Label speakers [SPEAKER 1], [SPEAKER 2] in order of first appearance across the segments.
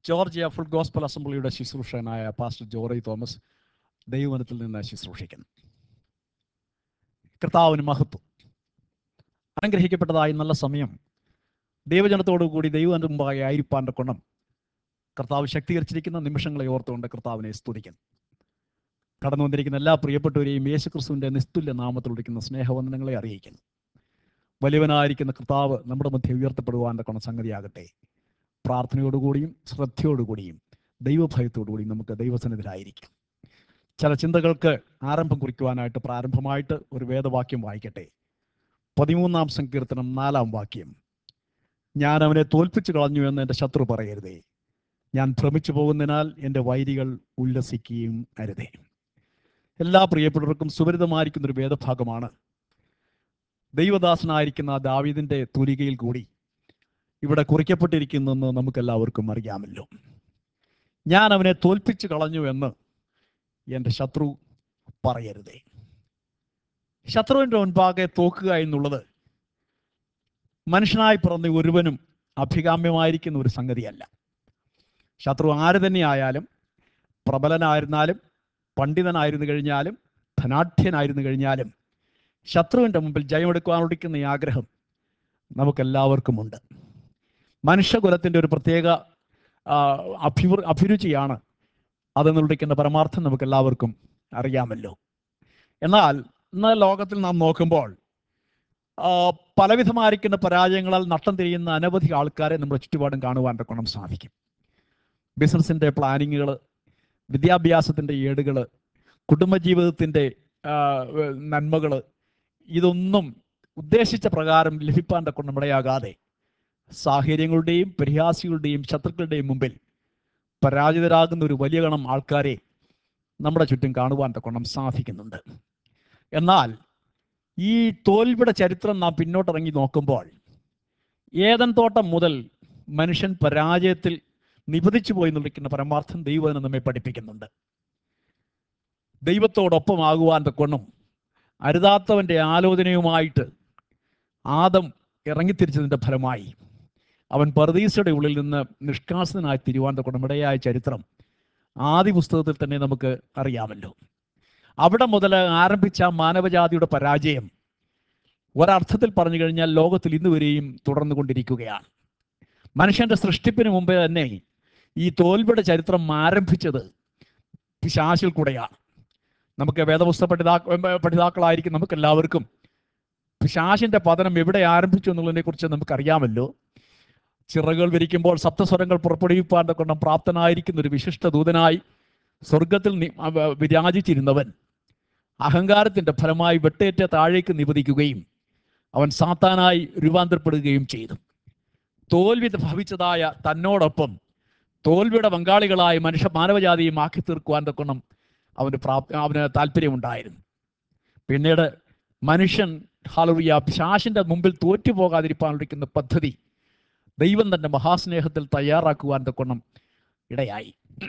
[SPEAKER 1] Georgia full gospel അസംബ്ലിയുടെ ശുശ്രൂഷകനായ pastor Jory Thomas ദൈവവനത്തിൽ നിന്ന് ശുശ്രൂഷിക്കുന്നു കർത്താവിന് മഹത്വം അനുഗ്രഹിക്കപ്പെട്ടതായി നല്ല സമയം ദൈവജനത്തോടു കൂടി ദൈവത്തിന്റെ മുമ്പാകെ ആയിരിപ്പാൻ്റെ കൊണം കർത്താവ് ശക്തീകരിച്ചിരിക്കുന്ന നിമിഷങ്ങളെ ഓർത്തുകൊണ്ട് കർത്താവിനെ സ്തുതിക്കുന്നു കടന്നു വന്നിരിക്കുന്ന എല്ലാ പ്രിയപ്പെട്ടവരെയും യേശു ക്രിസ്തുവിന്റെ നിസ്തുല്യ നാമത്തിൽ വിളിക്കുന്ന സ്നേഹവന്ദനങ്ങളെ അറിയിക്കുന്നു വലിയവനായിരിക്കുന്ന കർത്താവ് നമ്മുടെ മധ്യ ഉയർത്തപ്പെടുവാൻ്റെ കൊണ സംഗതിയാകട്ടെ പ്രാർത്ഥനയോടുകൂടിയും ശ്രദ്ധയോടുകൂടിയും ദൈവഭയത്തോടുകൂടിയും നമുക്ക് ദൈവസന്നിധിയിലായിരിക്കും ചില ചിന്തകൾക്ക് ആരംഭം കുറിക്കുവാനായിട്ട് പ്രാരംഭമായിട്ട് ഒരു വേദവാക്യം വായിക്കട്ടെ പതിമൂന്നാം സങ്കീർത്തനം നാലാം വാക്യം ഞാൻ അവനെ തോൽപ്പിച്ചു കളഞ്ഞു എന്ന് എൻ്റെ ശത്രു പറയരുതേ ഞാൻ ഭ്രമിച്ചു പോകുന്നതിനാൽ എൻ്റെ വൈരികൾ ഉല്ലസിക്കുകയും അരുതേ എല്ലാ പ്രിയപ്പെട്ടവർക്കും സുപരിതമായിരിക്കുന്ന ഒരു വേദഭാഗമാണ് ദൈവദാസനായിരിക്കുന്ന ദാവീദിന്റെ തുലികയിൽ കൂടി ഇവിടെ കുറിക്കപ്പെട്ടിരിക്കുന്നെന്ന് നമുക്കെല്ലാവർക്കും അറിയാമല്ലോ ഞാൻ അവനെ തോൽപ്പിച്ചു കളഞ്ഞു എന്ന് എൻ്റെ ശത്രു പറയരുതേ ശത്രുവിൻ്റെ മുൻപാകെ തോക്കുക എന്നുള്ളത് മനുഷ്യനായി പിറന്ന ഒരുവനും അഭികാമ്യമായിരിക്കുന്ന ഒരു സംഗതിയല്ല ശത്രു ആര് തന്നെയായാലും പ്രബലനായിരുന്നാലും പണ്ഡിതനായിരുന്നു കഴിഞ്ഞാലും ധനാഢ്യനായിരുന്നു കഴിഞ്ഞാലും ശത്രുവിൻ്റെ മുമ്പിൽ ജയമെടുക്കുവാനൊടിക്കുന്ന ഈ ആഗ്രഹം നമുക്കെല്ലാവർക്കുമുണ്ട് മനുഷ്യകുലത്തിൻ്റെ ഒരു പ്രത്യേക ആ, അഭിവൃ അഭിരുചിയാണ് അതെന്ന് വിളിക്കുന്ന പരമാർത്ഥം നമുക്ക് എല്ലാവർക്കും അറിയാമല്ലോ എന്നാൽ ഇന്ന് ലോകത്തിൽ നാം നോക്കുമ്പോൾ ആ, പലവിധമായിരിക്കുന്ന പരാജയങ്ങളാൽ നട്ടം തിരിയുന്ന അനവധി ആൾക്കാരെ നമ്മുടെ ചുറ്റുപാടും കാണുവാൻ കൊണം സാധിക്കും ബിസിനസിൻ്റെ പ്ലാനിങ്ങുകൾ വിദ്യാഭ്യാസത്തിൻ്റെ ഏടുകൾ കുടുംബജീവിതത്തിൻ്റെ നന്മകൾ ഇതൊന്നും ഉദ്ദേശിച്ച പ്രകാരം ലഭിപ്പാൻ കൊണ്ടമിടയാകാതെ സാഹചര്യങ്ങളുടെയും പരിഹാസികളുടെയും ശത്രുക്കളുടെയും മുമ്പിൽ പരാജിതരാകുന്ന ഒരു വലിയ ഗണം ആൾക്കാരെ നമ്മുടെ ചുറ്റും കാണുവാൻ തക്കൊണം സാധിക്കുന്നുണ്ട് എന്നാൽ ഈ തോൽവിയുടെ ചരിത്രം നാം പിന്നോട്ടിറങ്ങി നോക്കുമ്പോൾ ഏതൻ തോട്ടം മുതൽ മനുഷ്യൻ പരാജയത്തിൽ നിപതിച്ചു പോയി നിൽക്കുന്ന പരമാർത്ഥം ദൈവം നമ്മെ പഠിപ്പിക്കുന്നുണ്ട് ദൈവത്തോടൊപ്പമാകുവാൻ തക്കൊണ്ടും അരുതാത്തവൻ്റെ ആലോചനയുമായിട്ട് ആദം ഇറങ്ങിത്തിരിച്ചതിൻ്റെ ഫലമായി അവൻ പർദീസയുടെ ഉള്ളിൽ നിന്ന് നിഷ്കാസനായി തിരുവാൻ തക്കൊണ്ടും ഇടയായ ചരിത്രം ആദ്യ പുസ്തകത്തിൽ തന്നെ നമുക്ക് അറിയാമല്ലോ അവിടെ മുതൽ ആരംഭിച്ച മാനവജാതിയുടെ പരാജയം ഒരർത്ഥത്തിൽ പറഞ്ഞു കഴിഞ്ഞാൽ ലോകത്തിൽ ഇന്ന് വരെയും തുടർന്നു കൊണ്ടിരിക്കുകയാണ് മനുഷ്യന്റെ സൃഷ്ടിപ്പിന് മുമ്പേ തന്നെ ഈ തോൽവിയുടെ ചരിത്രം ആരംഭിച്ചത് പിശാശിൽ കൂടെയാണ് നമുക്ക് വേദപുസ്തക പഠിതാ പഠിതാക്കളായിരിക്കും നമുക്ക് എല്ലാവർക്കും പിശാശിന്റെ പതനം എവിടെ ആരംഭിച്ചു എന്നുള്ളതിനെ കുറിച്ച് നമുക്കറിയാമല്ലോ ചിറകുകൾ വിരിക്കുമ്പോൾ സപ്തസ്വരങ്ങൾ പുറപ്പെടുവിപ്പാൻ കൊണ്ടും പ്രാപ്തനായിരിക്കുന്ന ഒരു വിശിഷ്ട ദൂതനായി സ്വർഗത്തിൽ നി- അവ- വിരാജിച്ചിരുന്നവൻ അഹങ്കാരത്തിന്റെ ഫലമായി വെട്ടേറ്റ താഴേക്ക് നിപതിക്കുകയും അവൻ സാത്താനായി രൂപാന്തരപ്പെടുകയും ചെയ്തു തോൽവി ഭവിച്ചതായ തന്നോടൊപ്പം തോൽവിയുടെ പങ്കാളികളായ മനുഷ്യ മാനവജാതിയും ആക്കി തീർക്കുവാൻ തക്കണം അവന് പ്രാപ് അവന് താല്പര്യമുണ്ടായിരുന്നു പിന്നീട് മനുഷ്യൻ ഹാലുറിയ പിശാശിന്റെ മുമ്പിൽ തോറ്റുപോകാതിരിക്കാനിരിക്കുന്ന പദ്ധതി ദൈവം തന്റെ മഹാസ്നേഹത്തിൽ തയ്യാറാക്കുവാൻ തക്കണം ഇടയായി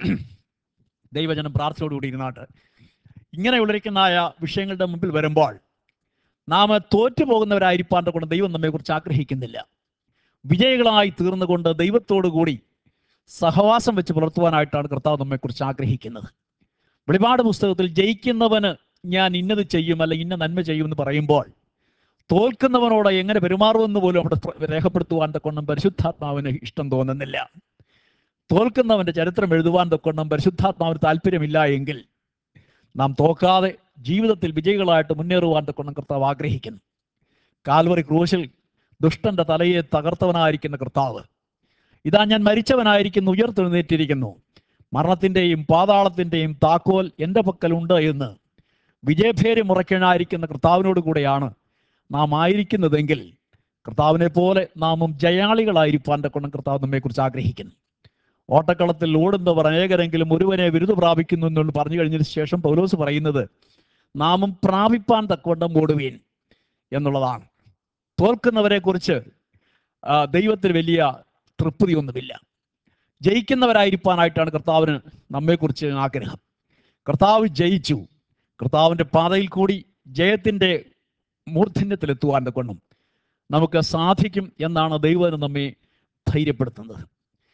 [SPEAKER 1] ദൈവജനം പ്രാർത്ഥനയോടുകൂടി ഇരുന്നാട്ട് ഇങ്ങനെയുള്ളിരിക്കുന്നതായ വിഷയങ്ങളുടെ മുമ്പിൽ വരുമ്പോൾ നാം തോറ്റുപോകുന്നവരായിരിക്കാൻ കൊണ്ട് ദൈവം നമ്മെക്കുറിച്ച് ആഗ്രഹിക്കുന്നില്ല വിജയികളായി തീർന്നുകൊണ്ട് ദൈവത്തോടു കൂടി സഹവാസം വെച്ച് പുലർത്തുവാനായിട്ടാണ് കർത്താവ് നമ്മെക്കുറിച്ച് ആഗ്രഹിക്കുന്നത് വെളിപാട് പുസ്തകത്തിൽ ജയിക്കുന്നവന് ഞാൻ ഇന്നത് ചെയ്യും അല്ല ഇന്ന നന്മ ചെയ്യും എന്ന് പറയുമ്പോൾ തോൽക്കുന്നവനോട് എങ്ങനെ പെരുമാറുമെന്ന് പോലും അവിടെ പ്ര- രേഖപ്പെടുത്തുവാൻ തക്കൊണ്ടും പരിശുദ്ധാത്മാവിന് ഇഷ്ടം തോന്നുന്നില്ല തോൽക്കുന്നവന്റെ ചരിത്രം എഴുതുവാൻ തക്കൊണ്ടും പരിശുദ്ധാത്മാവിന് താല്പര്യമില്ല എങ്കിൽ നാം തോക്കാതെ ജീവിതത്തിൽ വിജയികളായിട്ട് മുന്നേറുവാൻ തക്കൊണ്ടും കർത്താവ് ആഗ്രഹിക്കുന്നു കാൽവറി ക്രൂശിൽ ദുഷ്ടന്റെ തലയെ തകർത്തവനായിരിക്കുന്ന കർത്താവ് ഇതാ ഞാൻ മരിച്ചവനായിരിക്കുന്നു ഉയർത്തെഴുന്നേറ്റിരിക്കുന്നു മരണത്തിന്റെയും പാതാളത്തിന്റെയും താക്കോൽ എൻ്റെ പക്കലുണ്ട് എന്ന് വിജയഭേരി മുറയ്ക്കനായിരിക്കുന്ന കർത്താവിനോട് കൂടെയാണ് നാം ആയിരിക്കുന്നതെങ്കിൽ കർത്താവിനെ പോലെ നാമും ജയാളികളായിരിക്കാൻ കൊണ്ടും കർത്താവ് നമ്മെക്കുറിച്ച് ആഗ്രഹിക്കുന്നു ഓട്ടക്കളത്തിൽ ഓടുന്നവർ അനേകരെങ്കിലും ഒരുവനെ വിരുദ് പ്രാപിക്കുന്നു എന്നുള്ള പറഞ്ഞു കഴിഞ്ഞതിന് ശേഷം പൗലോസ് പറയുന്നത് നാമും പ്രാപിപ്പാൻ തക്കവണ്ണം ഓടുവീൻ എന്നുള്ളതാണ് തോൽക്കുന്നവരെ കുറിച്ച് ദൈവത്തിന് വലിയ തൃപ്തിയൊന്നുമില്ല ജയിക്കുന്നവരായിരിക്കാനായിട്ടാണ് കർത്താവിന് നമ്മെക്കുറിച്ച് ആഗ്രഹം കർത്താവ് ജയിച്ചു കർത്താവിൻ്റെ പാതയിൽ കൂടി ജയത്തിൻ്റെ മൂർധന്യത്തിലെത്തുവാൻ കൊണ്ടും നമുക്ക് സാധിക്കും എന്നാണ് ദൈവം നമ്മെ ധൈര്യപ്പെടുത്തുന്നത്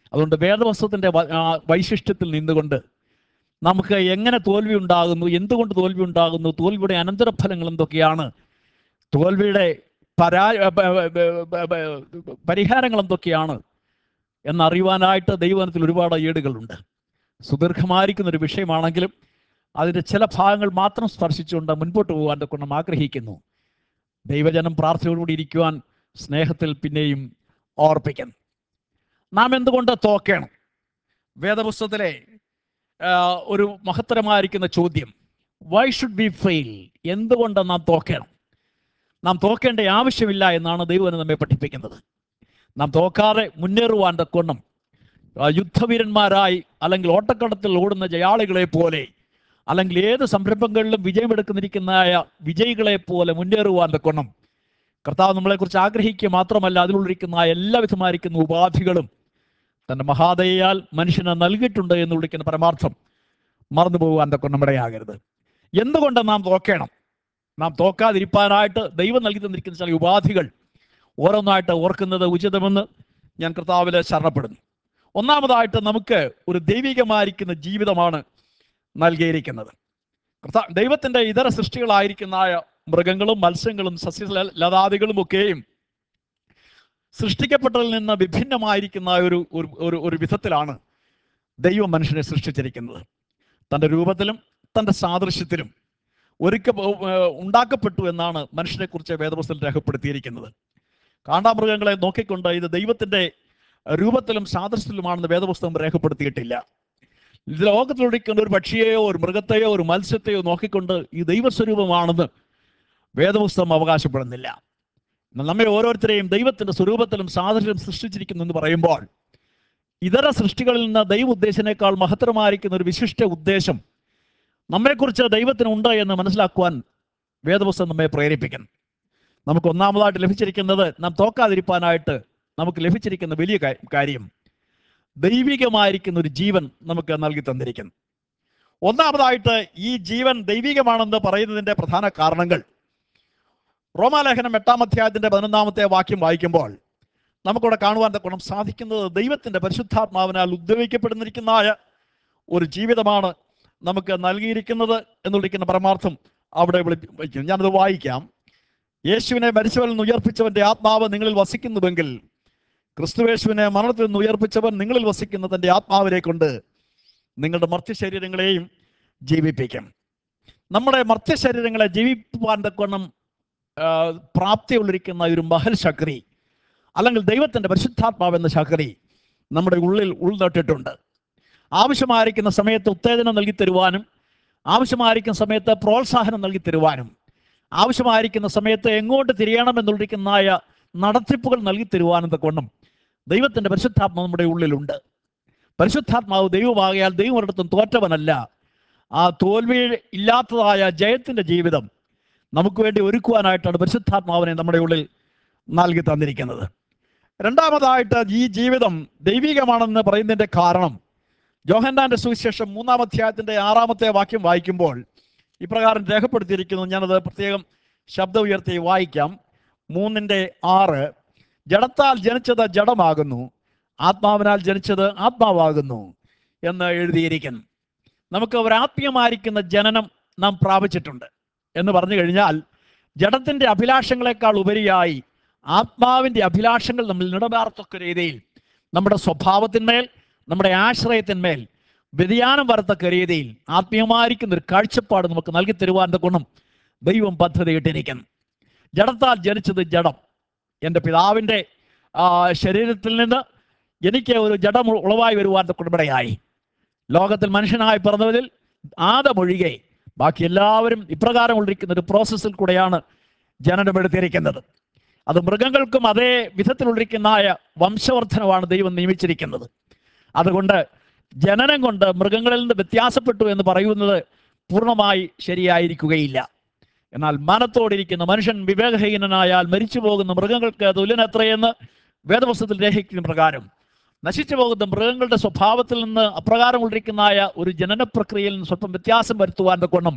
[SPEAKER 1] അതുകൊണ്ട് വേദവസ്തുത്തിൻ്റെ വൈശിഷ്ട്യത്തിൽ നിന്നുകൊണ്ട് നമുക്ക് എങ്ങനെ തോൽവി ഉണ്ടാകുന്നു എന്തുകൊണ്ട് തോൽവി ഉണ്ടാകുന്നു തോൽവിയുടെ അനന്തരഫലങ്ങൾ എന്തൊക്കെയാണ് തോൽവിയുടെ പരാ ബ- ബ- ബ- ബ- പരിഹാരങ്ങൾ എന്തൊക്കെയാണ് എന്നറിയുവാനായിട്ട് ദൈവത്തിൽ ഒരുപാട് ഏടുകളുണ്ട് സുദീർഘമായിരിക്കുന്ന ഒരു വിഷയമാണെങ്കിലും അതിൻ്റെ ചില ഭാഗങ്ങൾ മാത്രം സ്പർശിച്ചുകൊണ്ട് മുൻപോട്ട് പോകാൻ കൊണ്ട് ആഗ്രഹിക്കുന്നു ദൈവജനം പ്രാർത്ഥനയോടുകൂടി ഇരിക്കുവാൻ സ്നേഹത്തിൽ പിന്നെയും ഓർപ്പിക്കുന്നു നാം എന്തുകൊണ്ട് തോക്കണം വേദപുസ്തകത്തിലെ ആ, ഒരു മഹത്തരമായിരിക്കുന്ന ചോദ്യം വൈ ഷുഡ് ബി ഫെയിൽ എന്തുകൊണ്ട് നാം തോക്കണം നാം തോക്കേണ്ട ആവശ്യമില്ല എന്നാണ് ദൈവം നമ്മെ പഠിപ്പിക്കുന്നത് നാം തോക്കാതെ മുന്നേറുവാൻ തക്കൊണ്ണം ആ, യുദ്ധവീരന്മാരായി അല്ലെങ്കിൽ ഓട്ടക്കടത്തിൽ ഓടുന്ന ജയാളികളെ പോലെ അല്ലെങ്കിൽ ഏത് സംരംഭങ്ങളിലും വിജയമെടുക്കുന്നിരിക്കുന്നതായ വിജയികളെ പോലെ മുന്നേറുവാൻ തക്കൊണ്ണം കർത്താവ് നമ്മളെക്കുറിച്ച് ആഗ്രഹിക്കുക മാത്രമല്ല അതിലുള്ളിരിക്കുന്ന എല്ലാവിധമായിരിക്കുന്ന ഉപാധികളും തൻ്റെ മഹാദയാൽ മനുഷ്യന് നൽകിയിട്ടുണ്ട് എന്ന് വിളിക്കുന്ന പരമാർത്ഥം മറന്നു പോകുവാൻ തക്കൊണ്ണം ഇടയാകരുത് എന്തുകൊണ്ട് നാം തോക്കണം നാം തോക്കാതിരിപ്പാനായിട്ട് ദൈവം നൽകി തന്നിരിക്കുന്ന ചില ഉപാധികൾ ഓരോന്നായിട്ട് ഓർക്കുന്നത് ഉചിതമെന്ന് ഞാൻ കർത്താവിൽ ശരണപ്പെടുന്നു ഒന്നാമതായിട്ട് നമുക്ക് ഒരു ദൈവികമായിരിക്കുന്ന ജീവിതമാണ് നൽകിയിരിക്കുന്നത് കർത്താ ദൈവത്തിൻ്റെ ഇതര സൃഷ്ടികളായിരിക്കുന്ന മൃഗങ്ങളും മത്സ്യങ്ങളും സസ്യ ലതാദികളും ഒക്കെയും സൃഷ്ടിക്കപ്പെട്ടതിൽ നിന്ന് വിഭിന്നമായിരിക്കുന്ന ഒരു ഒരു- ഒരു ഒരു വിധത്തിലാണ് ദൈവം മനുഷ്യനെ സൃഷ്ടിച്ചിരിക്കുന്നത് തൻ്റെ രൂപത്തിലും തൻ്റെ സാദൃശ്യത്തിലും ഒരുക്ക ഏർ ഉണ്ടാക്കപ്പെട്ടു എന്നാണ് മനുഷ്യനെക്കുറിച്ച് വേദപുസ്തകത്തിൽ രേഖപ്പെടുത്തിയിരിക്കുന്നത് കാണ്ടാമൃഗങ്ങളെ നോക്കിക്കൊണ്ട് ഇത് ദൈവത്തിൻ്റെ രൂപത്തിലും സാദൃശ്യത്തിലുമാണെന്ന് വേദപുസ്തകം രേഖപ്പെടുത്തിയിട്ടില്ല ഇത് ലോകത്തിലൊടിക്കുന്ന ഒരു പക്ഷിയെയോ ഒരു മൃഗത്തെയോ ഒരു മത്സ്യത്തെയോ നോക്കിക്കൊണ്ട് ഈ ദൈവസ്വരൂപമാണെന്ന് വേദപുസ്തകം അവകാശപ്പെടുന്നില്ല എന്നാൽ നമ്മെ ഓരോരുത്തരെയും ദൈവത്തിന്റെ സ്വരൂപത്തിലും സാദൃശ്യം സൃഷ്ടിച്ചിരിക്കുന്നു എന്ന് പറയുമ്പോൾ ഇതര സൃഷ്ടികളിൽ നിന്ന് ദൈവ ഉദ്ദേശനേക്കാൾ മഹത്തരമായിരിക്കുന്ന ഒരു വിശിഷ്ട ഉദ്ദേശം നമ്മെക്കുറിച്ച് ദൈവത്തിനുണ്ട് എന്ന് മനസ്സിലാക്കുവാൻ വേദപുസ്തകം നമ്മെ പ്രേരിപ്പിക്കുന്നു നമുക്ക് ഒന്നാമതായിട്ട് ലഭിച്ചിരിക്കുന്നത് നാം തോക്കാതിരിപ്പാനായിട്ട് നമുക്ക് ലഭിച്ചിരിക്കുന്ന വലിയ കാ- കാര്യം ദൈവികമായിരിക്കുന്ന ഒരു ജീവൻ നമുക്ക് നൽകി തന്നിരിക്കുന്നു ഒന്നാമതായിട്ട് ഈ ജീവൻ ദൈവികമാണെന്ന് പറയുന്നതിൻ്റെ പ്രധാന കാരണങ്ങൾ റോമാലേഖനം എട്ടാം അധ്യായത്തിന്റെ പതിനൊന്നാമത്തെ വാക്യം വായിക്കുമ്പോൾ നമുക്കിവിടെ കാണുവാൻ ഗുണം സാധിക്കുന്നത് ദൈവത്തിന്റെ പരിശുദ്ധാത്മാവിനാൽ ഉദ്രവിക്കപ്പെടുന്നിരിക്കുന്നതായ ഒരു ജീവിതമാണ് നമുക്ക് നൽകിയിരിക്കുന്നത് എന്നുള്ളിരിക്കുന്ന പരമാർത്ഥം അവിടെ വിളിക്കും ഞാനത് വായിക്കാം യേശുവിനെ മരിച്ചവരിൽ നിന്ന് ഉയർപ്പിച്ചവന്റെ ആത്മാവ് നിങ്ങളിൽ വസിക്കുന്നുവെങ്കിൽ ക്രിസ്തുവേശുവിനെ മരണത്തിൽ നിന്ന് ഉയർപ്പിച്ചവൻ നിങ്ങളിൽ വസിക്കുന്ന തന്റെ ആത്മാവിനെ കൊണ്ട് നിങ്ങളുടെ മർത്യശരീരങ്ങളെയും ജീവിപ്പിക്കും നമ്മുടെ മർത്യശരീരങ്ങളെ ജീവിപ്പാൻ തക്കവണ്ണം ആ, പ്രാപ്തിയുള്ളിരിക്കുന്ന ഒരു മഹൽ ശക്തി അല്ലെങ്കിൽ ദൈവത്തിൻ്റെ പരിശുദ്ധാത്മാവ് എന്ന ശക്തി നമ്മുടെ ഉള്ളിൽ ഉൾനട്ടിട്ടുണ്ട് ആവശ്യമായിരിക്കുന്ന സമയത്ത് ഉത്തേജനം നൽകി തരുവാനും ആവശ്യമായിരിക്കുന്ന സമയത്ത് പ്രോത്സാഹനം നൽകി തരുവാനും ആവശ്യമായിരിക്കുന്ന സമയത്ത് എങ്ങോട്ട് തിരിയണമെന്നുള്ളിരിക്കുന്നതായ നടത്തിപ്പുകൾ നൽകി തരുവാനും തക്കൊണ്ടും ദൈവത്തിൻ്റെ പരിശുദ്ധാത്മാവ് നമ്മുടെ ഉള്ളിലുണ്ട് പരിശുദ്ധാത്മാവ് ദൈവമാകയാൽ ദൈവം ഒരിടത്തും തോറ്റവനല്ല ആ തോൽവി ഇല്ലാത്തതായ ജയത്തിൻ്റെ ജീവിതം നമുക്ക് വേണ്ടി ഒരുക്കുവാനായിട്ടാണ് പരിശുദ്ധാത്മാവിനെ നമ്മുടെ ഉള്ളിൽ നൽകി തന്നിരിക്കുന്നത് രണ്ടാമതായിട്ട് ഈ ജീവിതം ദൈവികമാണെന്ന് പറയുന്നതിൻ്റെ കാരണം ജോഹന്നാന്റെ സുവിശേഷം മൂന്നാം അധ്യായത്തിന്റെ ആറാമത്തെ വാക്യം വായിക്കുമ്പോൾ ഇപ്രകാരം രേഖപ്പെടുത്തിയിരിക്കുന്നു ഞാനത് പ്രത്യേകം ശബ്ദം ഉയർത്തി വായിക്കാം മൂന്നിൻ്റെ ആറ് ജഡത്താൽ ജനിച്ചത് ജഡമാകുന്നു ആത്മാവിനാൽ ജനിച്ചത് ആത്മാവാകുന്നു എന്ന് എഴുതിയിരിക്കുന്നു നമുക്ക് ഒരാത്മീയമായിരിക്കുന്ന ജനനം നാം പ്രാപിച്ചിട്ടുണ്ട് എന്ന് പറഞ്ഞു കഴിഞ്ഞാൽ ജഡത്തിൻ്റെ അഭിലാഷങ്ങളെക്കാൾ ഉപരിയായി ആത്മാവിൻ്റെ അഭിലാഷങ്ങൾ നമ്മൾ നിടമാർത്തക്ക രീതിയിൽ നമ്മുടെ സ്വഭാവത്തിന്മേൽ നമ്മുടെ ആശ്രയത്തിന്മേൽ വ്യതിയാനം വരത്തക്ക രീതിയിൽ ആത്മീയമായിരിക്കുന്ന ഒരു കാഴ്ചപ്പാട് നമുക്ക് നൽകി തരുവാൻ്റെ ഗുണം ദൈവം പദ്ധതിയിട്ടിരിക്കുന്നു ജഡത്താൽ ജനിച്ചത് ജഡം എൻ്റെ പിതാവിൻ്റെ ആ, ശരീരത്തിൽ നിന്ന് എനിക്ക് ഒരു ജഡം ഉളവായി വരുവാൻ്റെ കുടുംബടയായി ലോകത്തിൽ മനുഷ്യനായി പിറന്നവരിൽ ആദമൊഴികെ ബാക്കി എല്ലാവരും ഇപ്രകാരം ഉള്ളിരിക്കുന്ന ഒരു പ്രോസസ്സിൽ കൂടെയാണ് ജനനമെടുത്തിരിക്കുന്നത് അത് മൃഗങ്ങൾക്കും അതേ വിധത്തിലുള്ളിരിക്കുന്നതായ വംശവർദ്ധനമാണ് ദൈവം നിയമിച്ചിരിക്കുന്നത് അതുകൊണ്ട് ജനനം കൊണ്ട് മൃഗങ്ങളിൽ നിന്ന് വ്യത്യാസപ്പെട്ടു എന്ന് പറയുന്നത് പൂർണ്ണമായി ശരിയായിരിക്കുകയില്ല എന്നാൽ മനത്തോടിരിക്കുന്ന മനുഷ്യൻ വിവേകഹീനനായാൽ മരിച്ചു പോകുന്ന മൃഗങ്ങൾക്ക് തുല്യനത്രയെന്ന് വേദപുസ്തകത്തിൽ രേഖിക്കുന്ന പ്രകാരം നശിച്ചു പോകുന്ന മൃഗങ്ങളുടെ സ്വഭാവത്തിൽ നിന്ന് അപ്രകാരമുള്ളിരിക്കുന്നതായ ഒരു ജനന പ്രക്രിയയിൽ നിന്ന് സ്വല്പം വ്യത്യാസം വരുത്തുവാൻ കൊണ്ടും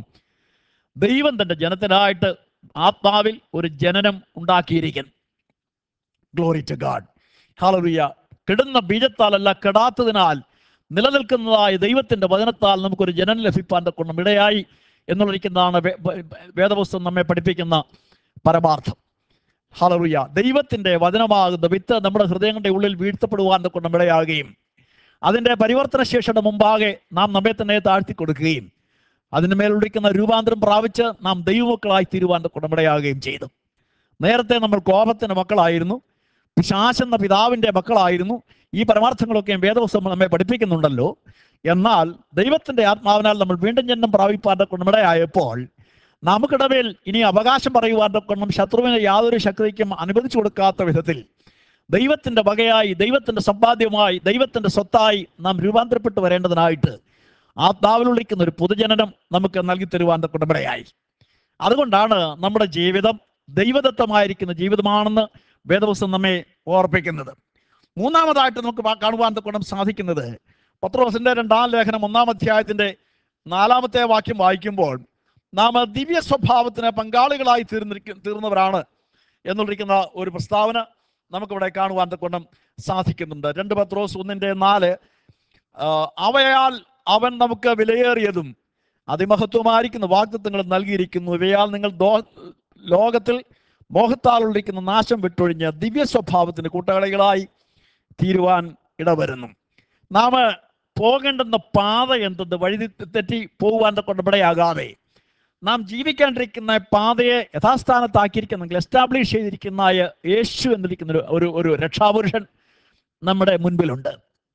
[SPEAKER 1] ദൈവം തന്റെ ജനത്തിനായിട്ട് ആത്മാവിൽ ഒരു ജനനം ഉണ്ടാക്കിയിരിക്കുന്നു ഗ്ലോറി ടു ഗാഡ് ഹാലറിയ കെടുന്ന ബീജത്താലല്ല കെടാത്തതിനാൽ നിലനിൽക്കുന്നതായ ദൈവത്തിന്റെ വചനത്താൽ നമുക്കൊരു ജനം ലഭിപ്പാൻ തക്കണം ഇടയായി എന്നുള്ളിരിക്കുന്നതാണ് വേ- വേ- വേദപുസ്തകം നമ്മെ പഠിപ്പിക്കുന്ന പരമാർത്ഥം ഹലറുയ ദൈവത്തിന്റെ വചനമാകുന്ന വിത്ത് നമ്മുടെ ഹൃദയങ്ങളുടെ ഉള്ളിൽ വീഴ്ത്തപ്പെടുവാൻ കൊണ്ട് ഇടയാകുകയും അതിന്റെ പരിവർത്തന ശേഷിയുടെ മുമ്പാകെ നാം നമ്മെ തന്നെ താഴ്ത്തി കൊടുക്കുകയും അതിന് മേലുള്ളിക്കുന്ന രൂപാന്തരം പ്രാപിച്ച് നാം ദൈവമക്കളായി തീരുവാൻ കൊണ്ട് ഇടയാകുകയും ചെയ്തു നേരത്തെ നമ്മൾ കോപത്തിന്റെ മക്കളായിരുന്നു പിശാചെന്ന പിതാവിന്റെ മക്കളായിരുന്നു ഈ പരമാർത്ഥങ്ങളൊക്കെ വേദവസ്തം നമ്മെ പഠിപ്പിക്കുന്നുണ്ടല്ലോ എന്നാൽ ദൈവത്തിന്റെ ആത്മാവിനാൽ നമ്മൾ വീണ്ടും ജന്മം പ്രാപിപ്പാൻ്റെ ഗുണമിടയായപ്പോൾ നമുക്കിടമേൽ ഇനി അവകാശം പറയുവാൻ്റെ കൊണ്ടും ശത്രുവിന് യാതൊരു ശക്തിക്കും അനുവദിച്ചു കൊടുക്കാത്ത വിധത്തിൽ ദൈവത്തിന്റെ വകയായി ദൈവത്തിന്റെ സമ്പാദ്യമായി ദൈവത്തിന്റെ സ്വത്തായി നാം രൂപാന്തരപ്പെട്ടു വരേണ്ടതിനായിട്ട് ആത്മാവിലുള്ളിക്കുന്ന ഒരു പൊതുജനനം നമുക്ക് നൽകി തരുവാൻ കുടമ്പടയായി അതുകൊണ്ടാണ് നമ്മുടെ ജീവിതം ദൈവദത്തമായിരിക്കുന്ന ജീവിതമാണെന്ന് വേദപുസ്തകം നമ്മെ ഓർപ്പിക്കുന്നത് മൂന്നാമതായിട്ട് നമുക്ക് വാ- കാണുവാൻ ഗുണം സാധിക്കുന്നത് പത്രോസിന്റെ രണ്ടാം ലേഖനം ഒന്നാം അധ്യായത്തിന്റെ നാലാമത്തെ വാക്യം വായിക്കുമ്പോൾ നാം ദിവ്യ സ്വഭാവത്തിന് പങ്കാളികളായി തീർന്നിരിക്കും തീർന്നവരാണ് എന്നുള്ളിരിക്കുന്ന ഒരു പ്രസ്താവന നമുക്കിവിടെ കാണുവാൻ ഗുണം സാധിക്കുന്നുണ്ട് രണ്ട് പത്രോസ് ഒന്നിന്റെ നാല് ആ, അവയാൽ അവൻ നമുക്ക് വിലയേറിയതും അതിമഹത്വമായിരിക്കുന്ന വാഗ്ദത്വങ്ങൾ നൽകിയിരിക്കുന്നു ഇവയാൽ നിങ്ങൾ ദോ ലോകത്തിൽ മോഹത്താൽ ഉള്ളിരിക്കുന്ന നാശം വിട്ടൊഴിഞ്ഞ് ദിവ്യ സ്വഭാവത്തിന് കൂട്ടാളികളായി തീരുവാൻ ഇടവരുന്നു നാം പോകേണ്ടുന്ന പാത എന്തെന്ന് വഴി തെറ്റി പോകുവാൻ കൊണ്ടപടയാകാതെ നാം ജീവിക്കാണ്ടിരിക്കുന്ന പാതയെ യഥാസ്ഥാനത്താക്കിയിരിക്കുന്നെങ്കിൽ എസ്റ്റാബ്ലിഷ് ചെയ്തിരിക്കുന്ന യേശു എന്നിരിക്കുന്ന ഒരു- ഒരു ഒരു രക്ഷാപുരുഷൻ നമ്മുടെ മുൻപിലുണ്ട്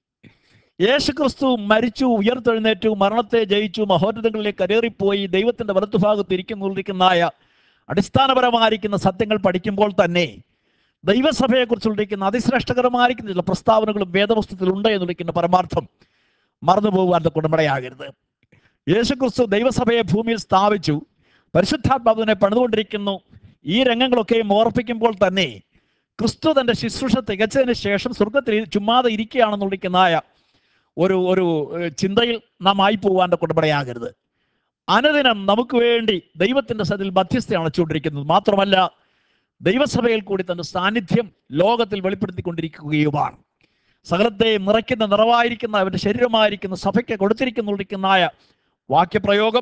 [SPEAKER 1] യേശു ക്രിസ്തു മരിച്ചു ഉയർത്തെഴുന്നേറ്റു മരണത്തെ ജയിച്ചു മഹോന്നതങ്ങളിലേക്ക് കരേറിപ്പോയി ദൈവത്തിന്റെ വലത്തുഭാഗത്ത് ഇരിക്കുന്നുള്ളിരിക്കുന്നതായ അടിസ്ഥാനപരമായിരിക്കുന്ന സത്യങ്ങൾ പഠിക്കുമ്പോൾ തന്നെ ദൈവസഭയെക്കുറിച്ചുള്ളിരിക്കുന്ന അതിശ്രേഷ്ഠകരമായിരിക്കുന്ന ചില പ്രസ്താവനകളും വേദപുസ്തകത്തിലുണ്ട് എന്നുള്ളിരിക്കുന്ന പരമാർത്ഥം മറന്നു പോകുവാൻ കുടമ്പടയാകരുത് യേശുക്രിസ്തു ദൈവസഭയെ ഭൂമിയിൽ സ്ഥാപിച്ചു പരിശുദ്ധാത്മാവിനെ പണിതുകൊണ്ടിരിക്കുന്നു ഈ രംഗങ്ങളൊക്കെയും ഓർപ്പിക്കുമ്പോൾ തന്നെ ക്രിസ്തു തന്റെ ശുശ്രൂഷ തികച്ചതിന് ശേഷം സ്വർഗത്തിൽ ചുമ്മാതെ ഇരിക്കുകയാണെന്നുള്ളിരിക്കുന്നതായ ഒരു ഒരു ഏഹ്, ചിന്തയിൽ നാം ആയി പോകാൻ്റെ കുടമ്പടയാകരുത് അനുദിനം നമുക്ക് വേണ്ടി ദൈവത്തിന്റെ സതിൽ മധ്യസ്ഥയാണ് അടച്ചുകൊണ്ടിരിക്കുന്നത് മാത്രമല്ല ദൈവസഭയിൽ കൂടി തന്റെ സാന്നിധ്യം ലോകത്തിൽ വെളിപ്പെടുത്തിക്കൊണ്ടിരിക്കുകയുമാണ് സകലത്തെ നിറയ്ക്കുന്ന നിറവായിരിക്കുന്ന അവന്റെ ശരീരമായിരിക്കുന്ന സഭയ്ക്ക് കൊടുത്തിരിക്കുന്നുള്ളിരിക്കുന്നതായ വാക്യപ്രയോഗം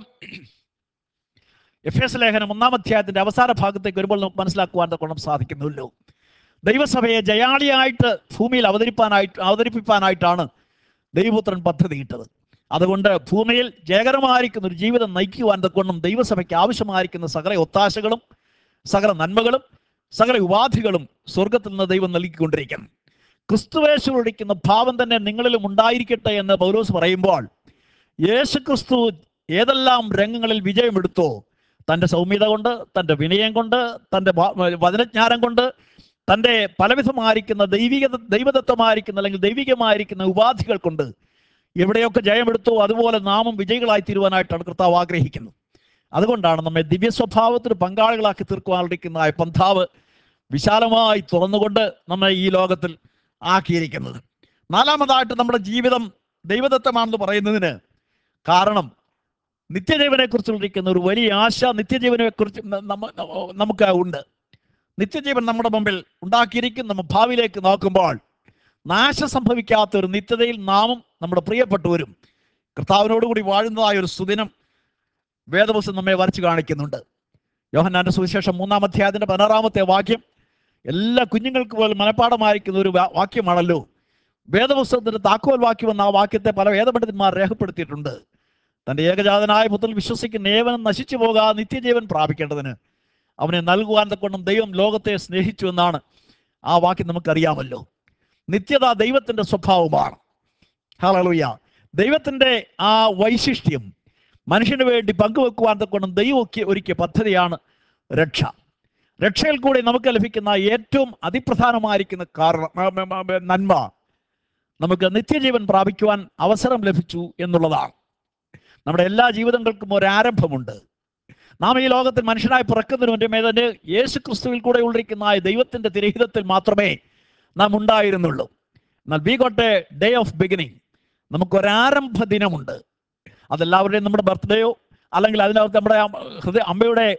[SPEAKER 1] എഫ് എസ് ലേഖനം ഒന്നാം അധ്യായത്തിന്റെ അവസാന ഭാഗത്തേക്ക് വരുമ്പോൾ നമുക്ക് മനസ്സിലാക്കുവാൻ കൊണ്ടും സാധിക്കുന്നുള്ളൂ ദൈവസഭയെ ജയാളിയായിട്ട് ഭൂമിയിൽ അവതരിപ്പാനായിട്ട് അവതരിപ്പിക്കാനായിട്ടാണ് ദൈവപുത്രൻ പദ്ധതിയിട്ടത് അതുകൊണ്ട് ഭൂമിയിൽ ജയകരമായിരിക്കുന്ന ഒരു ജീവിതം നയിക്കുവാൻ കൊണ്ടും ദൈവസഭയ്ക്ക് ആവശ്യമായിരിക്കുന്ന സകല ഒത്താശകളും സകല നന്മകളും സകല ഉപാധികളും സ്വർഗത്തിൽ നിന്ന് ദൈവം നൽകിക്കൊണ്ടിരിക്കുന്നു ക്രിസ്തുവേശു ഒഴിക്കുന്ന ഭാവം തന്നെ നിങ്ങളിലും ഉണ്ടായിരിക്കട്ടെ എന്ന് പൗലോസ് പറയുമ്പോൾ യേശു ക്രിസ്തു ഏതെല്ലാം രംഗങ്ങളിൽ വിജയമെടുത്തോ തൻ്റെ സൗമ്യത കൊണ്ട് തൻ്റെ വിനയം കൊണ്ട് തൻ്റെ വ- വചനജ്ഞാനം കൊണ്ട് തൻ്റെ പലവിധമായിരിക്കുന്ന ദൈവിക ദൈവദത്തമായിരിക്കുന്ന അല്ലെങ്കിൽ ദൈവികമായിരിക്കുന്ന ഉപാധികൾ കൊണ്ട് എവിടെയൊക്കെ ജയമെടുത്തോ അതുപോലെ നാമും വിജയികളായി തീരുവാനായിട്ടാണ് കർത്താവ് ആഗ്രഹിക്കുന്നത് അതുകൊണ്ടാണ് നമ്മെ ദിവ്യ സ്വഭാവത്തിന് പങ്കാളികളാക്കി തീർക്കുവാനിരിക്കുന്ന ആ പന്ഥാവ് വിശാലമായി തുറന്നുകൊണ്ട് നമ്മെ ഈ ലോകത്തിൽ ആക്കിയിരിക്കുന്നത് നാലാമതായിട്ട് നമ്മുടെ ജീവിതം ദൈവദത്തമാണെന്ന് പറയുന്നതിന് കാരണം നിത്യജീവനെ കുറിച്ചുള്ളിരിക്കുന്ന ഒരു വലിയ ആശ നിത്യജീവനെ കുറിച്ച് നമുക്ക് ഉണ്ട് നിത്യജീവൻ നമ്മുടെ മുമ്പിൽ ഉണ്ടാക്കിയിരിക്കും നമ്മൾ ഭാവിയിലേക്ക് നോക്കുമ്പോൾ നാശം സംഭവിക്കാത്ത ഒരു നിത്യതയിൽ നാമും നമ്മുടെ പ്രിയപ്പെട്ടവരും കർത്താവിനോടുകൂടി വാഴുന്നതായ ഒരു സുദിനം വേദപുസ്തകം നമ്മെ വരച്ചു കാണിക്കുന്നുണ്ട് യോഹന്നാന്റെ സുവിശേഷം മൂന്നാം അധ്യായത്തിന്റെ പതിനാറാമത്തെ വാക്യം എല്ലാ കുഞ്ഞുങ്ങൾക്ക് പോലും മനഃപ്പാടമായിരിക്കുന്ന ഒരു വാ- വാക്യമാണല്ലോ വേദപുസ്തകത്തിന്റെ താക്കോൽ വാക്യം എന്ന ആ വാക്യത്തെ പല വേദപണ്ഡിതന്മാർ രേഖപ്പെടുത്തിയിട്ടുണ്ട് തന്റെ ഏകജാതനായ പുത്രൻ വിശ്വസിക്കുന്ന ഏവനും നശിച്ചു പോകാതെ നിത്യജീവൻ പ്രാപിക്കേണ്ടതിന് അവനെ നൽകുവാൻ കൊണ്ടും ദൈവം ലോകത്തെ സ്നേഹിച്ചു എന്നാണ് ആ വാക്യം നമുക്കറിയാമല്ലോ നിത്യത ദൈവത്തിന്റെ സ്വഭാവമാണ് ഹല്ലേലൂയ ദൈവത്തിന്റെ ആ വൈശിഷ്ട്യം മനുഷ്യന് വേണ്ടി പങ്കുവെക്കുവാൻ കൊണ്ടും ദൈവം ഒക്കെ ഒരുക്കിയ പദ്ധതിയാണ് രക്ഷ രക്ഷയിൽ കൂടി നമുക്ക് ലഭിക്കുന്ന ഏറ്റവും അതിപ്രധാനമായിരിക്കുന്ന കാരണം ആ, ആ, ആ, നന്മ നമുക്ക് നിത്യജീവൻ പ്രാപിക്കുവാൻ അവസരം ലഭിച്ചു എന്നുള്ളതാണ് നമ്മുടെ എല്ലാ ജീവിതങ്ങൾക്കും ഒരു ആരംഭമുണ്ട് നാം ഈ ലോകത്തിൽ മനുഷ്യനായി പിറക്കുന്നതിന് മുന്നേ തന്നെ യേശു ക്രിസ്തുവിൽ കൂടെ ഉള്ളിരിക്കുന്ന ആ ദൈവത്തിന്റെ തിരഹിതത്തിൽ മാത്രമേ നാം ഉണ്ടായിരുന്നുള്ളൂ എന്നാൽ we got a day of beginning നമുക്കൊരാരംഭ ദിനമുണ്ട് അതെല്ലാവരുടെയും നമ്മുടെ ബർത്ത്ഡേയോ അല്ലെങ്കിൽ അതിനകത്ത് നമ്മുടെ അമ്മ- ഹൃദയ അമ്മയുടെ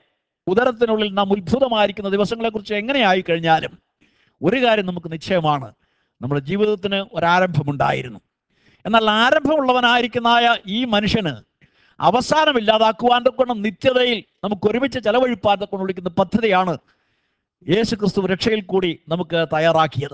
[SPEAKER 1] ഉദരത്തിനുള്ളിൽ നാം ഉത്ഭുതമായിരിക്കുന്ന ദിവസങ്ങളെക്കുറിച്ച് എങ്ങനെയായി കഴിഞ്ഞാലും ഒരു കാര്യം നമുക്ക് നിശ്ചയമാണ് നമ്മുടെ ജീവിതത്തിന് ഒരാരംഭമുണ്ടായിരുന്നു എന്നാൽ ആരംഭമുള്ളവനായിരിക്കുന്നതായ ഈ മനുഷ്യന് അവസാനമില്ലാതാക്കുവാൻ കൊണ്ട് നിത്യതയിൽ നമുക്ക് ഒരുമിച്ച് ചെലവഴിപ്പാൻ കൊണ്ട് വിളിക്കുന്ന പദ്ധതിയാണ് യേശു ക്രിസ്തു രക്ഷയിൽ കൂടി നമുക്ക് തയ്യാറാക്കിയത്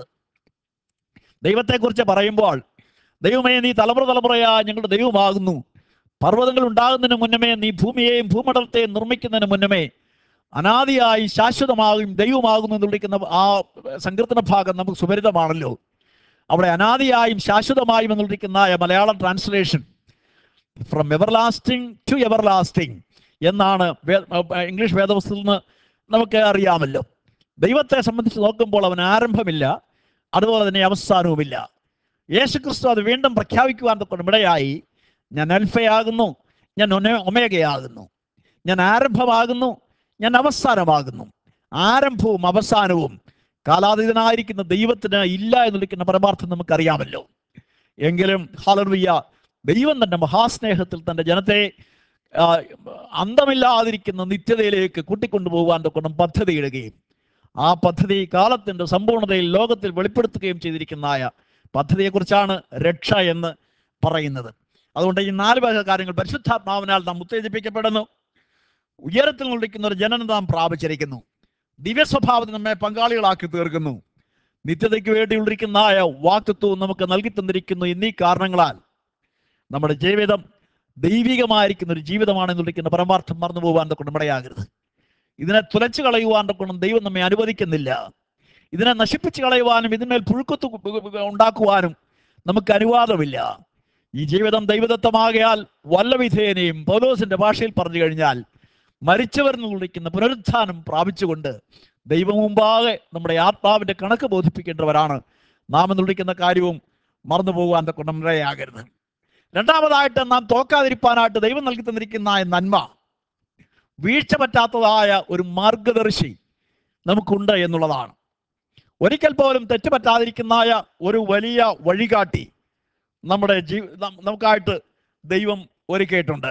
[SPEAKER 1] ദൈവത്തെക്കുറിച്ച് പറയുമ്പോൾ ദൈവമേ നീ തലമുറ തലമുറയാ ഞങ്ങളുടെ ദൈവമാകുന്നു പർവ്വതങ്ങൾ ഉണ്ടാകുന്നതിന് മുന്നമേ നീ ഭൂമിയെയും ഭൂമണ്ഡലത്തെയും നിർമ്മിക്കുന്നതിന് മുന്നമേ അനാദിയായി ശാശ്വതമാകും ദൈവമാകുന്നു എന്ന് വിളിക്കുന്ന ആ സങ്കീർത്തന ഭാഗം നമുക്ക് സുപരിതമാണല്ലോ അവിടെ അനാദിയായും ശാശ്വതമായും എന്ന് വിളിക്കുന്ന ആ Malayalam translation from everlasting to everlasting എന്നാണ് വേ- ഇംഗ്ലീഷ് വേദപുസ്തകത്തിൽ നിന്ന് നമുക്ക് അറിയാമല്ലോ ദൈവത്തെ സംബന്ധിച്ച് നോക്കുമ്പോൾ അവൻ ആരംഭമില്ല അതുപോലെ തന്നെ അവസാനവുമില്ല യേശുക്രിസ്തു അത് വീണ്ടും പ്രഖ്യാപിക്കുവാൻ കൊണ്ട് ഇടയായി ഞാൻ അൽഫയാകുന്നു ഞാൻ ഒനെ- ഒമേഗയാകുന്നു ഞാൻ ആരംഭമാകുന്നു ഞാൻ അവസാനമാകുന്നു ആരംഭവും അവസാനവും കാലാതീതനായിരിക്കുന്ന ദൈവത്തിന് ഇല്ല എന്ന് വിളിക്കുന്ന പരമാർത്ഥം നമുക്കറിയാമല്ലോ എങ്കിലും ഹലർവിയ ദൈവം തന്റെ മഹാസ്നേഹത്തിൽ തന്റെ ജനത്തെ ആ, അന്തമില്ലാതിരിക്കുന്ന നിത്യതയിലേക്ക് കൂട്ടിക്കൊണ്ടുപോകാൻ കൊണ്ട് പദ്ധതി ഇടുകയും ആ പദ്ധതി കാലത്തിന്റെ സമ്പൂർണ്ണതയിൽ ലോകത്തിൽ വെളിപ്പെടുത്തുകയും ചെയ്തിരിക്കുന്നതായ പദ്ധതിയെക്കുറിച്ചാണ് രക്ഷ എന്ന് പറയുന്നത് അതുകൊണ്ട് ഈ നാല് വക കാര്യങ്ങൾ പരിശുദ്ധാത്മാവിനാൽ നാം ഉത്തേജിപ്പിക്കപ്പെടുന്നു ഉയരത്തിൽ നിൽക്കുന്ന ഒരു ജനനം നാം പ്രാപിച്ചിരിക്കുന്നു ദിവ്യ സ്വഭാവത്തിൽ നമ്മെ പങ്കാളികളാക്കി തീർക്കുന്നു നിത്യതയ്ക്ക് വേണ്ടിയുള്ളിരിക്കുന്നതായ വാക്തത്വവും നമുക്ക് നൽകി തന്നിരിക്കുന്നു എന്നീ കാരണങ്ങളാൽ നമ്മുടെ ജീവിതം ദൈവികമായിരിക്കുന്ന ഒരു ജീവിതമാണെന്ന് വിളിക്കുന്ന പരമാർത്ഥം മറന്നു പോകാൻ കൊണ്ട് ഇടയാകരുത് ഇതിനെ തുലച്ചു കളയുവാൻ കൊണ്ടും ദൈവം നമ്മെ അനുവദിക്കുന്നില്ല ഇതിനെ നശിപ്പിച്ചു കളയുവാനും ഇതിന്മേൽ പുഴുക്കത്ത് ഉണ്ടാക്കുവാനും നമുക്ക് അനുവാദമില്ല ഈ ജീവിതം ദൈവദത്തമാകയാൽ വല്ലവിധേയനെയും പൗലോസിന്റെ ഭാഷയിൽ പറഞ്ഞു കഴിഞ്ഞാൽ മരിച്ചവരെന്ന് വിളിക്കുന്ന പുനരുത്ഥാനം പ്രാപിച്ചുകൊണ്ട് ദൈവം മുമ്പാകെ നമ്മുടെ ആത്മാവിന്റെ കണക്ക് ബോധിപ്പിക്കേണ്ടവരാണ് നാം എന്ന് വിളിക്കുന്ന കാര്യവും മറന്നു പോകാൻ കൊണ്ട് ഇടയാകരുത് രണ്ടാമതായിട്ട് നാം തോക്കാതിരിപ്പാനായിട്ട് ദൈവം നൽകി തന്നിരിക്കുന്ന ആ നന്മ വീഴ്ച പറ്റാത്തതായ ഒരു മാർഗദർശി നമുക്കുണ്ട് എന്നുള്ളതാണ് ഒരിക്കൽ പോലും തെറ്റ് പറ്റാതിരിക്കുന്നതായ ഒരു വലിയ വഴികാട്ടി നമ്മുടെ ജീ നം- നമുക്കായിട്ട് ദൈവം ഒരുക്കിയിട്ടുണ്ട്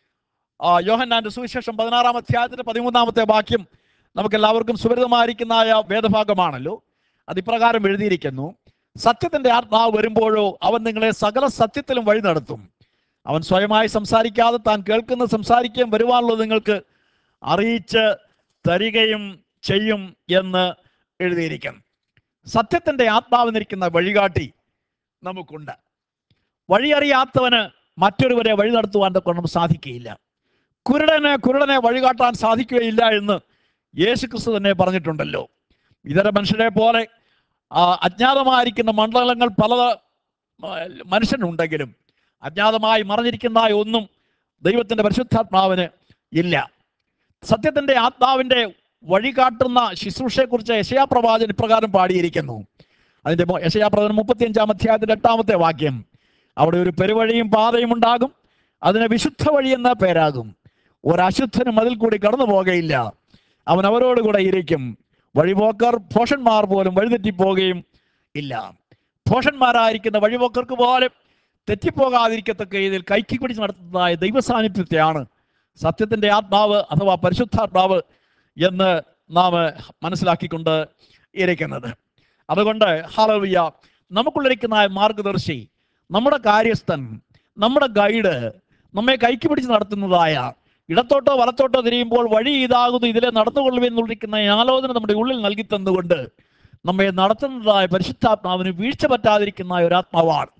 [SPEAKER 1] ആ യോഹന്നാന്റെ സുവിശേഷം പതിനാറാം അധ്യായത്തിന്റെ പതിമൂന്നാമത്തെ വാക്യം നമുക്ക് എല്ലാവർക്കും സുപരിതമായിരിക്കുന്നതായ വേദഭാഗമാണല്ലോ അത് ഇപ്രകാരം എഴുതിയിരിക്കുന്നു സത്യത്തിന്റെ ആത്മാവ് വരുമ്പോഴോ അവൻ നിങ്ങളെ സകല സത്യത്തിലും വഴി നടത്തും അവൻ സ്വയമായി സംസാരിക്കാതെ താൻ കേൾക്കുന്ന സംസാരിക്കുകയും വരുവാനുള്ളത് നിങ്ങൾക്ക് അറിയിച്ച് തരികയും ചെയ്യും എന്ന് എഴുതിയിരിക്കുന്നു സത്യത്തിന്റെ ആത്മാവിനിരിക്കുന്ന വഴികാട്ടി നമുക്കുണ്ട് വഴിയറിയാത്തവന് മറ്റൊരുവരെ വഴി നടത്തുവാൻ കൊണ്ട് സാധിക്കുകയില്ല കുരുടനെ കുരുടനെ വഴികാട്ടാൻ സാധിക്കുകയില്ല എന്ന് യേശു ക്രിസ്തു തന്നെ പറഞ്ഞിട്ടുണ്ടല്ലോ ഇതര മനുഷ്യരെ പോലെ ആ, അജ്ഞാതമായിരിക്കുന്ന മണ്ഡലങ്ങൾ പല ആ, മനുഷ്യനുണ്ടെങ്കിലും അജ്ഞാതമായി മറഞ്ഞിരിക്കുന്ന ഒന്നും ദൈവത്തിന്റെ പരിശുദ്ധാത്മാവിന് ഇല്ല സത്യത്തിന്റെ ആത്മാവിന്റെ വഴികാട്ടുന്ന ശുശ്രൂഷയെക്കുറിച്ച് യശയാ പ്രവാചകൻ ഇപ്രകാരം പാടിയിരിക്കുന്നു അതിന്റെ മു- യശയാ പ്രവചനം മുപ്പത്തിയഞ്ചാം അധ്യായത്തിന്റെ എട്ടാമത്തെ വാക്യം അവിടെ ഒരു പെരുവഴിയും പാതയും ഉണ്ടാകും അതിന് വിശുദ്ധ വഴി എന്ന പേരാകും ഒരശുദ്ധനും അതിൽ കൂടി കടന്നു പോകയില്ല അവൻ അവരോട് കൂടെ ഇരിക്കും വഴിപോക്കർ ഭോഷന്മാർ പോലും വഴിതെറ്റിപ്പോകുകയും ഇല്ല ഭോഷന്മാരായിരിക്കുന്ന വഴിപോക്കർക്ക് പോലും തെറ്റിപ്പോകാതിരിക്കത്തക്ക ഇതിൽ കൈക്ക് പിടിച്ച് നടത്തുന്നതായ ദൈവസാന്നിധ്യത്തെയാണ് സത്യത്തിന്റെ ആത്മാവ് അഥവാ പരിശുദ്ധാത്മാവ് എന്ന് നാം മനസ്സിലാക്കിക്കൊണ്ട് ഇരിക്കുന്നത് അതുകൊണ്ട് ഹാലവിയ നമുക്കുള്ളിരിക്കുന്ന ആ മാർഗദർശി നമ്മുടെ കാര്യസ്ഥൻ നമ്മുടെ ഗൈഡ് നമ്മെ കൈക്ക് പിടിച്ച് നടത്തുന്നതായ ഇടത്തോട്ടോ വലത്തോട്ടോ തിരിയുമ്പോൾ വഴി ഇതാകുന്നു ഇതിലെ നടന്നുകൊള്ളുമെന്നുള്ളിരിക്കുന്ന ഈ ആലോചന നമ്മുടെ ഉള്ളിൽ നൽകി തന്നുകൊണ്ട് നമ്മെ നടത്തുന്നതായ പരിശുദ്ധാത്മാവിന് വീഴ്ച പറ്റാതിരിക്കുന്ന ഒരു ആത്മാവാണ്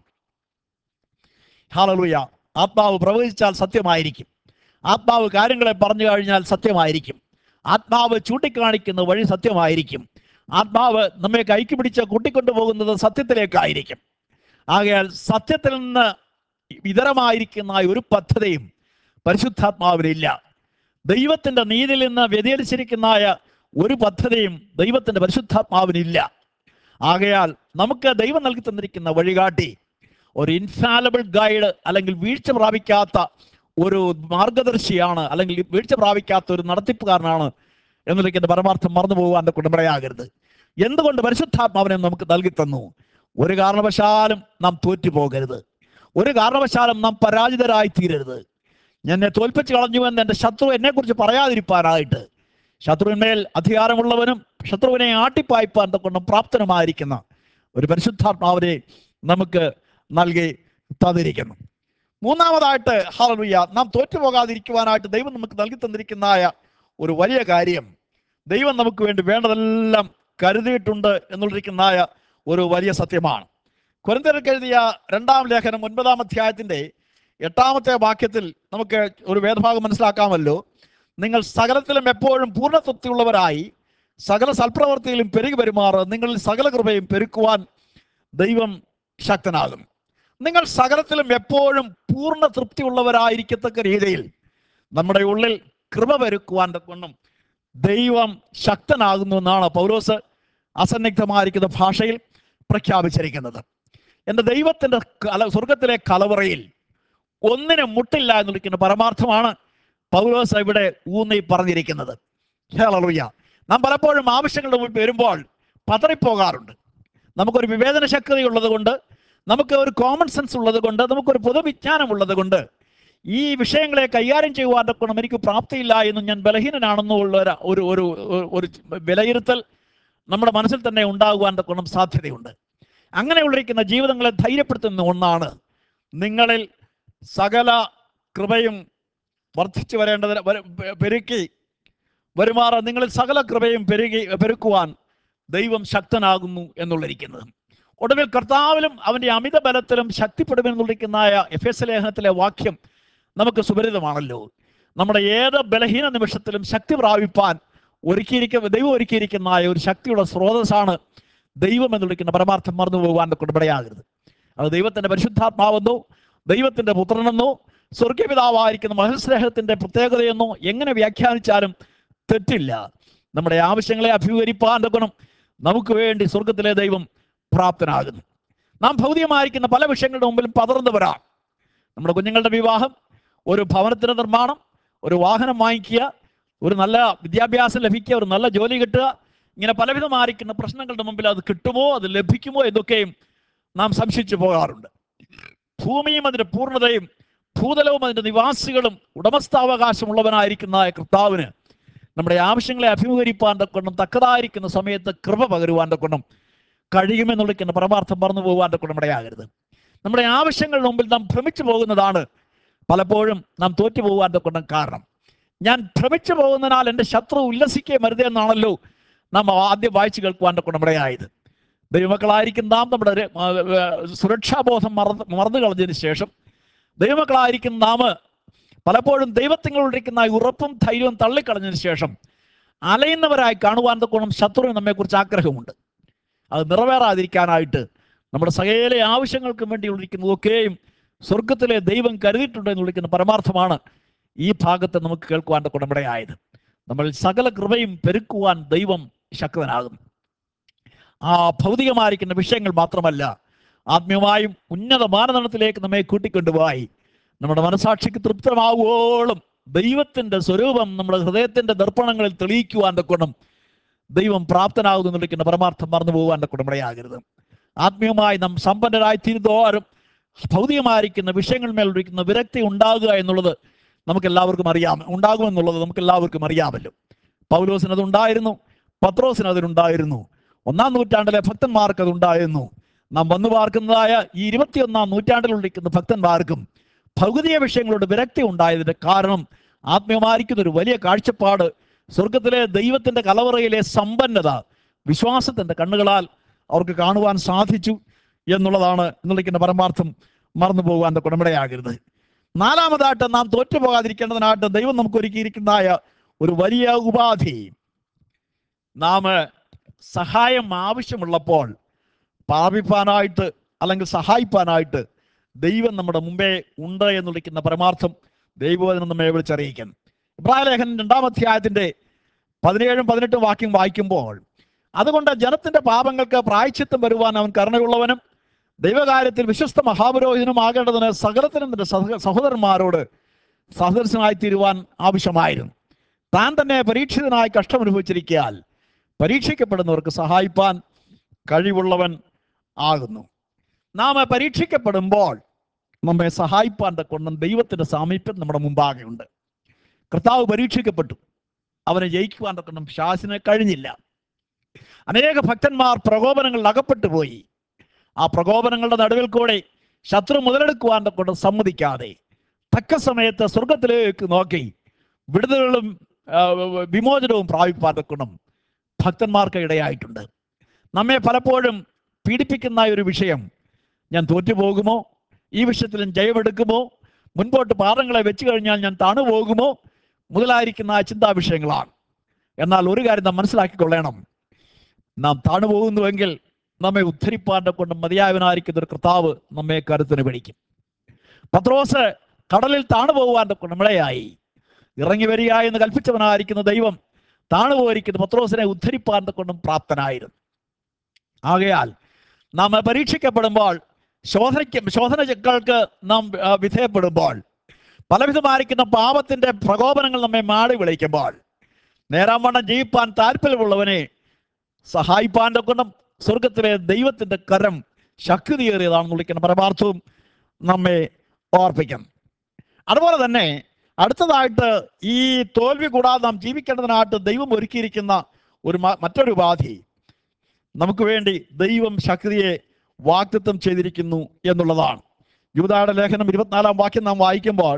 [SPEAKER 1] ഹാലലുയ ആത്മാവ് പ്രവചിച്ചാൽ സത്യമായിരിക്കും ആത്മാവ് കാര്യങ്ങളെ പറഞ്ഞു കഴിഞ്ഞാൽ സത്യമായിരിക്കും ആത്മാവ് ചൂണ്ടിക്കാണിക്കുന്ന വഴി സത്യമായിരിക്കും ആത്മാവ് നമ്മെ കൈക്ക് പിടിച്ച് കൂട്ടിക്കൊണ്ടുപോകുന്നത് സത്യത്തിലേക്കായിരിക്കും ആകയാൽ സത്യത്തിൽ നിന്ന് ഇതരമായിരിക്കുന്ന ഒരു പദ്ധതിയും പരിശുദ്ധാത്മാവിനില്ല ദൈവത്തിന്റെ നീതിയിൽ നിന്ന് വ്യതിചലിച്ചിരിക്കുന്നതായ ഒരു പദ്ധതിയും ദൈവത്തിന്റെ പരിശുദ്ധാത്മാവിനില്ല ആകയാൽ നമുക്ക് ദൈവം നൽകി തന്നിരിക്കുന്ന വഴികാട്ടി ഒരു ഇൻഫാലബിൾ ഗൈഡ് അല്ലെങ്കിൽ വീഴ്ച പ്രാപിക്കാത്ത ഒരു മാർഗദർശിയാണ് അല്ലെങ്കിൽ വീഴ്ച പ്രാപിക്കാത്ത ഒരു നടത്തിപ്പുകാരനാണ് എന്നുള്ളതിന്റെ പരമാർത്ഥം മറന്നു പോകാൻ കുടുംബയാകരുത് എന്തുകൊണ്ട് പരിശുദ്ധാത്മാവിനെ നമുക്ക് നൽകി തന്നു ഒരു കാരണവശാലും നാം തോറ്റു പോകരുത് ഒരു കാരണവശാലും നാം പരാജിതരായി തീരരുത് എന്നെ തോൽപ്പിച്ച് കളഞ്ഞു എന്ന് എൻ്റെ ശത്രു എന്നെക്കുറിച്ച് പറയാതിരിപ്പാനായിട്ട് ശത്രുവിന്മേൽ അധികാരമുള്ളവനും ശത്രുവിനെ ആട്ടിപ്പായ്പാൻ കൊണ്ടും പ്രാപ്തനുമായിരിക്കുന്ന ഒരു പരിശുദ്ധാത്മാവിനെ നമുക്ക് നൽകി തന്നിരിക്കുന്നു മൂന്നാമതായിട്ട് ഹാലലുയ്യ നാം തോറ്റുപോകാതിരിക്കുവാനായിട്ട് ദൈവം നമുക്ക് നൽകി തന്നിരിക്കുന്നതായ ഒരു വലിയ കാര്യം ദൈവം നമുക്ക് വേണ്ടി വേണ്ടതെല്ലാം കരുതിയിട്ടുണ്ട് എന്നുള്ളിരിക്കുന്നതായ ഒരു വലിയ സത്യമാണ് കൊരിന്തർക്ക് എഴുതിയ രണ്ടാം ലേഖനം ഒൻപതാം അധ്യായത്തിന്റെ എട്ടാമത്തെ വാക്യത്തിൽ നമുക്ക് ഒരു വേദഭാഗം മനസ്സിലാക്കാമല്ലോ നിങ്ങൾ സകലത്തിലും എപ്പോഴും പൂർണ്ണ തൃപ്തിയുള്ളവരായി സകല സൽപ്രവർത്തിയിലും പെരുകി പെരുമാറ് നിങ്ങളിൽ സകല കൃപയും പെരുക്കുവാൻ ദൈവം ശക്തനാകും നിങ്ങൾ സകലത്തിലും എപ്പോഴും പൂർണ്ണ തൃപ്തിയുള്ളവരായിരിക്കത്തക്ക രീതിയിൽ നമ്മുടെ ഉള്ളിൽ കൃപ പെരുക്കുവാൻ കൊണ്ടും ദൈവം ശക്തനാകുന്നു എന്നാണ് പൗലോസ് അസന്നിഗ്ധമായിരിക്കുന്ന ഭാഷയിൽ പ്രഖ്യാപിച്ചിരിക്കുന്നത് എൻ്റെ ദൈവത്തിൻ്റെ കല സ്വർഗത്തിലെ കലവറയിൽ ഒന്നിനും മുട്ടില്ല എന്ന് വിളിക്കുന്ന പരമാർത്ഥമാണ് പൗലോസ് ഇവിടെ ഊന്നി പറഞ്ഞിരിക്കുന്നത് ഹേളറിയ നാം പലപ്പോഴും ആവശ്യങ്ങളുടെ മുൻപ് വരുമ്പോൾ പതറിപ്പോകാറുണ്ട് നമുക്കൊരു വിവേചന ശക്തി ഉള്ളത് കൊണ്ട് നമുക്ക് ഒരു കോമൺ സെൻസ് ഉള്ളത് കൊണ്ട് നമുക്കൊരു പൊതുവിജ്ഞാനം ഉള്ളത് കൊണ്ട് ഈ വിഷയങ്ങളെ കൈകാര്യം ചെയ്യുവാൻ്റെ ഗുണം എനിക്ക് പ്രാപ്തിയില്ല എന്നും ഞാൻ ബലഹീനനാണെന്നുള്ള ഒരു ഒരു ഒരു ഒരു വിലയിരുത്തൽ നമ്മുടെ മനസ്സിൽ തന്നെ ഉണ്ടാകുവാൻ്റെ ഗുണം സാധ്യതയുണ്ട് അങ്ങനെയുള്ളിരിക്കുന്ന ജീവിതങ്ങളെ ധൈര്യപ്പെടുത്തുന്ന ഒന്നാണ് നിങ്ങളിൽ സകല കൃപയും വർദ്ധിച്ചു വരേണ്ടതിന് വര- പെ- പെരുക്കി വരുമാറ നിങ്ങളിൽ സകല കൃപയും പെരുകി പെരുക്കുവാൻ ദൈവം ശക്തനാകുന്നു എന്നുള്ളിരിക്കുന്നത് ഒടുവിൽ കർത്താവിലും അവന്റെ അമിത ബലത്തിലും ശക്തിപ്പെടുമെന്നുള്ളിരിക്കുന്നതായ എഫ് എസ് ലേഖനത്തിലെ വാക്യം നമുക്ക് സുപരിതമാണല്ലോ നമ്മുടെ ഏത് ബലഹീന നിമിഷത്തിലും ശക്തി പ്രാപിപ്പാൻ ഒരുക്കിയിരിക്കുന്ന ദൈവം ഒരുക്കിയിരിക്കുന്നതായ ഒരു ശക്തിയുടെ സ്രോതസ്സാണ് ദൈവം എന്നുള്ളിക്കുന്ന പരമാർത്ഥം മറന്നു പോകാൻ കുടുംബടയാകരുത് അത് ദൈവത്തിന്റെ പരിശുദ്ധാത്മാവെന്നോ ദൈവത്തിന്റെ പുത്രനെന്നോ സ്വർഗപിതാവായിരിക്കുന്ന മഹസ്നേഹത്തിന്റെ പ്രത്യേകതയെന്നോ എങ്ങനെ വ്യാഖ്യാനിച്ചാലും തെറ്റില്ല നമ്മുടെ ആവശ്യങ്ങളെ അഭിമുഖീകരിപ്പാൻ ഗുണം നമുക്ക് വേണ്ടി സ്വർഗത്തിലെ ദൈവം പ്രാപ്തനാകുന്നു നാം ഭൗതികമായിരിക്കുന്ന പല വിഷയങ്ങളുടെ മുമ്പിലും പതർന്നു വരാം നമ്മുടെ കുഞ്ഞുങ്ങളുടെ വിവാഹം ഒരു ഭവനത്തിന്റെ നിർമ്മാണം ഒരു വാഹനം വാങ്ങിക്കുക ഒരു നല്ല വിദ്യാഭ്യാസം ലഭിക്കുക ഒരു നല്ല ജോലി കിട്ടുക ഇങ്ങനെ പലവിധമായിരിക്കുന്ന പ്രശ്നങ്ങളുടെ മുമ്പിൽ അത് കിട്ടുമോ അത് ലഭിക്കുമോ എന്നൊക്കെയും നാം സംശയിച്ചു പോകാറുണ്ട് ഭൂമിയും അതിന്റെ പൂർണ്ണതയും ഭൂതലവും അതിന്റെ നിവാസികളും ഉടമസ്ഥാവകാശമുള്ളവനായിരിക്കുന്ന കർത്താവിന് നമ്മുടെ ആവശ്യങ്ങളെ അഭിമുഖീകരിപ്പാൻ കൊണ്ടും തക്കതായിരിക്കുന്ന സമയത്ത് കൃപ പകരുവാൻ കൊണ്ടും കഴിയുമെന്നുള്ളിക്കുന്ന പരമാർത്ഥം പറഞ്ഞു പോകാൻ കൊണ്ടും ഇടയാകരുത് നമ്മുടെ ആവശ്യങ്ങളുടെ മുമ്പിൽ നാം ഭ്രമിച്ചു പോകുന്നതാണ് പലപ്പോഴും നാം തോറ്റു പോകാൻ കൊണ്ടും കാരണം ഞാൻ ഭ്രമിച്ചു പോകുന്നതിനാൽ എൻ്റെ ശത്രു ഉല്ലസിക്കേ മരുതേ എന്നാണല്ലോ നാം ആദ്യം വായിച്ചു കേൾക്കുവാൻ കൊണ്ടും ഇടയായത് ദൈവമക്കളായിരിക്കും നാം നമ്മുടെ ഒരു, ആ, ആ, സുരക്ഷാബോധം മറന്ന് മറന്നു കളഞ്ഞതിന് ശേഷം ദൈവമക്കളായിരിക്കും നാം പലപ്പോഴും ദൈവത്തിങ്ങളിരിക്കുന്ന ആ ഉറപ്പും ധൈര്യവും തള്ളിക്കളഞ്ഞതിന് ശേഷം അലയുന്നവരായി കാണുവാൻ ഗുണം ശത്രുവിന് നമ്മെക്കുറിച്ച് ആഗ്രഹമുണ്ട് അത് നിറവേറാതിരിക്കാനായിട്ട് നമ്മുടെ സകല ആവശ്യങ്ങൾക്കും വേണ്ടി വിളിക്കുന്നതൊക്കെയും സ്വർഗത്തിലെ ദൈവം കരുതിയിട്ടുണ്ട് എന്ന് വിളിക്കുന്ന പരമാർത്ഥമാണ് ഈ ഭാഗത്ത് നമുക്ക് കേൾക്കുവാൻ കുടമ്പടയായത് നമ്മൾ സകല കൃപയും പെരുക്കുവാൻ ദൈവം ശക്തനാകും ആ ഭൗതികമായിരിക്കുന്ന വിഷയങ്ങൾ മാത്രമല്ല ആത്മീയമായും ഉന്നത മാനദണ്ഡത്തിലേക്ക് നമ്മെ കൂട്ടിക്കൊണ്ടുപോയി നമ്മുടെ മനസാക്ഷിക്ക് തൃപ്തമാവുവോളം ദൈവത്തിന്റെ സ്വരൂപം നമ്മുടെ ഹൃദയത്തിന്റെ ദർപ്പണങ്ങളിൽ തെളിയിക്കുവാൻ ഗുണം ദൈവം പ്രാപ്തനാകുന്നു എന്ന് വിളിക്കുന്ന പരമാർത്ഥം മറന്നു പോകാൻ കുടമ്പടയാകരുത് ആത്മീയമായി നാം സമ്പന്നരായി തീരുന്നോറും ഭൗതികമായിരിക്കുന്ന വിഷയങ്ങളിന്മേൽ ഇരിക്കുന്ന വിരക്തി ഉണ്ടാകുക എന്നുള്ളത് നമുക്ക് എല്ലാവർക്കും അറിയാം ഉണ്ടാകുമെന്നുള്ളത് നമുക്ക് എല്ലാവർക്കും അറിയാമല്ലോ പൗലോസിന് അത് ഉണ്ടായിരുന്നു പത്രോസിന് അതിനുണ്ടായിരുന്നു ഒന്നാം നൂറ്റാണ്ടിലെ ഭക്തന്മാർക്ക് അത് ഉണ്ടായിരുന്നു നാം വന്നു പാർക്കുന്നതായ ഈ ഇരുപത്തിയൊന്നാം നൂറ്റാണ്ടിലുള്ളിരിക്കുന്ന ഭക്തന്മാർക്കും ഭൗതിക വിഷയങ്ങളോട് വിരക്തി ഉണ്ടായതിന്റെ കാരണം ആത്മീയമായിരിക്കുന്ന ഒരു വലിയ കാഴ്ചപ്പാട് സ്വർഗത്തിലെ ദൈവത്തിന്റെ കലവറയിലെ സമ്പന്നത വിശ്വാസത്തിന്റെ കണ്ണുകളാൽ അവർക്ക് കാണുവാൻ സാധിച്ചു എന്നുള്ളതാണ് എന്നുള്ളിക്കുന്ന പരമാർത്ഥം മറന്നു പോകാൻ കുടമ്പടയാകരുത് നാലാമതായിട്ട് നാം തോറ്റുപോകാതിരിക്കേണ്ടതിനായിട്ട് ദൈവം നമുക്ക് ഒരുക്കിയിരിക്കുന്നതായ ഒരു വലിയ ഉപാധി നാം സഹായം ആവശ്യമുള്ളപ്പോൾ പ്രാപിപ്പാനായിട്ട് അല്ലെങ്കിൽ സഹായിപ്പാനായിട്ട് ദൈവം നമ്മുടെ മുമ്പേ ഉണ്ട് എന്ന് വിളിക്കുന്ന പരമാർത്ഥം ദൈവവചനം നമ്മെ വിളിച്ചറിയിക്കുന്നു ഇബ്രാഹിം ലേഖനം രണ്ടാം അധ്യായത്തിന്റെ പതിനേഴും പതിനെട്ടും വാക്യം വായിക്കുമ്പോൾ അതുകൊണ്ട് ജനത്തിന്റെ പാപങ്ങൾക്ക് പ്രായച്ചിത്തം വരുവാൻ അവൻ കരുണയുള്ളവനും ദൈവകാര്യത്തിൽ വിശ്വസ്ത മഹാപുരോഹിതനും ആകേണ്ടതിന് സകലത്തിനും തന്റെ സഹ സഹോദരന്മാരോട് സഹദർശനായി തീരുവാൻ ആവശ്യമായിരുന്നു താൻ തന്നെ പരീക്ഷിതനായി കഷ്ടമനുഭവിച്ചിരിക്കാൻ പരീക്ഷിക്കപ്പെടുന്നവർക്ക് സഹായിപ്പാൻ കഴിവുള്ളവൻ ആകുന്നു നാം പരീക്ഷിക്കപ്പെടുമ്പോൾ നമ്മെ സഹായിപ്പാൻ കൊണ്ടും ദൈവത്തിന്റെ സാമീപ്യം നമ്മുടെ മുമ്പാകെ ഉണ്ട് കർത്താവ് പരീക്ഷിക്കപ്പെട്ടു അവനെ ജയിക്കുവാൻ കൊണ്ടും ശാസിന് കഴിഞ്ഞില്ല അനേക ഭക്തന്മാർ പ്രകോപനങ്ങളിൽ അകപ്പെട്ടു പോയി ആ പ്രകോപനങ്ങളുടെ നടുവിൽ കൂടെ ശത്രു മുതലെടുക്കുവാൻ കൊണ്ട് സമ്മതിക്കാതെ തക്ക സമയത്ത് സ്വർഗത്തിലേക്ക് നോക്കി വിടുതലുകളും ആ, വിമോചനവും പ്രാപിപ്പാൻ കൊണ്ടും ഭക്തന്മാർക്ക് ഇടയായിട്ടുണ്ട് നമ്മെ പലപ്പോഴും പീഡിപ്പിക്കുന്ന ഒരു വിഷയം ഞാൻ തോറ്റുപോകുമോ ഈ വിഷയത്തിൽ ഞാൻ ജയമെടുക്കുമോ മുൻപോട്ട് പാദങ്ങളെ വെച്ച് കഴിഞ്ഞാൽ ഞാൻ താണുപോകുമോ മുതലായിരിക്കുന്ന ആ ചിന്താ വിഷയങ്ങളാണ് എന്നാൽ ഒരു കാര്യം നാം മനസ്സിലാക്കിക്കൊള്ളണം നാം താണുപോകുന്നുവെങ്കിൽ നമ്മെ ഉദ്ധരിപ്പാൻ്റെ കൊണ്ട് മതിയായവനായിരിക്കുന്ന ഒരു കർത്താവ് നമ്മെ കരുത്തിന് പിടിക്കും പത്രോസ് കടലിൽ താണുപോകുവാൻ്റെ കൊണ്ട് നമ്മളെയായി ഇറങ്ങി വരിക എന്ന് കൽപ്പിച്ചവനായിരിക്കുന്ന ദൈവം താണുപോയിരിക്കുന്ന പത്രോസിനെ ഉദ്ധരിപ്പാൻ്റെ കൊണ്ടും പ്രാപ്തനായിരുന്നു ആകയാൽ നാം പരീക്ഷിക്കപ്പെടുമ്പോൾ ശോധനയ്ക്ക് ശോധനകൾക്ക് നാം ആ, വിധേയപ്പെടുമ്പോൾ പലവിധമായിരിക്കുന്ന പാപത്തിന്റെ പ്രകോപനങ്ങൾ നമ്മെ മാടി വിളിക്കുമ്പോൾ നേരാം വണ്ണം ജീവിപ്പാൻ താല്പര്യമുള്ളവനെ സഹായിപ്പാൻ്റെ കൊണ്ടും സ്വർഗത്തിലെ ദൈവത്തിന്റെ കരം ശക്തിയേറിയതാണെന്ന് വിളിക്കുന്ന പരമാർത്ഥവും നമ്മെ ഓർപ്പിക്കും അതുപോലെ തന്നെ അടുത്തതായിട്ട് ഈ തോൽവി കൂടാതെ നാം ജീവിക്കേണ്ടതിനായിട്ട് ദൈവം ഒരുക്കിയിരിക്കുന്ന ഒരു മ- മറ്റൊരു ഉപാധി നമുക്ക് വേണ്ടി ദൈവം ശക്തിയെ വാക്തത്വം ചെയ്തിരിക്കുന്നു എന്നുള്ളതാണ് യൂതായുടെ ലേഖനം ഇരുപത്തിനാലാം വാക്യം നാം വായിക്കുമ്പോൾ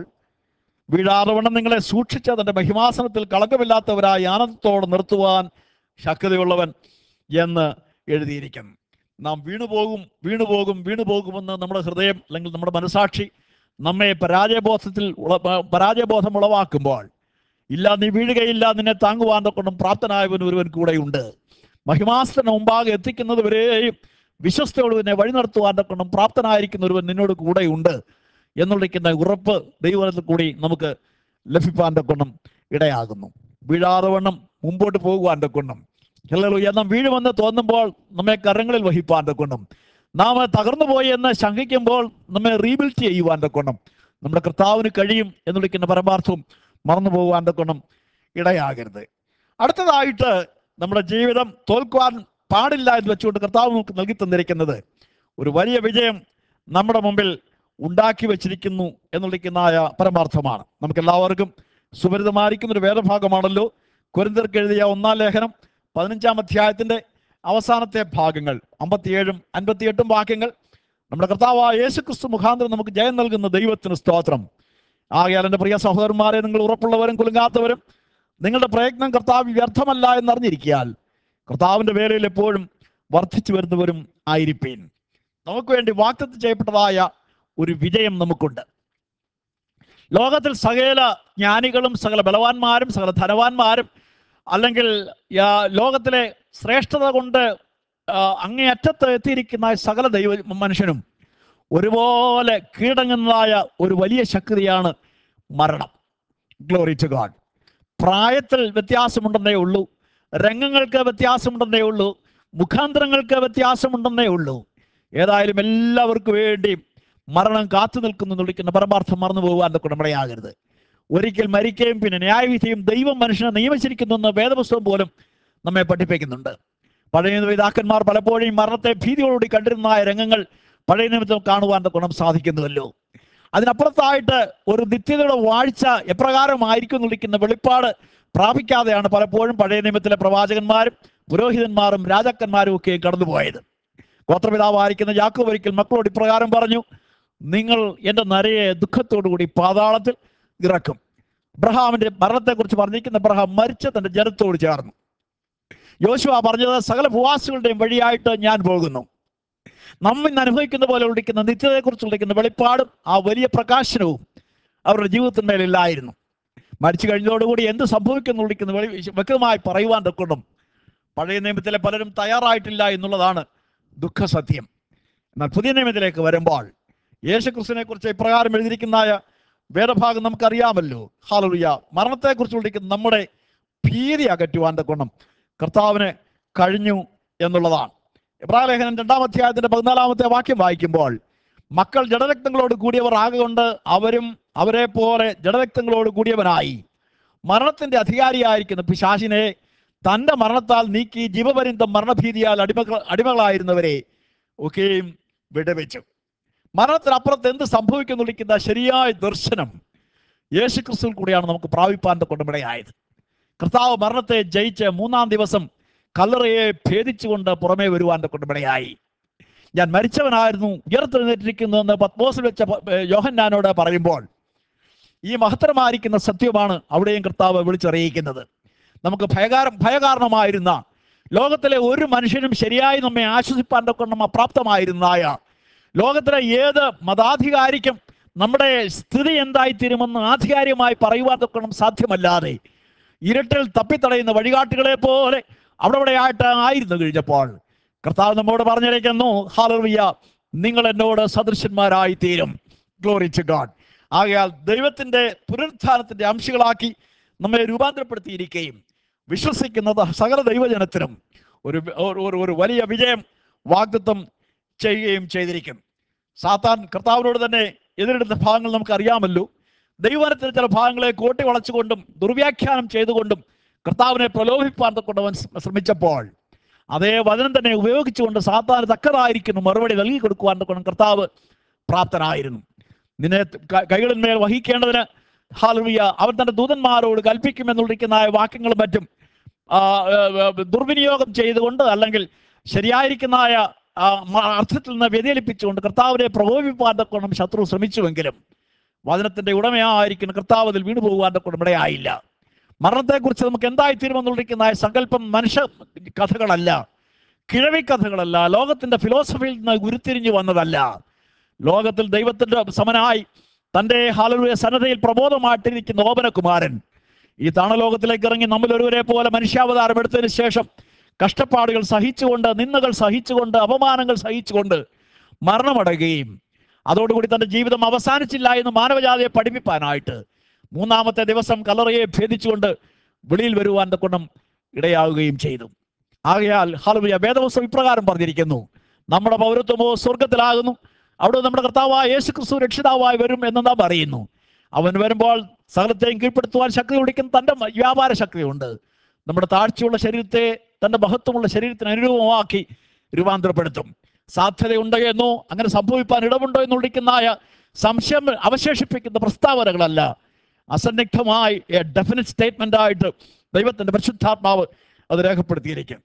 [SPEAKER 1] വീഴാറവണ്ണം നിങ്ങളെ സൂക്ഷിച്ച് അതിൻ്റെ മഹിമാസനത്തിൽ കളങ്കമില്ലാത്തവരായി ആനന്ദത്തോടെ നിർത്തുവാൻ ശക്തിയുള്ളവൻ എന്ന് എഴുതിയിരിക്കുന്നു നാം വീണുപോകും വീണുപോകും വീണുപോകുമെന്ന് നമ്മുടെ ഹൃദയം അല്ലെങ്കിൽ നമ്മുടെ മനസാക്ഷി നമ്മെ പരാജയബോധത്തിൽ ഉള പരാജയബോധം ഉളവാക്കുമ്പോൾ ഇല്ല നീ വീഴുകയില്ല നിന്നെ താങ്ങുവാൻ കൊണ്ടും പ്രാപ്തനായവൻ ഒരുവൻ കൂടെയുണ്ട് മഹിമാസന മുമ്പാകെ എത്തിക്കുന്നത് വരെയും വിശ്വസ്തയോട് നിന്നെ വഴി നടത്തുവാൻ കൊണ്ടും പ്രാപ്തനായിരിക്കുന്ന ഒരുവൻ നിന്നോട് കൂടെയുണ്ട് എന്നുള്ളിക്കുന്ന ഉറപ്പ് ദൈവത്തിൽ കൂടി നമുക്ക് ലഭിപ്പാൻ കൊണ്ടും ഇടയാകുന്നു വീഴാതെ വണ്ണം മുമ്പോട്ട് പോകുവാൻ കൊണ്ടും ഹല്ലേലൂയ നാം വീഴുമെന്ന് തോന്നുമ്പോൾ നമ്മെ കരങ്ങളിൽ വഹിപ്പാൻ കൊണ്ടും നാം തകർന്നു പോയി എന്ന് ശങ്കിക്കുമ്പോൾ നമ്മെ റീബിൽഡ് ചെയ്യുവാൻ കൊണ്ടും നമ്മുടെ കർത്താവിന് കഴിയും എന്ന് വിളിക്കുന്ന പരമാർത്ഥവും മറന്നു പോകുവാൻ കൊണ്ടും ഇടയാകരുത് അടുത്തതായിട്ട് നമ്മുടെ ജീവിതം തോൽക്കുവാൻ പാടില്ല എന്ന് വെച്ചുകൊണ്ട് കർത്താവ് നമുക്ക് നൽകി തന്നിരിക്കുന്നത് ഒരു വലിയ വിജയം നമ്മുടെ മുമ്പിൽ ഉണ്ടാക്കി വെച്ചിരിക്കുന്നു എന്നുള്ളിക്കുന്നതായ പരമാർത്ഥമാണ് നമുക്ക് എല്ലാവർക്കും സുപരിതമായിരിക്കുന്ന ഒരു വേദഭാഗമാണല്ലോ കുരിന്തർക്ക് എഴുതിയ ഒന്നാം ലേഖനം പതിനഞ്ചാം അധ്യായത്തിന്റെ അവസാനത്തെ ഭാഗങ്ങൾ അമ്പത്തിയേഴും അൻപത്തിയെട്ടും വാക്യങ്ങൾ നമ്മുടെ കർത്താവായ യേശു ക്രിസ്തു മുഖാന്തരം നമുക്ക് ജയം നൽകുന്ന ദൈവത്തിന് സ്തോത്രം ആകയാൽ എൻ്റെ പ്രിയ സഹോദരന്മാരെ നിങ്ങൾ ഉറപ്പുള്ളവരും കുലുങ്ങാത്തവരും നിങ്ങളുടെ പ്രയത്നം കർത്താവ് വ്യർത്ഥമല്ല എന്നറിഞ്ഞിരിക്കാൻ കർത്താവിൻ്റെ വേലയിൽ എപ്പോഴും വർദ്ധിച്ചു വരുന്നവരും ആയിരിപ്പീൻ നമുക്ക് വേണ്ടി വാക്തത്വം ചെയ്യപ്പെട്ടതായ ഒരു വിജയം നമുക്കുണ്ട് ലോകത്തിൽ സകല ജ്ഞാനികളും സകല ബലവാന്മാരും സകല ധനവാന്മാരും അല്ലെങ്കിൽ ആ, ലോകത്തിലെ ശ്രേഷ്ഠത കൊണ്ട് ആ, അങ്ങേയറ്റത്ത് എത്തിയിരിക്കുന്ന സകല ദൈവ മനുഷ്യനും ഒരുപോലെ കീഴടങ്ങുന്നതായ ഒരു വലിയ ശക്തിയാണ് മരണം ഗ്ലോറി ടു ഗാഡ് പ്രായത്തിൽ വ്യത്യാസമുണ്ടെന്നേ ഉള്ളൂ രംഗങ്ങൾക്ക് വ്യത്യാസമുണ്ടെന്നേ ഉള്ളൂ മുഖാന്തരങ്ങൾക്ക് വ്യത്യാസമുണ്ടെന്നേ ഉള്ളൂ ഏതായാലും എല്ലാവർക്കും വേണ്ടി മരണം കാത്തു നിൽക്കുന്നു എന്ന് വിളിക്കുന്ന പരമാർത്ഥം മറന്നു പോകാൻ കുടമടയാകരുത് ഒരിക്കൽ മരിക്കുകയും പിന്നെ ന്യായവിധിയും ദൈവം മനുഷ്യനെ നിയമിച്ചിരിക്കുന്നു എന്ന് വേദപുസ്തകം പോലും നമ്മെ പഠിപ്പിക്കുന്നുണ്ട് പഴയ പിതാക്കന്മാർ പലപ്പോഴും ഈ മരണത്തെ ഭീതിയോടുകൂടി കണ്ടിരുന്നതായ രംഗങ്ങൾ പഴയ നിമിത്തം കാണുവാൻ ഗുണം സാധിക്കുന്നുവല്ലോ അതിനപ്പുറത്തായിട്ട് ഒരു നിത്യതയുടെ വാഴ്ച എപ്രകാരമായിരിക്കും എന്ന് വിളിക്കുന്ന വെളിപ്പാട് പ്രാപിക്കാതെയാണ് പലപ്പോഴും പഴയ നിയമത്തിലെ പ്രവാചകന്മാരും പുരോഹിതന്മാരും രാജാക്കന്മാരും ഒക്കെ കടന്നുപോയത് ഗോത്രപിതാവായിരിക്കുന്ന യാക്കോബ് ഒരിക്കൽ മക്കളോട് ഇപ്രകാരം പറഞ്ഞു നിങ്ങൾ എൻ്റെ നരയെ ദുഃഖത്തോടുകൂടി പാതാളത്തിൽ ഇറക്കും അബ്രഹാമിന്റെ മരണത്തെക്കുറിച്ച് പറഞ്ഞിരിക്കുന്ന അബ്രഹാം മരിച്ച തന്റെ ജനത്തോട് ചേർന്നു യോശുവ പറഞ്ഞത് സകല ഭൂവാസികളുടെയും വഴിയായിട്ട് ഞാൻ പോകുന്നു നമ്മ ഇന്ന് അനുഭവിക്കുന്ന പോലെ ഉള്ളിക്കുന്ന നിത്യതയെക്കുറിച്ച് ഉള്ളിക്കുന്ന വെളിപ്പാടും ആ വലിയ പ്രകാശനവും അവരുടെ ജീവിതത്തിന്മേലില്ലായിരുന്നു മരിച്ചു കഴിഞ്ഞതോടുകൂടി എന്ത് സംഭവിക്കുന്നു ഉള്ളിക്കുന്ന വെളി വ്യക്തമായി പറയുവാൻ തൊക്കൊണ്ടും പഴയ നിയമത്തിലെ പലരും തയ്യാറായിട്ടില്ല എന്നുള്ളതാണ് ദുഃഖസത്യം എന്നാൽ പുതിയ നിയമത്തിലേക്ക് വരുമ്പോൾ യേശുക്രിസ്തുവിനെ കുറിച്ച് ഇപ്രകാരം എഴുതിയിരിക്കുന്നതായ വേദഭാഗം നമുക്കറിയാമല്ലോ ഹാലലുയ മരണത്തെക്കുറിച്ച് വിളിക്കുന്ന നമ്മുടെ ഭീതി അകറ്റുവാൻ കൊണ്ടും കർത്താവിന് കഴിഞ്ഞു എന്നുള്ളതാണ് ഇബ്രാലേഖനം രണ്ടാം അധ്യായത്തിന്റെ പതിനാലാമത്തെ വാക്യം വായിക്കുമ്പോൾ മക്കൾ ജഡരക്തങ്ങളോട് കൂടിയവർ ആകൊണ്ട് അവരും അവരെ പോലെ ജഡരക്തങ്ങളോട് കൂടിയവനായി മരണത്തിന്റെ അധികാരിയായിരിക്കുന്ന പിശാചിനെ തന്റെ മരണത്താൽ നീക്കി ജീവപര്യന്തം മരണഭീതിയാൽ അടിമകൾ അടിമകളായിരുന്നവരെ ഒക്കെയും വിടുവിച്ചു മരണത്തിനപ്പുറത്ത് എന്ത് സംഭവിക്കുന്നു വിളിക്കുന്ന ശരിയായ ദർശനം യേശുക്രിസ്തുവിൽ കൂടിയാണ് നമുക്ക് പ്രാപിപ്പാൻ്റെ കൊണ്ടുമിടയായത് കർത്താവ് മരണത്തെ ജയിച്ച് മൂന്നാം ദിവസം കല്ലറയെ ഭേദിച്ചുകൊണ്ട് പുറമേ വരുവാൻ്റെ കൊണ്ടുമിടയായി ഞാൻ മരിച്ചവനായിരുന്നു ഉയർത്തെഴുന്നേറ്റിരിക്കുന്നു എന്ന് പത്മോസിൽ വെച്ച പ- ഏ, യോഹന്നാനോട് പറയുമ്പോൾ ഈ മഹത്തരമായിരിക്കുന്ന സത്യമാണ് അവിടെയും കർത്താവ് വിളിച്ചറിയിക്കുന്നത് നമുക്ക് ഭയകാരം ഭയകാരണമായിരുന്ന ലോകത്തിലെ ഒരു മനുഷ്യനും ശരിയായി നമ്മെ ആശ്വസിപ്പാൻ തൊക്കണം അപ്രാപ്തമായിരുന്നായ ലോകത്തിലെ ഏത് മതാധികാരിക്കും നമ്മുടെ സ്ഥിതി എന്തായിത്തീരുമെന്ന് ആധികാരികമായി പറയുവാൻ തൊക്കണം സാധ്യമല്ലാതെ ഇരുട്ടിൽ തപ്പിത്തടയുന്ന വഴികാട്ടുകളെ പോലെ അവിടെ അവിടെ ആയിട്ട് ആയിരുന്നു കഴിഞ്ഞപ്പോൾ കർത്താവ് നമ്മോട് പറഞ്ഞിരിക്കുന്നു ഹാലറിയ നിങ്ങൾ എന്നോട് സദൃശന്മാരായി തീരും ഗ്ലോറി ടു ഗാഡ് ആകയാൽ ദൈവത്തിന്റെ പുനരുത്ഥാനത്തിന്റെ അംശങ്ങളാക്കി നമ്മെ രൂപാന്തരപ്പെടുത്തിയിരിക്കുകയും വിശ്വസിക്കുന്നത് സകല ദൈവജനത്തിനും ഒരു ഒരു- ഒരു ഒരു വലിയ വിജയം വാഗ്ദത്വം ചെയ്യുകയും ചെയ്തിരിക്കും സാത്താൻ കർത്താവിനോട് തന്നെ എതിരെടുത്ത ഭാഗങ്ങൾ നമുക്ക് അറിയാമല്ലോ ദൈവനത്തിന് ചില ഭാഗങ്ങളെ കോട്ടി വളച്ചുകൊണ്ടും ദുർവ്യാഖ്യാനം ചെയ്തുകൊണ്ടും കർത്താവിനെ പ്രലോഭിപ്പാൻ കൊണ്ട് അവൻ ശ്ര- ശ്രമിച്ചപ്പോൾ അതേ വചനം തന്നെ ഉപയോഗിച്ചുകൊണ്ട് സാത്താന് തക്കതായിരിക്കുന്നു മറുപടി നൽകി കൊടുക്കുവാൻ കൊണ്ട് കർത്താവ് പ്രാപ്തനായിരുന്നു നിന്നെ ക- കൈകളിന്മേൽ വഹിക്കേണ്ടതിന് ഹാലുവിയ അവൻ തന്റെ ദൂതന്മാരോട് കൽപ്പിക്കുമെന്നുള്ളിരിക്കുന്ന വാക്യങ്ങളും മറ്റും ആ, ആ, ആ, ദുർവിനിയോഗം ചെയ്തുകൊണ്ട് അല്ലെങ്കിൽ ശരിയായിരിക്കുന്നതായ ആ, മ- അർത്ഥത്തിൽ നിന്ന് വ്യതിചലിപ്പിച്ചുകൊണ്ട് കർത്താവിനെ പ്രകോപിപ്പാൻ കൊണ്ട് ശത്രു ശ്രമിച്ചുവെങ്കിലും വചനത്തിന്റെ ഉടമയായിരിക്കുന്ന കർത്താവ് അതിൽ വീണു പോകുവാൻ കൊണ്ട് ഇടയായില്ല മരണത്തെക്കുറിച്ച് നമുക്ക് എന്തായി തീരുമെന്നുള്ളിരിക്കുന്ന സങ്കല്പം മനുഷ്യ കഥകളല്ല കിഴവി കഥകളല്ല ലോകത്തിന്റെ ഫിലോസഫിയിൽ നിന്ന് ഉരുത്തിരിഞ്ഞു വന്നതല്ല ലോകത്തിൽ ദൈവത്തിന്റെ സമനായി തന്റെ ഹാലലുയ സന്നദ്ധയിൽ പ്രബോധമായിട്ടിരിക്കുന്ന ഓപനകുമാരൻ ഈ താണലോകത്തിലേക്ക് ഇറങ്ങി നമ്മൾ ഒരുവരെ പോലെ മനുഷ്യാവതാരം എടുത്തതിന് ശേഷം കഷ്ടപ്പാടുകൾ സഹിച്ചുകൊണ്ട് നിന്ദകൾ സഹിച്ചുകൊണ്ട് അപമാനങ്ങൾ സഹിച്ചുകൊണ്ട് മരണമടയുകയും അതോടുകൂടി തന്റെ ജീവിതം അവസാനിച്ചില്ല എന്ന് മാനവജാതിയെ പഠിപ്പിക്കാനായിട്ട് മൂന്നാമത്തെ ദിവസം കലറയെ ഭേദിച്ചുകൊണ്ട് വെളിയിൽ വരുവാൻ കൊണ്ടും ഇടയാവുകയും ചെയ്തു ആകയാൽ ഹാലുയ വേദവസ്വം ഇപ്രകാരം പറഞ്ഞിരിക്കുന്നു നമ്മുടെ പൗരത്വമോ സ്വർഗത്തിലാകുന്നു അവിടെ നമ്മുടെ കർത്താവായ യേശു ക്രിസ്തു രക്ഷിതാവായി വരും എന്ന് നാം അറിയുന്നു അവൻ വരുമ്പോൾ സകലത്തെയും കീഴ്പ്പെടുത്തുവാൻ ശക്തി പിടിക്കുന്ന തൻ്റെ വ്യാപാര ശക്തിയുണ്ട് നമ്മുടെ താഴ്ചയുള്ള ശരീരത്തെ തൻ്റെ മഹത്വമുള്ള ശരീരത്തിന് അനുരൂപമാക്കി രൂപാന്തരപ്പെടുത്തും സാധ്യതയുണ്ട് എന്നോ അങ്ങനെ സംഭവിപ്പാൻ ഇടമുണ്ടോ എന്നുള്ളിക്കുന്നതായ സംശയം അവശേഷിപ്പിക്കുന്ന പ്രസ്താവനകളല്ല അസന്നിഗ്ധമായി ഡെഫിനറ്റ് സ്റ്റേറ്റ്മെന്റ് ആയിട്ട് ദൈവത്തിന്റെ പരിശുദ്ധാത്മാവ് അത് രേഖപ്പെടുത്തിയിരിക്കും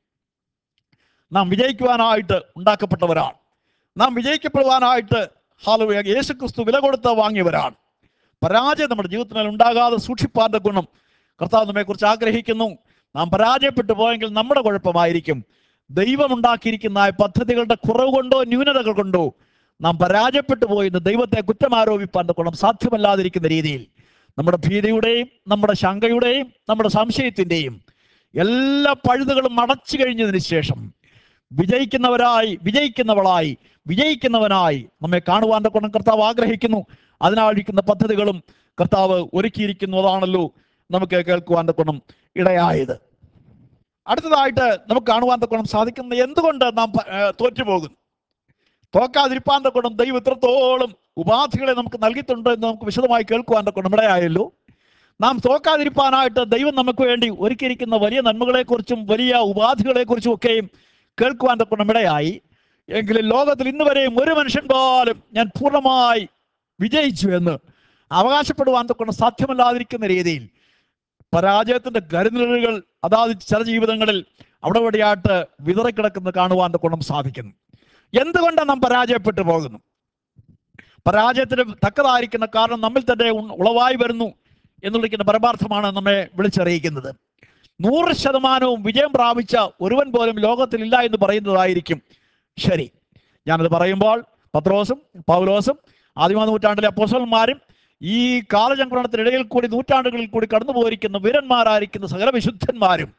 [SPEAKER 1] നാം വിജയിക്കുവാനായിട്ട് ഉണ്ടാക്കപ്പെട്ടവരാണ് നാം വിജയിക്കപ്പെടുവാനായിട്ട് ഹാലുവ യേശു ക്രിസ്തു വില കൊടുത്ത് വാങ്ങിയവരാണ് പരാജയം നമ്മുടെ ജീവിതത്തിൽ ഉണ്ടാകാതെ സൂക്ഷിപ്പാന്റെ ഗുണം കർത്താവ് നമ്മെക്കുറിച്ച് ആഗ്രഹിക്കുന്നു നാം പരാജയപ്പെട്ടു പോയെങ്കിൽ നമ്മുടെ കുഴപ്പമായിരിക്കും ദൈവം ഉണ്ടാക്കിയിരിക്കുന്ന ആ പദ്ധതികളുടെ കുറവ് കൊണ്ടോ ന്യൂനതകൾ കൊണ്ടോ നാം പരാജയപ്പെട്ടു പോയെന്ന് ദൈവത്തെ കുറ്റമാരോപിപ്പാൻ ഗുണം സാധ്യമല്ലാതിരിക്കുന്ന രീതിയിൽ നമ്മുടെ ഭീതിയുടെയും നമ്മുടെ ശങ്കയുടെയും നമ്മുടെ സംശയത്തിൻ്റെയും എല്ലാ പഴുതുകളും അടച്ചു കഴിഞ്ഞതിന് ശേഷം വിജയിക്കുന്നവരായി വിജയിക്കുന്നവളായി വിജയിക്കുന്നവനായി നമ്മെ കാണുവാൻ ഗുണം കർത്താവ് ആഗ്രഹിക്കുന്നു അതിനായിരിക്കുന്ന പദ്ധതികളും കർത്താവ് ഒരുക്കിയിരിക്കുന്നതാണല്ലോ നമുക്ക് കേൾക്കുവാൻ ഗുണം ഇടയായത് അടുത്തതായിട്ട് നമുക്ക് കാണുവാൻ ഗുണം സാധിക്കുന്ന എന്തുകൊണ്ട് നാം പ- ഏർ തോറ്റുപോകുന്നു തോക്കാതിരിപ്പാൻ ഗുണം ദൈവം ഇത്രത്തോളം ഉപാധികളെ നമുക്ക് നൽകിയിട്ടുണ്ട് എന്ന് നമുക്ക് വിശദമായി കേൾക്കുവാൻ ഗുണം ഇടയായല്ലോ നാം തോക്കാതിരിപ്പാനായിട്ട് ദൈവം നമുക്ക് വേണ്ടി ഒരുക്കിയിരിക്കുന്ന വലിയ നന്മകളെക്കുറിച്ചും വലിയ ഉപാധികളെക്കുറിച്ചും ഒക്കെയും കേൾക്കുവാൻ ഗുണം ഇടയായി എങ്കിലും ലോകത്തിൽ ഇന്ന് വരെയും ഒരു മനുഷ്യൻ പോലും ഞാൻ പൂർണ്ണമായി വിജയിച്ചു എന്ന് അവകാശപ്പെടുവാൻ തൊക്കെ സാധ്യമല്ലാതിരിക്കുന്ന രീതിയിൽ പരാജയത്തിന്റെ കരുനിഴലുകൾ അതാത് ചില ജീവിതങ്ങളിൽ അവിടെ ഇവിടെയായിട്ട് വിതറിക്കിടക്കുന്നത് കാണുവാൻ തൊക്കെ സാധിക്കുന്നു എന്തുകൊണ്ടാണ് നാം പരാജയപ്പെട്ടു പോകുന്നു പരാജയത്തിന് തക്കതായിരിക്കുന്ന കാരണം നമ്മിൽ തന്നെ ഉൺ- ഉളവായി വരുന്നു എന്നുള്ളിക്കുന്ന പരമാർത്ഥമാണ് നമ്മെ വിളിച്ചറിയിക്കുന്നത് നൂറ് ശതമാനവും വിജയം പ്രാപിച്ച ഒരുവൻ പോലും ലോകത്തിലില്ല എന്ന് പറയുന്നതായിരിക്കും ശരി ഞാനത് പറയുമ്പോൾ പത്രോസും പൗലോസും ആദിമ നൂറ്റാണ്ടിലെ അപ്പോസന്മാരും ഈ കാലചക്രണത്തിനിടയിൽ കൂടി നൂറ്റാണ്ടുകളിൽ കൂടി കടന്നു പോയിരിക്കുന്ന വീരന്മാരായിരിക്കുന്ന സകല വിശുദ്ധന്മാരും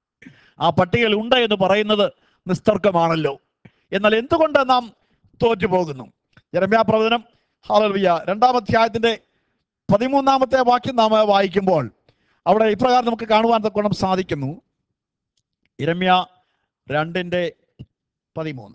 [SPEAKER 1] ആ പട്ടികയിൽ ഉണ്ട് എന്ന് പറയുന്നത് നിസ്തർക്കമാണല്ലോ എന്നാൽ എന്തുകൊണ്ട് നാം തോറ്റുപോകുന്നു ജരമ്യാ പ്രവചനം ഹാലൽവിയ രണ്ടാം അധ്യായത്തിന്റെ പതിമൂന്നാമത്തെ വാക്യം നാം വായിക്കുമ്പോൾ അവിടെ ഇപ്രകാരം നമുക്ക് കാണുവാൻ തക്കോണം സാധിക്കുന്നു ഇരമ്യ രണ്ടിന്റെ പതിമൂന്ന്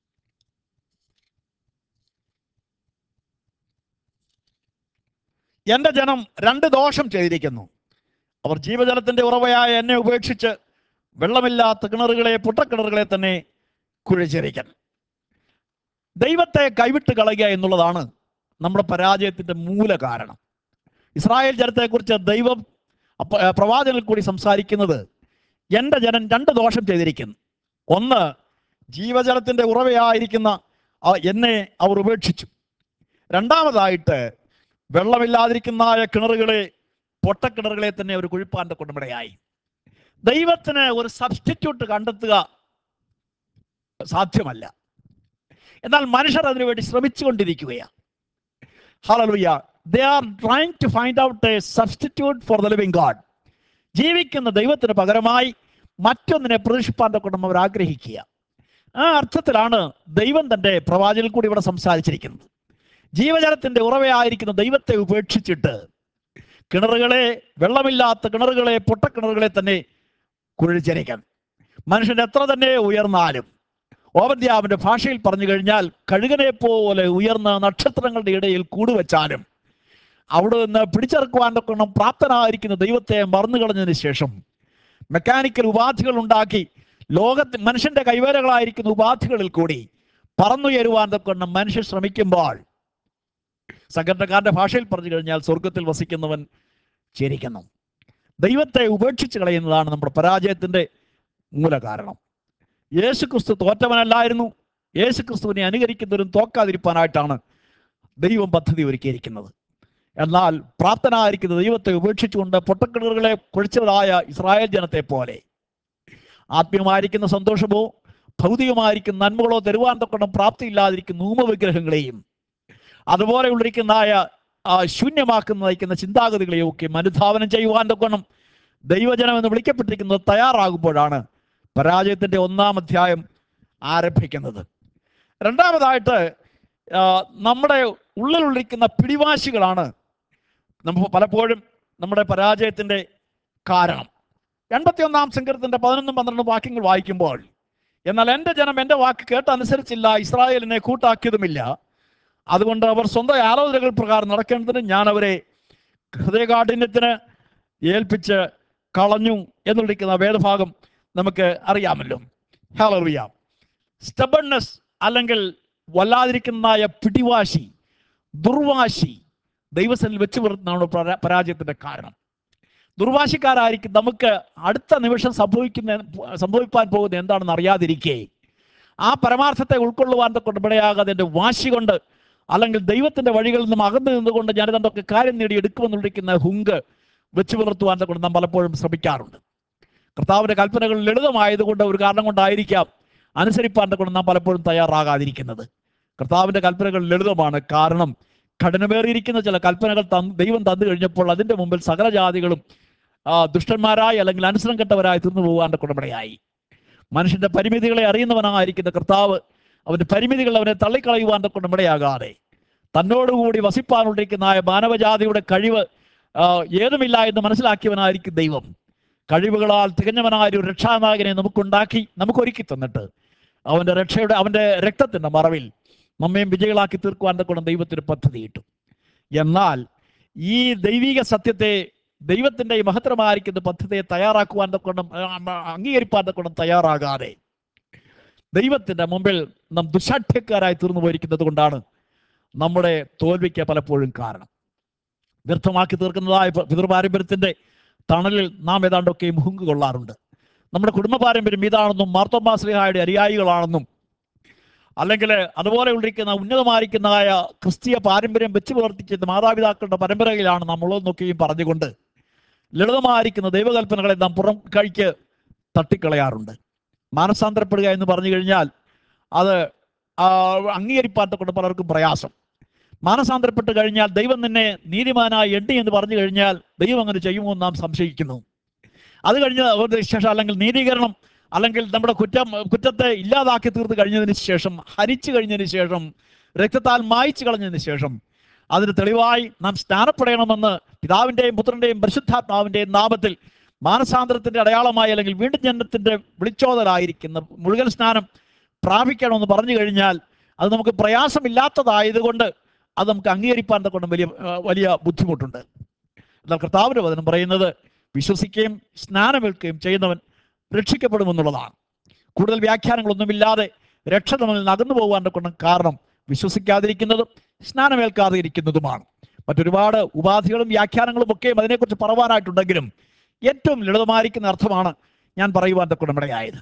[SPEAKER 1] എന്റെ ജനം രണ്ട് ദോഷം ചെയ്തിരിക്കുന്നു അവർ ജീവജലത്തിന്റെ ഉറവയായ എന്നെ ഉപേക്ഷിച്ച് വെള്ളമില്ലാത്ത കിണറുകളെ പുട്ടക്കിണറുകളെ തന്നെ കുഴിച്ചിരിക്കണം ദൈവത്തെ കൈവിട്ട് കളയുക എന്നുള്ളതാണ് നമ്മുടെ പരാജയത്തിന്റെ മൂല കാരണം ഇസ്രായേൽ ജനത്തെക്കുറിച്ച് ദൈവം അപ്പ- ഏർ പ്രവാചകനിൽ കൂടി സംസാരിക്കുന്നത് എൻ്റെ ജനം രണ്ട് ദോഷം ചെയ്തിരിക്കുന്നു ഒന്ന് ജീവജലത്തിന്റെ ഉറവയായിരിക്കുന്ന ആ, എന്നെ അവർ ഉപേക്ഷിച്ചു രണ്ടാമതായിട്ട് വെള്ളമില്ലാതിരിക്കുന്നതായ കിണറുകളെ പൊട്ടക്കിണറുകളെ തന്നെ ഒരു കുഴിപ്പാൻ്റെ കൊണ്ടുമിടയായി ദൈവത്തിന് ഒരു സബ്സ്റ്റിറ്റ്യൂട്ട് കണ്ടെത്തുക സാധ്യമല്ല എന്നാൽ മനുഷ്യർ അതിനുവേണ്ടി ശ്രമിച്ചുകൊണ്ടിരിക്കുകയാണ് hallelujah they are trying to find out a substitute for the living God ജീവിക്കുന്ന ദൈവത്തിന് പകരമായി മറ്റൊന്നിനെ പ്രതീക്ഷിപ്പാൻ കൊണ്ട് അവർ ആഗ്രഹിക്കുക ആ അർത്ഥത്തിലാണ് ദൈവം തൻ്റെ പ്രവാചകനിൽ കൂടി ഇവിടെ സംസാരിച്ചിരിക്കുന്നത് ജീവജലത്തിന്റെ ഉറവയായിരിക്കുന്ന ദൈവത്തെ ഉപേക്ഷിച്ചിട്ട് കിണറുകളെ വെള്ളമില്ലാത്ത കിണറുകളെ പൊട്ടക്കിണറുകളെ തന്നെ കുഴിച്ചരിക്കാൻ മനുഷ്യൻ എത്ര തന്നെ ഉയർന്നാലും ഓപദ്യാവിന്റെ ഭാഷയിൽ പറഞ്ഞു കഴിഞ്ഞാൽ കഴുകനെ പോലെ ഉയർന്ന നക്ഷത്രങ്ങളുടെ ഇടയിൽ കൂടുവച്ചാലും അവിടെ നിന്ന് പിടിച്ചെറുക്കുവാൻ തൊക്കണം പ്രാപ്തനായിരിക്കുന്ന ദൈവത്തെ മറന്നു കളഞ്ഞതിന് ശേഷം മെക്കാനിക്കൽ ഉപാധികൾ ഉണ്ടാക്കി ലോകത്ത് മനുഷ്യന്റെ കൈവേലകളായിരിക്കുന്ന ഉപാധികളിൽ കൂടി പറന്നുയരുവാൻ തൊക്കണം മനുഷ്യൻ ശ്രമിക്കുമ്പോൾ സംഘടനക്കാരന്റെ ഭാഷയിൽ പറഞ്ഞു കഴിഞ്ഞാൽ സ്വർഗത്തിൽ വസിക്കുന്നവൻ ചിരിക്കുന്നു ദൈവത്തെ ഉപേക്ഷിച്ച് കളയുന്നതാണ് നമ്മുടെ പരാജയത്തിന്റെ മൂലകാരണം യേശു ക്രിസ്തു തോറ്റവനല്ലായിരുന്നു യേശു ക്രിസ്തുവിനെ അനുകരിക്കുന്നവരും തോക്കാതിരിക്കാനായിട്ടാണ് ദൈവം പദ്ധതി ഒരുക്കിയിരിക്കുന്നത് എന്നാൽ പ്രാപ്തനായിരിക്കുന്ന ദൈവത്തെ ഉപേക്ഷിച്ചുകൊണ്ട് പൊട്ടക്കിണറുകളെ കുഴിച്ചതായ ഇസ്രായേൽ ജനത്തെ പോലെ ആത്മീയമായിരിക്കുന്ന സന്തോഷമോ ഭൗതികമായിരിക്കുന്ന നന്മകളോ തരുവാൻ തൊക്കണം പ്രാപ്തിയില്ലാതിരിക്കുന്ന ഊമവിഗ്രഹങ്ങളെയും അതുപോലെയുള്ളിരിക്കുന്നതായ ആ ശൂന്യമാക്കുന്ന നയിക്കുന്ന ചിന്താഗതികളെയും ഒക്കെ അനുധാവനം ചെയ്യുവാൻ തൊക്കണം ദൈവജനം എന്ന് വിളിക്കപ്പെട്ടിരിക്കുന്നത് തയ്യാറാകുമ്പോഴാണ് പരാജയത്തിന്റെ ഒന്നാം അധ്യായം ആരംഭിക്കുന്നത് രണ്ടാമതായിട്ട് ആ, നമ്മുടെ ഉള്ളിലുള്ളിരിക്കുന്ന പിടിവാശികളാണ് നമുക്ക് പലപ്പോഴും നമ്മുടെ പരാജയത്തിന്റെ കാരണം എൺപത്തി ഒന്നാം സങ്കീർത്തന്റെ പതിനൊന്നും പന്ത്രണ്ടും വാക്യങ്ങൾ വായിക്കുമ്പോൾ എന്നാൽ എൻ്റെ ജനം എൻ്റെ വാക്ക് കേട്ടനുസരിച്ചില്ല ഇസ്രായേലിനെ കൂട്ടാക്കിയതുമില്ല അതുകൊണ്ട് അവർ സ്വന്തം ആലോചനകൾ പ്രകാരം നടക്കേണ്ടതിന് ഞാൻ അവരെ ഹൃദയകാഠിന്യത്തിന് ഏൽപ്പിച്ച് കളഞ്ഞു എന്നുള്ളിരിക്കുന്ന വേദഭാഗം നമുക്ക് അറിയാമല്ലോ ഹലറിയാം സ്റ്റബൺനെസ് അല്ലെങ്കിൽ വല്ലാതിരിക്കുന്നതായ പിടിവാശി ദുർവാശി ദൈവസനിൽ വെച്ച് പുലർത്തുന്നതാണ് പരാ- പരാജയത്തിന്റെ കാരണം ദുർവാശിക്കാരായിരിക്കും നമുക്ക് അടുത്ത നിമിഷം സംഭവിക്കുന്ന സംഭവിപ്പാൻ പോകുന്നത് എന്താണെന്ന് അറിയാതിരിക്കേ ആ പരമാർത്ഥത്തെ ഉൾക്കൊള്ളുവാൻ കൊണ്ട് ഇവിടെയാകാതെ എൻ്റെ വാശി കൊണ്ട് അല്ലെങ്കിൽ ദൈവത്തിന്റെ വഴികളിൽ നിന്നും അകന്നു നിന്നുകൊണ്ട് ഞാനിതൊക്കെ കാര്യം നേടി എടുക്കുമെന്നുള്ളിരിക്കുന്ന ഹുങ്ക് വെച്ച് പുലർത്തുവാൻ കൊണ്ട് നാം പലപ്പോഴും ശ്രമിക്കാറുണ്ട് കർത്താവിന്റെ കൽപ്പനകൾ ലളിതമായതുകൊണ്ട് ഒരു കാരണം കൊണ്ടായിരിക്കാം അനുസരിപ്പാൻ കൊണ്ട് നാം പലപ്പോഴും തയ്യാറാകാതിരിക്കുന്നത് കർത്താവിന്റെ കൽപ്പനകൾ ലളിതമാണ് കാരണം കഠിനമേറിയിരിക്കുന്ന ചില കൽപ്പനകൾ തന്ന് ദൈവം തന്നു കഴിഞ്ഞപ്പോൾ അതിന്റെ മുമ്പിൽ സകല ജാതികളും ആ, ദുഷ്ടന്മാരായി അല്ലെങ്കിൽ അനുസരണം കെട്ടവരായി തീർന്നു പോകാൻ കുടമ്പടയായി മനുഷ്യന്റെ പരിമിതികളെ അറിയുന്നവനായിരിക്കുന്ന കർത്താവ് അവന്റെ പരിമിതികൾ അവനെ തള്ളിക്കളയുവാൻ കുടമ്പടയാകാതെ തന്നോടുകൂടി വസിപ്പാനുണ്ടിരിക്കുന്ന ആ മാനവജാതിയുടെ കഴിവ് ആ, ഏതുമില്ല എന്ന് മനസ്സിലാക്കിയവനായിരിക്കും ദൈവം കഴിവുകളാൽ തികഞ്ഞവനായ ഒരു രക്ഷാനായകനെ നമുക്കുണ്ടാക്കി നമുക്കൊരുക്കി തന്നിട്ട് അവന്റെ രക്ഷയുടെ അവന്റെ രക്തത്തിന്റെ മറവിൽ നമ്മയും വിജയികളാക്കി തീർക്കുവാൻ കൊണ്ട് ദൈവത്തിന് പദ്ധതിയിട്ടു എന്നാൽ ഈ ദൈവിക സത്യത്തെ ദൈവത്തിന്റെ ഈ മഹത്തരമായിരിക്കുന്ന പദ്ധതിയെ തയ്യാറാക്കുവാൻ കൊണ്ടും അംഗീകരിപ്പാൻ കൊണ്ടും തയ്യാറാകാതെ ദൈവത്തിന്റെ മുമ്പിൽ നാം ദുശാഠ്യക്കാരായി തീർന്നു പോയിരിക്കുന്നത് കൊണ്ടാണ് നമ്മുടെ തോൽവിക്ക് പലപ്പോഴും കാരണം വ്യർത്ഥമാക്കി തീർക്കുന്നതായ പ- പിതൃപാരമ്പര്യത്തിന്റെ തണലിൽ നാം ഏതാണ്ടൊക്കെ മുഹുങ്ക് കൊള്ളാറുണ്ട് നമ്മുടെ കുടുംബ പാരമ്പര്യം ഇതാണെന്നും മാർത്തോമാശ്രീഹായുടെ അനുയായികളാണെന്നും അല്ലെങ്കിൽ അതുപോലെ ഉള്ളിരിക്കുന്ന ഉന്നതമായിരിക്കുന്നതായ ക്രിസ്തീയ പാരമ്പര്യം വെച്ച് പ്രവർത്തിക്കുന്ന മാതാപിതാക്കളുടെ പരമ്പരയിലാണ് നമ്മളുള്ളതെന്നൊക്കെയും പറഞ്ഞുകൊണ്ട് ലളിതമായിരിക്കുന്ന ദൈവകൽപ്പനകളെ നാം പുറം കഴിക്ക് തട്ടിക്കളയാറുണ്ട് മാനസാന്തരപ്പെടുക എന്ന് പറഞ്ഞു കഴിഞ്ഞാൽ അത് ആ, അംഗീകരിപ്പാത്ത കൊണ്ട് പലർക്കും പ്രയാസം മാനസാന്തരപ്പെട്ട് കഴിഞ്ഞാൽ ദൈവം നിന്നെ നീതിമാനായി എണ്ണി എന്ന് പറഞ്ഞു കഴിഞ്ഞാൽ ദൈവം അങ്ങനെ ചെയ്യുമോ എന്ന് നാം സംശയിക്കുന്നു അത് കഴിഞ്ഞ് അവരുടെ ശേഷം അല്ലെങ്കിൽ നീതീകരണം അല്ലെങ്കിൽ നമ്മുടെ കുറ്റം കുറ്റത്തെ ഇല്ലാതാക്കി തീർത്ത് കഴിഞ്ഞതിന് ശേഷം ഹരിച്ചു കഴിഞ്ഞതിന് ശേഷം രക്തത്താൽ മായ്ച്ചു കളഞ്ഞതിന് ശേഷം അതിന് തെളിവായി നാം സ്നാനപ്പെടണമെന്ന് പിതാവിന്റെയും പുത്രന്റെയും പരിശുദ്ധാത്മാവിന്റെയും നാമത്തിൽ മാനസാന്തരത്തിന്റെ അടയാളമായി അല്ലെങ്കിൽ വീണ്ടും ജനനത്തിന്റെ വിളിച്ചോതലായിരിക്കുന്ന മുഴുകൽ സ്നാനം പ്രാപിക്കണമെന്ന് പറഞ്ഞു കഴിഞ്ഞാൽ അത് നമുക്ക് പ്രയാസമില്ലാത്തതായതുകൊണ്ട് അത് നമുക്ക് അംഗീകരിപ്പാൻ കൊണ്ട് വലിയ ആ, വലിയ ബുദ്ധിമുട്ടുണ്ട് എന്നാൽ കർത്താവിന്റെ വചനം പറയുന്നത് വിശ്വസിക്കുകയും സ്നാനമേൽക്കുകയും ചെയ്യുന്നവൻ രക്ഷിക്കപ്പെടുമെന്നുള്ളതാണ് കൂടുതൽ വ്യാഖ്യാനങ്ങളൊന്നുമില്ലാതെ രക്ഷ നമ്മിൽ നകന്നു പോകാൻ കൊണ്ട് കാരണം വിശ്വസിക്കാതിരിക്കുന്നതും സ്നാനമേൽക്കാതെ ഇരിക്കുന്നതുമാണ് മറ്റൊരുപാട് ഉപാധികളും വ്യാഖ്യാനങ്ങളും ഒക്കെയും അതിനെക്കുറിച്ച് പറവാനായിട്ടുണ്ടെങ്കിലും ഏറ്റവും ലളിതമായിരിക്കുന്ന അർത്ഥമാണ് ഞാൻ പറയുവാൻ കൊണ്ട് ഇടയായത്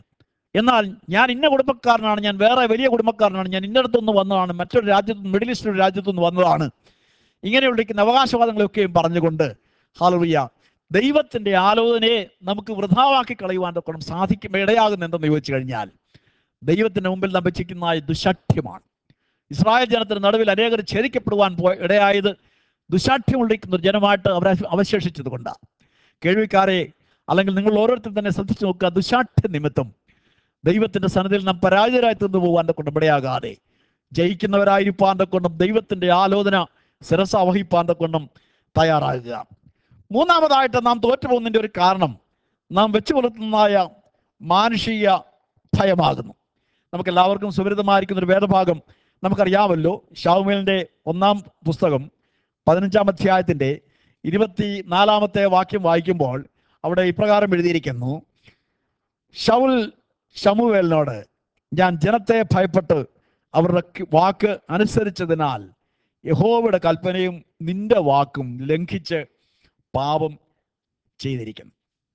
[SPEAKER 1] എന്നാൽ ഞാൻ ഇന്ന കുടുംബക്കാരനാണ് ഞാൻ വേറെ വലിയ കുടുംബക്കാരനാണ് ഞാൻ ഇന്നടത്തുനിന്ന് വന്നതാണ് മറ്റൊരു രാജ്യത്ത് മിഡിൽ ഈസ്റ്റ് ഒരു രാജ്യത്തു നിന്ന് വന്നതാണ് ഇങ്ങനെയുള്ളിരിക്കുന്ന അവകാശവാദങ്ങളൊക്കെയും പറഞ്ഞുകൊണ്ട് ഹാലറിയ ദൈവത്തിന്റെ ആലോചനയെ നമുക്ക് വൃഥാവാക്കി കളയുവാൻ തൊക്കണം സാധിക്കും ഇടയാകുന്ന എന്തെന്ന് ചോദിച്ചു കഴിഞ്ഞാൽ ദൈവത്തിന്റെ മുമ്പിൽ നാം വെച്ചിരിക്കുന്ന ദുശാഠ്യമാണ് ഇസ്രായേൽ ജനത്തിന് നടുവിൽ അനേകർ ഛേദിക്കപ്പെടുവാൻ പോയ ഇടയായത് ദുശാഠ്യമുള്ളിരിക്കുന്ന ഒരു ജനമായിട്ട് അവർ അവശേഷിച്ചത് കൊണ്ടാണ് കേൾവിക്കാരെ അല്ലെങ്കിൽ നിങ്ങൾ ഓരോരുത്തരും തന്നെ ശ്രദ്ധിച്ചു നോക്കുക ദുശാഠ്യ നിമിത്തം ദൈവത്തിന്റെ സന്നദ്ധിയിൽ നാം പരാജയരായി തീർന്നു പോകാൻ കൊണ്ടും ഇടയാകാതെ ജയിക്കുന്നവരായിരിക്കാൻ കൊണ്ടും ദൈവത്തിന്റെ ആലോചന ശിരസ വഹിപ്പാൻ കൊണ്ടും തയ്യാറാകുക മൂന്നാമതായിട്ട് നാം തോറ്റുപോകുന്നതിൻ്റെ ഒരു കാരണം നാം വെച്ചു പുലർത്തുന്നതായ മാനുഷിക ഭയമാകുന്നു നമുക്ക് എല്ലാവർക്കും സുപരിതമായിരിക്കുന്ന ഒരു വേദഭാഗം നമുക്കറിയാമല്ലോ ഷാവുമേലിന്റെ ഒന്നാം പുസ്തകം പതിനഞ്ചാം അധ്യായത്തിന്റെ ഇരുപത്തി നാലാമത്തെ വാക്യം വായിക്കുമ്പോൾ അവിടെ ഇപ്രകാരം എഴുതിയിരിക്കുന്നു ഷൗൽ ഷമുവേലിനോട് ഞാൻ ജനത്തെ ഭയപ്പെട്ട് അവരുടെ ക- വാക്ക് അനുസരിച്ചതിനാൽ യഹോവയുടെ കൽപ്പനയും നിന്റെ വാക്കും ലംഘിച്ച് പാപം ചെയ്തിരിക്കുന്നു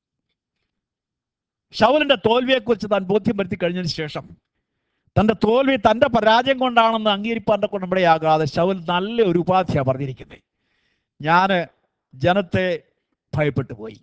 [SPEAKER 1] ഷൗലിന്റെ തോൽവിയെക്കുറിച്ച് താൻ ബോധ്യം വരുത്തി കഴിഞ്ഞതിന് ശേഷം തന്റെ തോൽവി തന്റെ പരാജയം കൊണ്ടാണെന്ന് അംഗീകരിപ്പാൻ്റെ കൊണ്ട് ഇവിടെയാകാതെ ഷൗൽ നല്ല ഒരു ഉപാധിയാണ് പറഞ്ഞിരിക്കുന്നത് ഞാൻ ജനത്തെ ഭയപ്പെട്ടു പോയി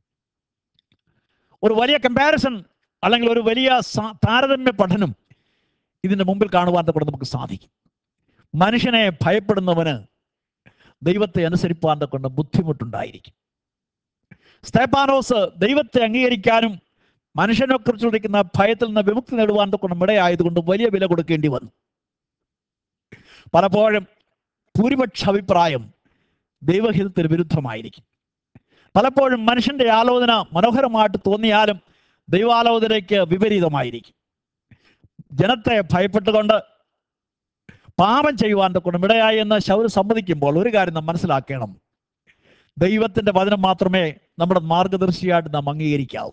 [SPEAKER 1] ഒരു വലിയ കമ്പാരിസൺ അല്ലെങ്കിൽ ഒരു വലിയ സ- താരതമ്യ പഠനം ഇതിന്റെ മുമ്പിൽ കാണുവാൻ കൊണ്ട് നമുക്ക് സാധിക്കും മനുഷ്യനെ ഭയപ്പെടുന്നവന് ദൈവത്തെ അനുസരിപ്പാൻ കൊണ്ട് ബുദ്ധിമുട്ടുണ്ടായിരിക്കും സ്തേപ്പാനോസ് ദൈവത്തെ അംഗീകരിക്കാനും മനുഷ്യനെ കുറിച്ചുള്ള ഭയത്തിൽ നിന്ന് വിമുക്തി നേടുവാൻ കൊണ്ട് ഇടയായതുകൊണ്ട് വലിയ വില കൊടുക്കേണ്ടി വന്നു പലപ്പോഴും ഭൂരിപക്ഷ അഭിപ്രായം ദൈവഹിതത്തിന് വിരുദ്ധമായിരിക്കും പലപ്പോഴും മനുഷ്യന്റെ ആലോചന മനോഹരമായിട്ട് തോന്നിയാലും ദൈവാലോചനയ്ക്ക് വിപരീതമായിരിക്കും ജനത്തെ ഭയപ്പെട്ടുകൊണ്ട് പാപം ചെയ്യുവാൻ കൊണ്ട് ഇടയായി എന്ന് ശൗര് സമ്മതിക്കുമ്പോൾ ഒരു കാര്യം നാം മനസ്സിലാക്കണം ദൈവത്തിന്റെ വചനം മാത്രമേ നമ്മുടെ മാർഗദർശിയായിട്ട് നാം അംഗീകരിക്കാവൂ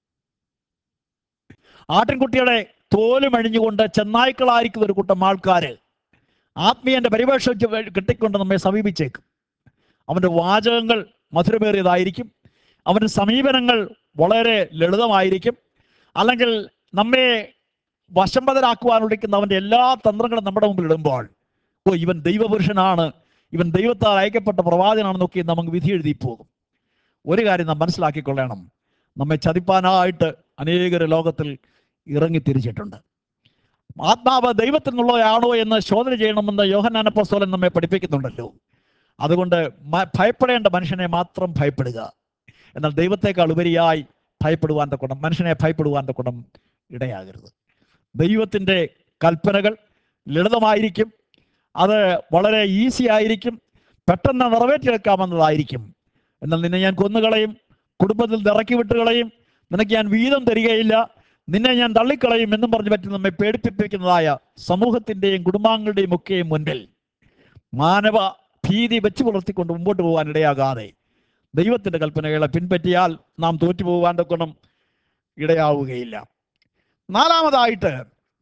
[SPEAKER 1] ആട്ടിൻകുട്ടിയുടെ തോലും അഴിഞ്ഞുകൊണ്ട് ചെന്നായ്ക്കളായിരിക്കുന്ന ഒരു കൂട്ടം ആൾക്കാര് ആത്മീയന്റെ പരിവേഷ കിട്ടിക്കൊണ്ട് നമ്മെ സമീപിച്ചേക്കും അവന്റെ വാചകങ്ങൾ മധുരമേറിയതായിരിക്കും അവന്റെ സമീപനങ്ങൾ വളരെ ലളിതമായിരിക്കും അല്ലെങ്കിൽ നമ്മെ വശംബദരാക്കുവാനുള്ളിക്കുന്ന അവന്റെ എല്ലാ തന്ത്രങ്ങളും നമ്മുടെ മുമ്പിൽ ഇടുമ്പോൾ ഓ ഇവൻ ദൈവപുരുഷനാണ് ഇവൻ ദൈവത്താൽ അയക്കപ്പെട്ട പ്രവാചനാണെന്നൊക്കെ നമുക്ക് വിധി എഴുതി പോകും ഒരു കാര്യം നാം മനസ്സിലാക്കിക്കൊള്ളണം നമ്മെ ചതിപ്പാനായിട്ട് അനേകർ ലോകത്തിൽ ഇറങ്ങി തിരിച്ചിട്ടുണ്ട് ആത്മാവ് ദൈവത്തിൽ നിന്നുള്ളതാണോ എന്ന് ശോധന ചെയ്യണമെന്ന് യോഹനാനപ്പോസ്തോലൻ നമ്മെ പഠിപ്പിക്കുന്നുണ്ടല്ലോ അതുകൊണ്ട് മ- ഭയപ്പെടേണ്ട മനുഷ്യനെ മാത്രം ഭയപ്പെടുക എന്നാൽ ദൈവത്തെക്കാൾ ഉപരിയായി ഭയപ്പെടുവാൻ തക്കണം മനുഷ്യനെ ഭയപ്പെടുവാൻ തക്കണം ഇടയാകരുത് ദൈവത്തിൻ്റെ കൽപ്പനകൾ ലളിതമായിരിക്കും അത് വളരെ ഈസി ആയിരിക്കും പെട്ടെന്ന് നിറവേറ്റിയെടുക്കാമെന്നതായിരിക്കും എന്നാൽ നിന്നെ ഞാൻ കൊന്നുകളയും കുടുംബത്തിൽ നിന്ന് ഇറക്കി വിട്ടുകളയും നിനക്ക് ഞാൻ വീതം തരികയില്ല നിന്നെ ഞാൻ തള്ളിക്കളയും എന്നും പറഞ്ഞ് പറ്റി നമ്മെ പേടിപ്പിപ്പിക്കുന്നതായ സമൂഹത്തിൻ്റെയും കുടുംബാംഗങ്ങളുടെയും ഒക്കെയും മുൻപിൽ മാനവ ഭീതി വെച്ച് പുലർത്തിക്കൊണ്ട് മുമ്പോട്ട് പോകാൻ ഇടയാകാതെ ദൈവത്തിൻ്റെ കൽപ്പനകളെ പിൻപറ്റിയാൽ നാം തോറ്റുപോകാൻ തൊക്കണം ഇടയാവുകയില്ല നാലാമതായിട്ട്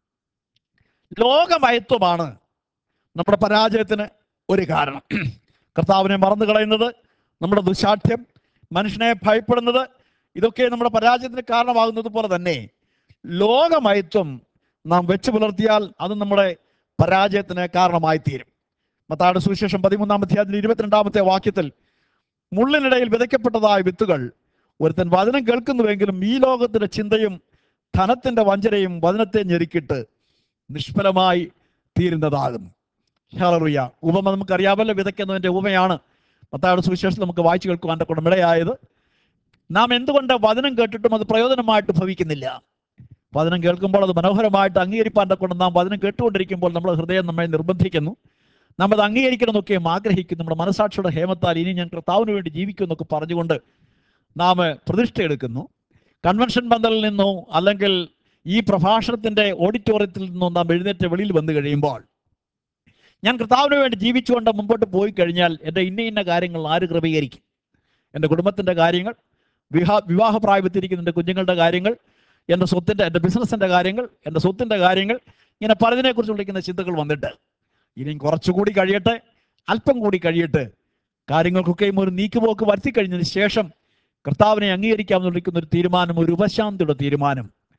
[SPEAKER 1] ലോകമയത്വമാണ് നമ്മുടെ പരാജയത്തിന് ഒരു കാരണം കർത്താവിനെ മറന്നു കളയുന്നത് നമ്മുടെ ദുശാഠ്യം മനുഷ്യനെ ഭയപ്പെടുന്നത് ഇതൊക്കെ നമ്മുടെ പരാജയത്തിന് കാരണമാകുന്നത് പോലെ തന്നെ ലോകമയത്വം നാം വെച്ച് പുലർത്തിയാൽ അത് നമ്മുടെ പരാജയത്തിന് കാരണമായി തീരും മത്താട് സുവിശേഷം പതിമൂന്നാം അധ്യായത്തിൽ ഇരുപത്തിരണ്ടാമത്തെ വാക്യത്തിൽ മുള്ളിനിടയിൽ വിതയ്ക്കപ്പെട്ടതായ വിത്തുകൾ ഒരുത്തൻ വചനം കേൾക്കുന്നുവെങ്കിലും ഈ ലോകത്തിന്റെ ചിന്തയും ധനത്തിന്റെ വഞ്ചനയും വചനത്തെ ഞെരുക്കിട്ട് നിഷ്ഫലമായി തീരുന്നതാകുന്നു ഹലറിയ ഉപമ നമുക്കറിയാമല്ലോ വിതയ്ക്കുന്നതിന്റെ ഉപമയാണ് മത്തായുടെ സുവിശേഷം നമുക്ക് വായിച്ചു കേൾക്കുവാൻ കൊണ്ട് ഇടയായത് നാം എന്തുകൊണ്ട് വചനം കേട്ടിട്ടും അത് പ്രയോജനമായിട്ട് ഭവിക്കുന്നില്ല വചനം കേൾക്കുമ്പോൾ അത് മനോഹരമായിട്ട് അംഗീകരിപ്പാൻ കൊണ്ട് നാം വചനം കേട്ടുകൊണ്ടിരിക്കുമ്പോൾ നമ്മുടെ ഹൃദയം നമ്മെ നിർബന്ധിക്കുന്നു നാം അത് അംഗീകരിക്കണമെന്നൊക്കെയും ആഗ്രഹിക്കുന്നു നമ്മുടെ മനസാക്ഷിയുടെ ഹേമത്താൽ ഇനി ഞാൻ കർത്താവിന് വേണ്ടി ജീവിക്കും എന്നൊക്കെ പറഞ്ഞുകൊണ്ട് നാം പ്രതിഷ്ഠ എടുക്കുന്നു കൺവെൻഷൻ പന്തലിൽ നിന്നോ അല്ലെങ്കിൽ ഈ പ്രഭാഷണത്തിന്റെ ഓഡിറ്റോറിയത്തിൽ നിന്നോ നാം എഴുന്നേറ്റ് വെളിയിൽ വന്നു കഴിയുമ്പോൾ ഞാൻ കർത്താവിന് വേണ്ടി ജീവിച്ചുകൊണ്ട് മുമ്പോട്ട് പോയി കഴിഞ്ഞാൽ എൻ്റെ ഇന്ന ഇന്ന കാര്യങ്ങൾ ആര് ക്രമീകരിക്കും എൻ്റെ കുടുംബത്തിൻ്റെ കാര്യങ്ങൾ വിവാഹ വിവാഹപ്രായത്തിരിക്കുന്ന എൻ്റെ കുഞ്ഞുങ്ങളുടെ കാര്യങ്ങൾ എൻ്റെ സ്വത്തിൻ്റെ എൻ്റെ ബിസിനസ്സിൻ്റെ കാര്യങ്ങൾ എൻ്റെ സ്വത്തിൻ്റെ കാര്യങ്ങൾ ഇങ്ങനെ പലതിനെക്കുറിച്ച് വിളിക്കുന്ന ചിന്തകൾ വന്നിട്ട് ഇനിയും കുറച്ചുകൂടി കഴിയട്ടെ അല്പം കൂടി കഴിയട്ടെ കാര്യങ്ങൾക്കൊക്കെയും ഒരു നീക്കുപോക്ക് വരുത്തി കഴിഞ്ഞതിന് ശേഷം കർത്താവിനെ അംഗീകരിക്കാമെന്ന് വിളിക്കുന്ന ഒരു തീരുമാനം ഒരു ഉപശാന്തിയുടെ തീരുമാനം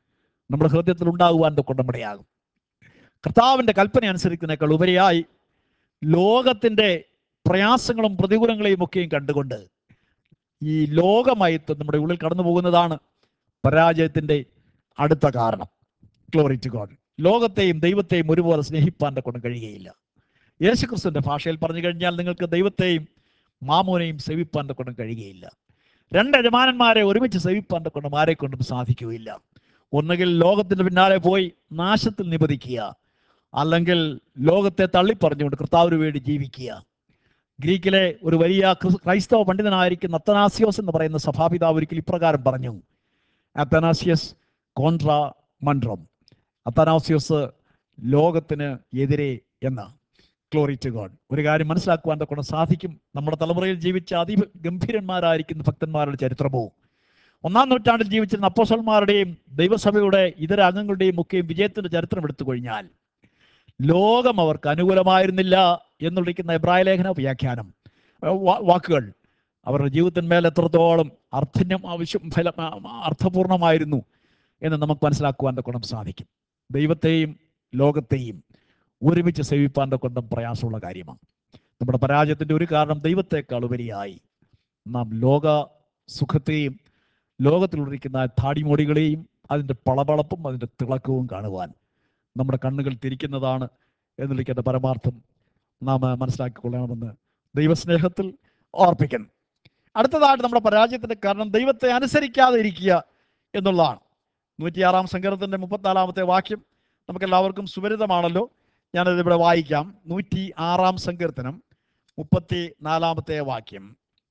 [SPEAKER 1] നമ്മുടെ ഹൃദയത്തിൽ ഉണ്ടാകുവാൻ കൊണ്ടമിടയാകും കർത്താവിൻ്റെ കൽപ്പന അനുസരിക്കുന്നതിനേക്കാൾ ഉപരിയായി ലോകത്തിൻ്റെ പ്രയാസങ്ങളും പ്രതികൂലങ്ങളെയും ഒക്കെയും കണ്ടുകൊണ്ട് ഈ ലോകമയത്ത് നമ്മുടെ ഉള്ളിൽ കടന്നു പോകുന്നതാണ് പരാജയത്തിൻ്റെ അടുത്ത കാരണം ഗ്ലോറി ഗോഡ് ലോകത്തെയും ദൈവത്തെയും ഒരുപോലെ സ്നേഹിപ്പാൻ കൊണ്ട് കഴിയുകയില്ല യേശുക്രിസ്തുവിന്റെ ഭാഷയിൽ പറഞ്ഞു കഴിഞ്ഞാൽ നിങ്ങൾക്ക് ദൈവത്തെയും മാമോനെയും സേവിപ്പാൻ കൊണ്ടും കഴിയുകയില്ല രണ്ട് യജമാനന്മാരെ ഒരുമിച്ച് സേവിപ്പാൻ കൊണ്ടും ആരെ കൊണ്ടും സാധിക്കുകയില്ല ഒന്നുകിൽ ലോകത്തിന്റെ പിന്നാലെ പോയി നാശത്തിൽ നിപതിക്കുക അല്ലെങ്കിൽ ലോകത്തെ തള്ളിപ്പറഞ്ഞുകൊണ്ട് കർത്താവിന് വേണ്ടി ജീവിക്കുക ഗ്രീക്കിലെ ഒരു വലിയ ക്രിസ്- ക്രൈസ്തവ പണ്ഡിതനായിരിക്കുന്ന അത്തനാസിയോസ് എന്ന് പറയുന്ന സഭാപിതാവ് ഒരിക്കൽ ഇപ്രകാരം പറഞ്ഞു അത്തനാസിയസ് കോൺട്ര മൺട്രം അത്തനാസിയോസ് ലോകത്തിന് എതിരെ എന്ന് ഗ്ലോറി ടു ഗോഡ് ഒരു കാര്യം മനസ്സിലാക്കുവാൻ കൊണ്ട് സാധിക്കും നമ്മുടെ തലമുറയിൽ ജീവിച്ച അതിഗംഭീരന്മാരായിരിക്കുന്ന ഭക്തന്മാരുടെ ചരിത്രമോ ഒന്നാം നൂറ്റാണ്ടിൽ ജീവിച്ചിരുന്ന അപ്പോസന്മാരുടെയും ദൈവസഭയുടെ ഇതര അംഗങ്ങളുടെയും ഒക്കെയും വിജയത്തിന്റെ ചരിത്രം എടുത്തു കഴിഞ്ഞാൽ ലോകം അവർക്ക് അനുകൂലമായിരുന്നില്ല എന്നുള്ളിക്കുന്ന എബ്രായ ലേഖന വ്യാഖ്യാനം അഹ് വാ- വാക്കുകൾ അവരുടെ ജീവിതത്തിന്മേൽ എത്രത്തോളം അർത്ഥന്യം ആവശ്യം ഫല അർത്ഥപൂർണമായിരുന്നു എന്ന് നമുക്ക് മനസ്സിലാക്കുവാൻ കൊണ്ടും സാധിക്കും ദൈവത്തെയും ലോകത്തെയും ഒരുമിച്ച് സേവിപ്പാൻ കൊണ്ടും പ്രയാസമുള്ള കാര്യമാണ് നമ്മുടെ പരാജയത്തിന്റെ ഒരു കാരണം ദൈവത്തെക്കാൾ ഉപരിയായി നാം ലോക സുഖത്തെയും ലോകത്തിലുള്ളിരിക്കുന്ന താടിമോടികളെയും അതിൻ്റെ പളപളപ്പും അതിൻ്റെ തിളക്കവും കാണുവാൻ നമ്മുടെ കണ്ണുകൾ തിരിക്കുന്നതാണ് എന്നുള്ളിക്കുന്ന പരമാർത്ഥം നാം മനസ്സിലാക്കിക്കൊള്ളണമെന്ന് ദൈവസ്നേഹത്തിൽ ഓർപ്പിക്കുന്നു അടുത്തതായിട്ട് നമ്മുടെ പരാജയത്തിന്റെ കാരണം ദൈവത്തെ അനുസരിക്കാതെ ഇരിക്കുക എന്നുള്ളതാണ് നൂറ്റിയാറാം സങ്കീർത്തന്റെ മുപ്പത്തിനാലാമത്തെ വാക്യം നമുക്കെല്ലാവർക്കും സുപരിതമാണല്ലോ ഞാനത് ഇവിടെ വായിക്കാം നൂറ്റി ആറാം സങ്കീർത്തനം മുപ്പത്തി നാലാമത്തെ വാക്യം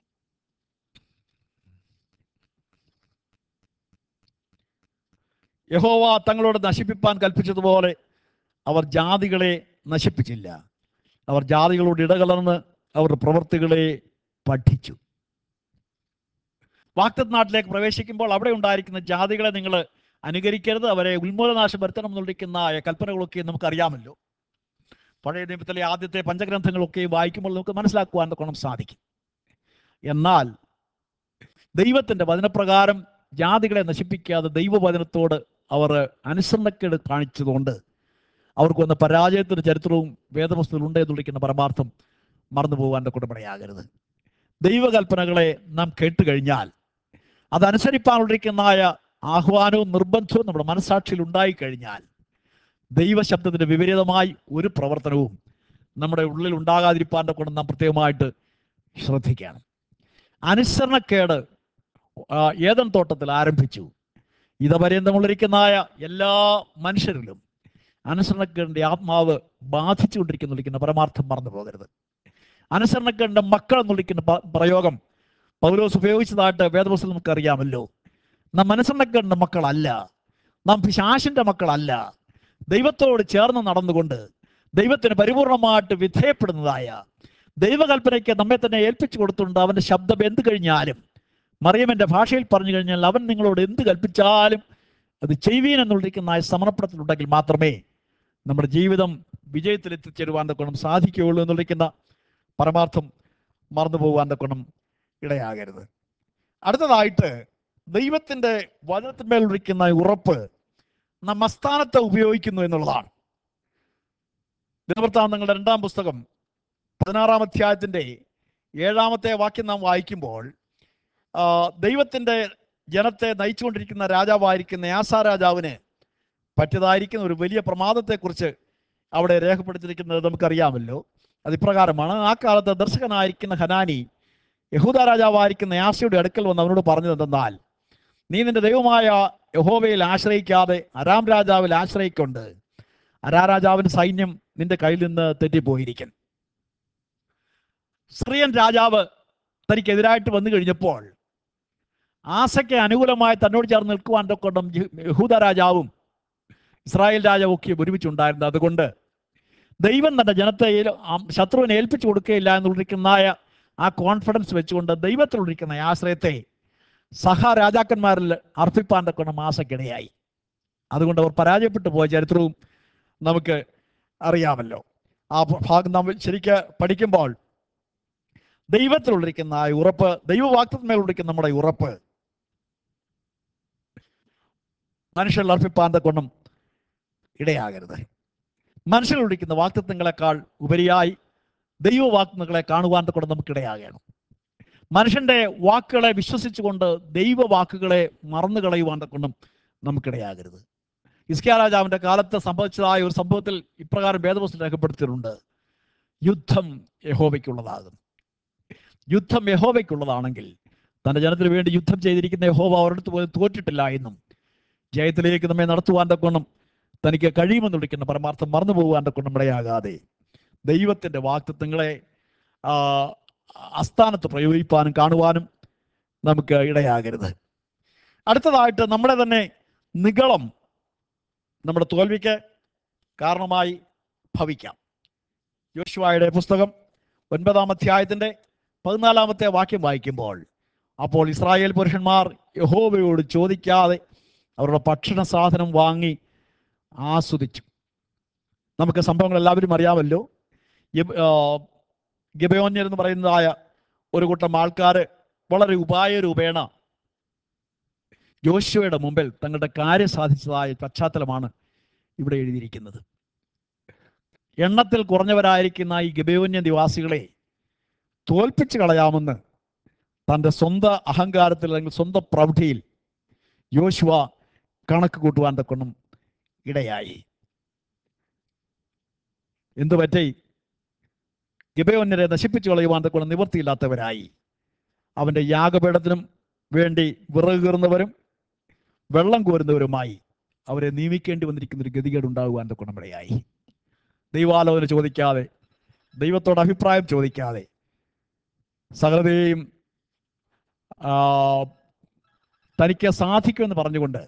[SPEAKER 1] യഹോവ തങ്ങളോട് നശിപ്പിപ്പാൻ കൽപ്പിച്ചതുപോലെ അവർ ജാതികളെ നശിപ്പിച്ചില്ല അവർ ജാതികളോട് ഇടകലർന്ന് അവരുടെ പ്രവൃത്തികളെ പഠിച്ചു വാക്തത് നാട്ടിലേക്ക് പ്രവേശിക്കുമ്പോൾ അവിടെ ഉണ്ടായിരിക്കുന്ന ജാതികളെ നിങ്ങൾ അനുകരിക്കരുത് അവരെ ഉന്മൂലനാശം വരുത്തണം എന്നുള്ളിക്കുന്ന കൽപ്പനകളൊക്കെ നമുക്കറിയാമല്ലോ പഴയ നിയമത്തിലെ ആദ്യത്തെ പഞ്ചഗ്രന്ഥങ്ങളൊക്കെ വായിക്കുമ്പോൾ നമുക്ക് മനസ്സിലാക്കുവാൻ കൊണം സാധിക്കും എന്നാൽ ദൈവത്തിന്റെ വചനപ്രകാരം ജാതികളെ നശിപ്പിക്കാതെ ദൈവവചനത്തോട് അവർ അനുസരണക്കേട് കാണിച്ചതുകൊണ്ട് അവർക്ക് വന്ന പരാജയത്തിന്റെ ചരിത്രവും വേദപുസ്തകത്തിൽ ഉണ്ട് എന്നുള്ളിക്കുന്ന പരമാർത്ഥം മറന്നു പോകാൻ കുടമടയാകരുത് ദൈവകൽപ്പനകളെ നാം കേട്ട് കഴിഞ്ഞാൽ അതനുസരിപ്പാനുള്ളിരിക്കുന്നതായ ആഹ്വാനവും നിർബന്ധവും നമ്മുടെ മനസാക്ഷിയിൽ ഉണ്ടായി കഴിഞ്ഞാൽ ദൈവശബ്ദത്തിന്റെ വിപരീതമായി ഒരു പ്രവർത്തനവും നമ്മുടെ ഉള്ളിൽ ഉണ്ടാകാതിരിപ്പാൻ്റെ കൊണ്ട് നാം പ്രത്യേകമായിട്ട് ശ്രദ്ധിക്കണം അനുസരണക്കേട് ആ, ഏദൻ തോട്ടത്തിൽ ആരംഭിച്ചു ഇതപര്യന്തമുള്ളിരിക്കുന്നതായ എല്ലാ മനുഷ്യരിലും അനുസരണക്കേടിന്റെ ആത്മാവ് ബാധിച്ചുകൊണ്ടിരിക്കുന്നിരിക്കുന്ന പരമാർത്ഥം മറന്നു പോകരുത് അനുസരണക്കേടിന്റെ മക്കൾ എന്നുള്ളിക്കുന്ന പ- പ്രയോഗം പൗലോസ് ഉപയോഗിച്ചതായിട്ട് വേദപുസ്തകം നമുക്ക് അറിയാമല്ലോ നാം അനുസരണക്കേടിന്റെ മക്കളല്ല നാം പിശാശിന്റെ മക്കളല്ല ദൈവത്തോട് ചേർന്ന് നടന്നുകൊണ്ട് ദൈവത്തിന് പരിപൂർണമായിട്ട് വിധേയപ്പെടുന്നതായ ദൈവകൽപ്പനയ്ക്ക് നമ്മെ തന്നെ ഏൽപ്പിച്ചു കൊടുത്തുകൊണ്ട് അവന്റെ ശബ്ദം എന്ത് കഴിഞ്ഞാലും മറിയമ്മന്റെ ഭാഷയിൽ പറഞ്ഞു കഴിഞ്ഞാൽ അവൻ നിങ്ങളോട് എന്ത് കൽപ്പിച്ചാലും അത് ചെയ്യുവീൻ എന്നുള്ളിരിക്കുന്ന ആ സമർപ്പണത്തിലുണ്ടെങ്കിൽ മാത്രമേ നമ്മുടെ ജീവിതം വിജയത്തിൽ എത്തിച്ചേരുവാൻ ഗുണം സാധിക്കുകയുള്ളൂ എന്നുള്ളിരിക്കുന്ന പരമാർത്ഥം മറന്നു പോകാൻ ഗുണം ഇടയാകരുത് അടുത്തതായിട്ട് ദൈവത്തിന്റെ വചനത്തിന്മേൽ ഉള്ളിരിക്കുന്ന ഉറപ്പ് നാം അസ്ഥാനത്തെ ഉപയോഗിക്കുന്നു എന്നുള്ളതാണ് ദിനവൃത്താന്തങ്ങളുടെ രണ്ടാം പുസ്തകം പതിനാറാം അധ്യായത്തിന്റെ ഏഴാമത്തെ വാക്യം നാം വായിക്കുമ്പോൾ ആ, ദൈവത്തിന്റെ ജനത്തെ നയിച്ചുകൊണ്ടിരിക്കുന്ന രാജാവായിരിക്കുന്ന യാസാ രാജാവിന് പറ്റിയതായിരിക്കുന്ന ഒരു വലിയ പ്രമാദത്തെക്കുറിച്ച് അവിടെ രേഖപ്പെടുത്തിയിരിക്കുന്നത് നമുക്കറിയാമല്ലോ അത് ഇപ്രകാരമാണ് ആ കാലത്ത് ദർശകനായിരിക്കുന്ന ഹനാനി യഹൂദ രാജാവായിരിക്കുന്ന യാസയുടെ അടുക്കൽ വന്ന് അവനോട് പറഞ്ഞത് എന്തെന്നാൽ നീ നിന്റെ ദൈവമായ യഹോവയിൽ ആശ്രയിക്കാതെ അരാം രാജാവിൽ ആശ്രയിക്കൊണ്ട് അരാ രാജാവിന്റെ സൈന്യം നിന്റെ കയ്യിൽ നിന്ന് തെറ്റിപ്പോയിരിക്കും സിറിയൻ രാജാവ് തനിക്കെതിരായിട്ട് വന്നു കഴിഞ്ഞപ്പോൾ ആസയ്ക്ക് അനുകൂലമായി തന്നോട് ചേർന്ന് നിൽക്കുവാൻ കൊണ്ടും യഹൂദ രാജാവും ഇസ്രായേൽ രാജാവും ഒക്കെ ഒരുമിച്ചുണ്ടായിരുന്നു അതുകൊണ്ട് ദൈവം തന്റെ ജനത്തെ ഏൽ- ആ ശത്രുവിനെ ഏൽപ്പിച്ചു കൊടുക്കുകയില്ല എന്നുള്ളിരിക്കുന്നതായ ആ കോൺഫിഡൻസ് വെച്ചുകൊണ്ട് ദൈവത്തിലുള്ളിരിക്കുന്ന ആശ്രയത്തെ സഹ രാജാക്കന്മാരിൽ അർപ്പിപ്പാൻ കൊണ്ടും ആസയ്ക്കിടയായി അതുകൊണ്ട് അവർ പരാജയപ്പെട്ടു പോയ ചരിത്രവും നമുക്ക് അറിയാമല്ലോ ആ ഭാഗം നമ്മൾ ശരിക്ക് പഠിക്കുമ്പോൾ ദൈവത്തിലുള്ളിരിക്കുന്ന ആ ഉറപ്പ് ദൈവവാക്തത്തിന്മേലുള്ളിരിക്കുന്ന നമ്മുടെ ഉറപ്പ് മനുഷ്യരിൽ അർപ്പിപ്പാൻ കൊണ്ടും ഇടയാകരുത് മനുഷ്യർ വിളിക്കുന്ന വാക്തത്വങ്ങളെക്കാൾ ഉപരിയായി ദൈവവാക്തങ്ങളെ കാണുവാൻ കൊണ്ട് നമുക്ക് ഇടയാകണം മനുഷ്യന്റെ വാക്കുകളെ വിശ്വസിച്ചുകൊണ്ട് ദൈവവാക്കുകളെ മറന്നു കളയുവാൻ കൊണ്ടും നമുക്കിടയാകരുത് ഇസ്കിയ രാജാവിന്റെ കാലത്ത് സംഭവിച്ചതായ ഒരു സംഭവത്തിൽ ഇപ്രകാരം വേദവസ്തു രേഖപ്പെടുത്തിയിട്ടുണ്ട് യുദ്ധം യഹോവയ്ക്കുള്ളതാകും യുദ്ധം യഹോവയ്ക്കുള്ളതാണെങ്കിൽ തന്റെ ജനത്തിന് വേണ്ടി യുദ്ധം ചെയ്തിരിക്കുന്ന യഹോവ അവരുടെ പോലും തോറ്റിട്ടില്ല എന്നും ജയത്തിലേക്ക് നമ്മെ നടത്തുവാൻ കൊണ്ടും തനിക്ക് കഴിയുമെന്ന് വിളിക്കുന്ന പരമാർത്ഥം മറന്നു പോകുവാൻ കൊണ്ടും ഇടയാകാതെ ദൈവത്തിന്റെ വാക്തത്വങ്ങളെ ആ, അസ്ഥാനത്ത് പ്രയോഗിപ്പാനും കാണുവാനും നമുക്ക് ഇടയാകരുത് അടുത്തതായിട്ട് നമ്മുടെ തന്നെ നിഗളം നമ്മുടെ തോൽവിക്ക് കാരണമായി ഭവിക്കാം യോശുവായുടെ പുസ്തകം ഒൻപതാം അധ്യായത്തിന്റെ പതിനാലാമത്തെ വാക്യം വായിക്കുമ്പോൾ അപ്പോൾ ഇസ്രായേൽ പുരുഷന്മാർ യഹോവയോട് ചോദിക്കാതെ അവരുടെ ഭക്ഷണ സാധനം വാങ്ങി ആസ്വദിച്ചു നമുക്ക് സംഭവങ്ങൾ എല്ലാവരും അറിയാമല്ലോ യബ്- ആ, ഗിബയോന്യർ എന്ന് പറയുന്നതായ ഒരു കൂട്ടം ആൾക്കാർ വളരെ ഉപായരൂപേണ യോശുവയുടെ മുമ്പിൽ തങ്ങളുടെ കാര്യം സാധിച്ചതായ പശ്ചാത്തലമാണ് ഇവിടെ എഴുതിയിരിക്കുന്നത് എണ്ണത്തിൽ കുറഞ്ഞവരായിരിക്കുന്ന ഈ ഗിബയോന്യ നിവാസികളെ തോൽപ്പിച്ച് കളയാമെന്ന് തൻ്റെ സ്വന്തം അഹങ്കാരത്തിൽ അല്ലെങ്കിൽ സ്വന്തം പ്രൗഢിയിൽ യോശുവ കണക്ക് കൂട്ടുവാൻ തക്കൊന്നും ഇടയായി എന്തു പറ്റി ഗിബയോന്യരെ നശിപ്പിച്ചു കളയുവാൻ തക്കൊന്നും നിവൃത്തിയില്ലാത്തവരായി അവൻ്റെ യാഗപീഠത്തിനും വേണ്ടി വിറക് കീറുന്നവരും വെള്ളം കോരുന്നവരുമായി അവരെ നിയമിക്കേണ്ടി വന്നിരിക്കുന്ന ഒരു ഗതികേട് ഉണ്ടാകുവാൻ തക്കൊന്നും ഇടയായി ദൈവാലോചന ചോദിക്കാതെ ദൈവത്തോട് അഭിപ്രായം ചോദിക്കാതെ സകലതയും ആ, തനിക്ക് സാധിക്കുമെന്ന് പറഞ്ഞുകൊണ്ട്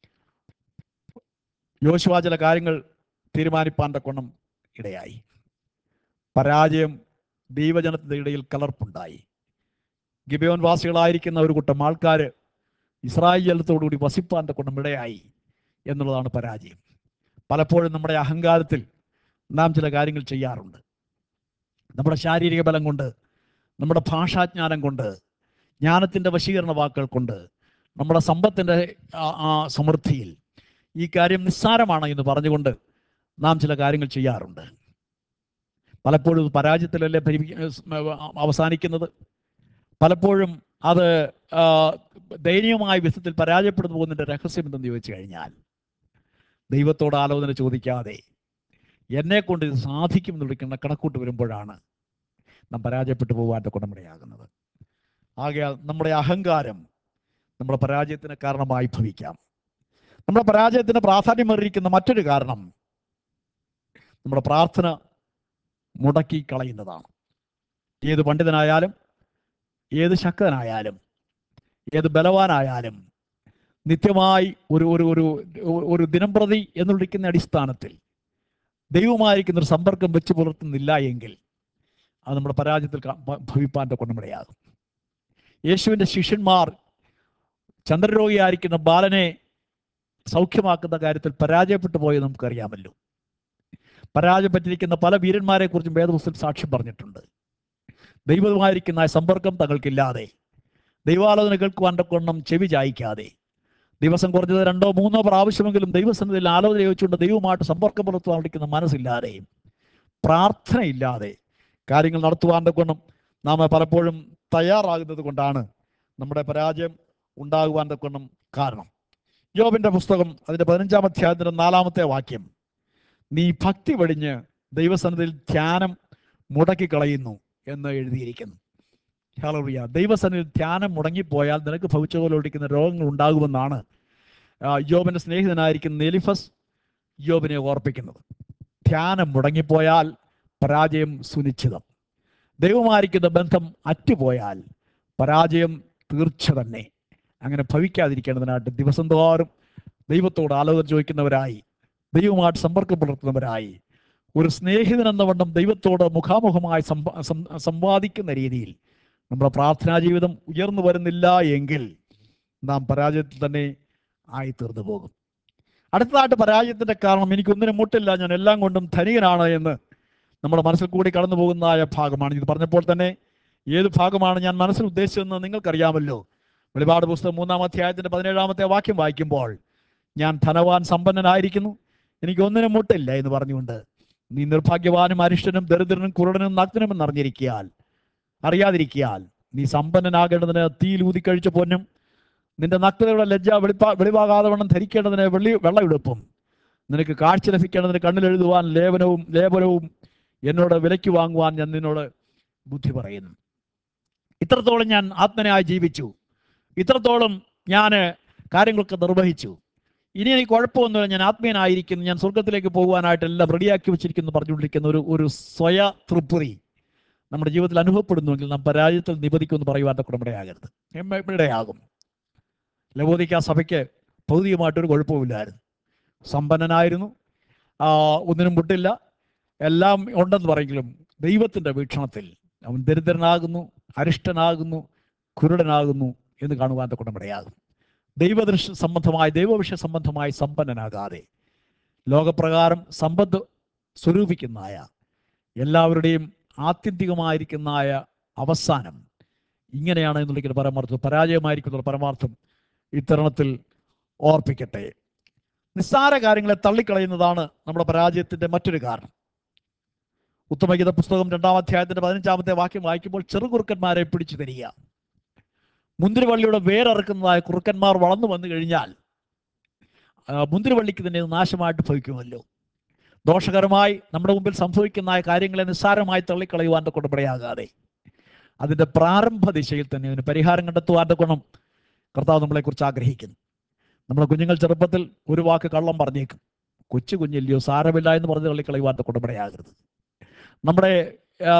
[SPEAKER 1] യോശുവ ചില കാര്യങ്ങൾ തീരുമാനിപ്പാൻ തക്കൊണ്ണം ഇടയായി പരാജയം ദൈവജനത്തിന്റെ ഇടയിൽ കലർപ്പുണ്ടായി ഗിബയോൻ വാസികളായിരിക്കുന്ന ഒരു കൂട്ടം ആൾക്കാർ ഇസ്രായേൽ ജലത്തോടുകൂടി വസിപ്പാൻ തക്കൊണ്ണം ഇടയായി എന്നുള്ളതാണ് പരാജയം പലപ്പോഴും നമ്മുടെ അഹങ്കാരത്തിൽ നാം ചില കാര്യങ്ങൾ ചെയ്യാറുണ്ട് നമ്മുടെ ശാരീരിക ബലം കൊണ്ട് നമ്മുടെ ഭാഷാജ്ഞാനം കൊണ്ട് ജ്ഞാനത്തിൻ്റെ വശീകരണ വാക്കുകൾ കൊണ്ട് നമ്മുടെ സമ്പത്തിൻ്റെ ആ- ആ സമൃദ്ധിയിൽ ഈ കാര്യം നിസ്സാരമാണ് എന്ന് പറഞ്ഞുകൊണ്ട് നാം ചില കാര്യങ്ങൾ ചെയ്യാറുണ്ട് പലപ്പോഴും ഇത് പരാജയത്തിലല്ലേ ഭരിപ്പി- അവസാനിക്കുന്നത് പലപ്പോഴും അത് ആ, ദയനീയമായ വിധത്തിൽ പരാജയപ്പെടുന്നു പോകുന്നതിൻ്റെ രഹസ്യം എന്തെന്ന് ചോദിച്ചു കഴിഞ്ഞാൽ ദൈവത്തോട് ആലോചന ചോദിക്കാതെ എന്നെ കൊണ്ട് ഇത് സാധിക്കും എന്ന് വിളിക്കുന്ന കണക്കൂട്ട് വരുമ്പോഴാണ് നാം പരാജയപ്പെട്ടു പോകാൻ്റെ കുടമിടയാകുന്നത് ആകയാൽ നമ്മുടെ അഹങ്കാരം നമ്മുടെ പരാജയത്തിന് കാരണമായി ഭവിക്കാം നമ്മുടെ പരാജയത്തിന് പ്രാധാന്യമേറിയിരിക്കുന്ന മറ്റൊരു കാരണം നമ്മുടെ പ്രാർത്ഥന മുടക്കി കളയുന്നതാണ് ഏത് പണ്ഡിതനായാലും ഏത് ശക്തനായാലും ഏത് ബലവാനായാലും നിത്യമായി ഒരു ഒരു ഒരു ഒരു ദിനംപ്രതി എന്ന് വിളിക്കുന്ന അടിസ്ഥാനത്തിൽ ദൈവമായിരിക്കുന്ന ഒരു സമ്പർക്കം വെച്ച് പുലർത്തുന്നില്ല എങ്കിൽ അത് നമ്മുടെ പരാജയത്തിൽ ക- ഭ- ഭവിപ്പാൻ്റെ കൊണ്ടുമിടയാകും യേശുവിൻ്റെ ശിഷ്യന്മാർ ചന്ദ്രരോഗിയായിരിക്കുന്ന ബാലനെ സൗഖ്യമാക്കുന്ന കാര്യത്തിൽ പരാജയപ്പെട്ടു പോയത് നമുക്കറിയാമല്ലോ പരാജയപ്പെട്ടിരിക്കുന്ന പല വീരന്മാരെ കുറിച്ചും വേദപുസ്തകം സാക്ഷ്യം പറഞ്ഞിട്ടുണ്ട് ദൈവമായിരിക്കുന്ന ആ സമ്പർക്കം തങ്ങൾക്കില്ലാതെ ദൈവാലോചന കേൾക്കുവാൻ കൊണ്ണം ചെവി ചായ്ക്കാതെ ദിവസം കുറഞ്ഞത് രണ്ടോ മൂന്നോ പ്രാവശ്യമെങ്കിലും ദൈവസന്നിധിയിൽ ആലോചന ചോദിച്ചുകൊണ്ട് ദൈവമായിട്ട് സമ്പർക്കം പുലർത്തുവാൻ വിളിക്കുന്ന മനസ്സില്ലാതെയും പ്രാർത്ഥനയില്ലാതെ കാര്യങ്ങൾ നടത്തുവാൻ കൊണ്ടും നാം പലപ്പോഴും തയ്യാറാകുന്നത് കൊണ്ടാണ് നമ്മുടെ പരാജയം ഉണ്ടാകുവാൻ കൊണ്ടും കാരണം യോബിന്റെ പുസ്തകം അതിന്റെ പതിനഞ്ചാം അധ്യായത്തിന്റെ നാലാമത്തെ വാക്യം നീ ഭക്തി വെടിഞ്ഞ് ദൈവസന്നിധിയിൽ ധ്യാനം മുടക്കി കളയുന്നു എന്ന് എഴുതിയിരിക്കുന്നു ഹലോറിയ ദൈവസന്നിധിയിൽ ധ്യാനം മുടങ്ങിപ്പോയാൽ നിനക്ക് ഭവിച്ചുകൊണ്ടിരിക്കുന്ന രോഗങ്ങൾ ഉണ്ടാകുമെന്നാണ് ആ, യോബിന്റെ സ്നേഹിതനായിരിക്കുന്ന നെലിഫസ് യോബിനെ ഓർപ്പിക്കുന്നത് ധ്യാനം മുടങ്ങിപ്പോയാൽ പരാജയം സുനിശ്ചിതം ദൈവമായിരിക്കുന്ന ബന്ധം അറ്റുപോയാൽ പരാജയം തീർച്ച തന്നെ അങ്ങനെ ഭവിക്കാതിരിക്കേണ്ടതിനായിട്ട് ദിവസം തോറും ദൈവത്തോട് ആലോചന ചോദിക്കുന്നവരായി ദൈവമായിട്ട് സമ്പർക്കം പുലർത്തുന്നവരായി ഒരു സ്നേഹിതൻ എന്ന വണ്ണം ദൈവത്തോട് മുഖാമുഖമായി സംവ- സം- സംവാദിക്കുന്ന രീതിയിൽ നമ്മുടെ പ്രാർത്ഥനാ ജീവിതം ഉയർന്നു വരുന്നില്ല എങ്കിൽ നാം പരാജയത്തിൽ തന്നെ ആയി തീർന്നു പോകും അടുത്തതായിട്ട് പരാജയത്തിന്റെ കാരണം എനിക്കൊന്നിനും മുട്ടില്ല ഞാൻ എല്ലാം കൊണ്ടും ധനികനാണ് എന്ന് നമ്മുടെ മനസ്സിൽ കൂടി കടന്നു പോകുന്നതായ ഭാഗമാണ് ഇത് പറഞ്ഞപ്പോൾ തന്നെ ഏത് ഭാഗമാണ് ഞാൻ മനസ്സിൽ ഉദ്ദേശിച്ചതെന്ന് നിങ്ങൾക്കറിയാമല്ലോ വെളിപാട് പുസ്തകം മൂന്നാം അധ്യായത്തിന്റെ പതിനേഴാമത്തെ വാക്യം വായിക്കുമ്പോൾ ഞാൻ ധനവാൻ സമ്പന്നനായിരിക്കുന്നു എനിക്ക് ഒന്നിനും മുട്ടില്ല എന്ന് പറഞ്ഞുകൊണ്ട് നീ നിർഭാഗ്യവാനും അരിഷ്ടനും ദരിദ്രനും കുരുടനും നഗ്നനും എന്നറിഞ്ഞിരിക്കിയാൽ അറിയാതിരിക്കിയാൽ നീ സമ്പന്നനാകേണ്ടതിന് തീയിൽ ഊതിക്കഴിച്ച പൊന്നും നിന്റെ നഗ്നതയുടെ ലജ്ജ വെളിപ്പാ വെളിവാകാതെ വണ്ണം ധരിക്കേണ്ടതിന് വെള്ളി വെള്ളമെടുപ്പും നിനക്ക് കാഴ്ച ലഭിക്കേണ്ടതിന് കണ്ണിലെഴുതുവാൻ ലേപനവും ലേപനവും എന്നോട് വിലയ്ക്ക് വാങ്ങുവാൻ ഞാൻ നിന്നോട് ബുദ്ധി പറയുന്നു ഇത്രത്തോളം ഞാൻ ആത്മനായി ജീവിച്ചു ഇത്രത്തോളം ഞാൻ കാര്യങ്ങളൊക്കെ നിർവഹിച്ചു ഇനി എനിക്ക് കുഴപ്പമൊന്നുമില്ല ഞാൻ ആത്മീയനായിരിക്കുന്നു ഞാൻ സ്വർഗത്തിലേക്ക് പോകുവാനായിട്ട് എല്ലാം റെഡിയാക്കി വെച്ചിരിക്കുന്നു പറഞ്ഞുകൊണ്ടിരിക്കുന്ന ഒരു ഒരു സ്വയ തൃപ്തി നമ്മുടെ ജീവിതത്തിൽ അനുഭവപ്പെടുന്നുവെങ്കിൽ നാം പരാജയത്തിൽ നിപതിക്കുമെന്ന് പറയുവാൻ കൂടെ ഇടയാകരുത് എമ്മ- ഇടയാകും ലവോദിക്ക സഭയ്ക്ക് ഭൗതികമായിട്ടൊരു കുഴപ്പമില്ലായിരുന്നു സമ്പന്നനായിരുന്നു ആ, ഒന്നിനും മുട്ടില്ല എല്ലാം ഉണ്ടെന്ന് പറയെങ്കിലും ദൈവത്തിൻ്റെ വീക്ഷണത്തിൽ അവൻ ദരിദ്രനാകുന്നു അരിഷ്ടനാകുന്നു കുരുടനാകുന്നു എന്ന് കാണുവാൻ കുടമിടയാകും ദൈവദൃശ്യ സംബന്ധമായി ദൈവവിഷയ സംബന്ധമായി സമ്പന്നനാകാതെ ലോകപ്രകാരം സമ്പത്ത് സ്വരൂപിക്കുന്നതായ എല്ലാവരുടെയും ആത്യന്തികമായിരിക്കുന്നതായ അവസാനം ഇങ്ങനെയാണ് എന്നുള്ള പരമാർത്ഥം പരാജയമായിരിക്കുന്ന പരമാർത്ഥം ഇത്തരണത്തിൽ ഓർപ്പിക്കട്ടെ നിസ്സാര കാര്യങ്ങളെ തള്ളിക്കളയുന്നതാണ് നമ്മുടെ പരാജയത്തിന്റെ മറ്റൊരു കാരണം ഉത്തമഗീത പുസ്തകം രണ്ടാം അധ്യായത്തിന്റെ പതിനഞ്ചാമത്തെ വാക്യം വായിക്കുമ്പോൾ ചെറുകുറുക്കന്മാരെ പിടിച്ചു തരിക മുന്തിരിവള്ളിയുടെ വേരറുക്കുന്നതായ കുറുക്കന്മാർ വളർന്നു വന്നു കഴിഞ്ഞാൽ ആ, മുന്തിരിവള്ളിക്ക് തന്നെ ഇത് നാശമായിട്ട് ഭവിക്കുമല്ലോ ദോഷകരമായി നമ്മുടെ മുമ്പിൽ സംഭവിക്കുന്ന കാര്യങ്ങളെ നിസ്സാരമായി തള്ളിക്കളയുവാൻ്റെ കൊടുപ്പടയാകാതെ അതിൻ്റെ പ്രാരംഭ ദിശയിൽ തന്നെ അതിന് പരിഹാരം കണ്ടെത്തുവാൻ്റെ ഗുണം കർത്താവ് നമ്മളെക്കുറിച്ച് ആഗ്രഹിക്കുന്നു നമ്മുടെ കുഞ്ഞുങ്ങൾ ചെറുപ്പത്തിൽ ഒരു വാക്ക് കള്ളം പറഞ്ഞേക്കും കൊച്ചു കുഞ്ഞില്ലയോ സാരമില്ല എന്ന് പറഞ്ഞ് തള്ളിക്കളയുവാൻ്റെ കൊടുപ്പടയാകരുത് നമ്മുടെ ആ,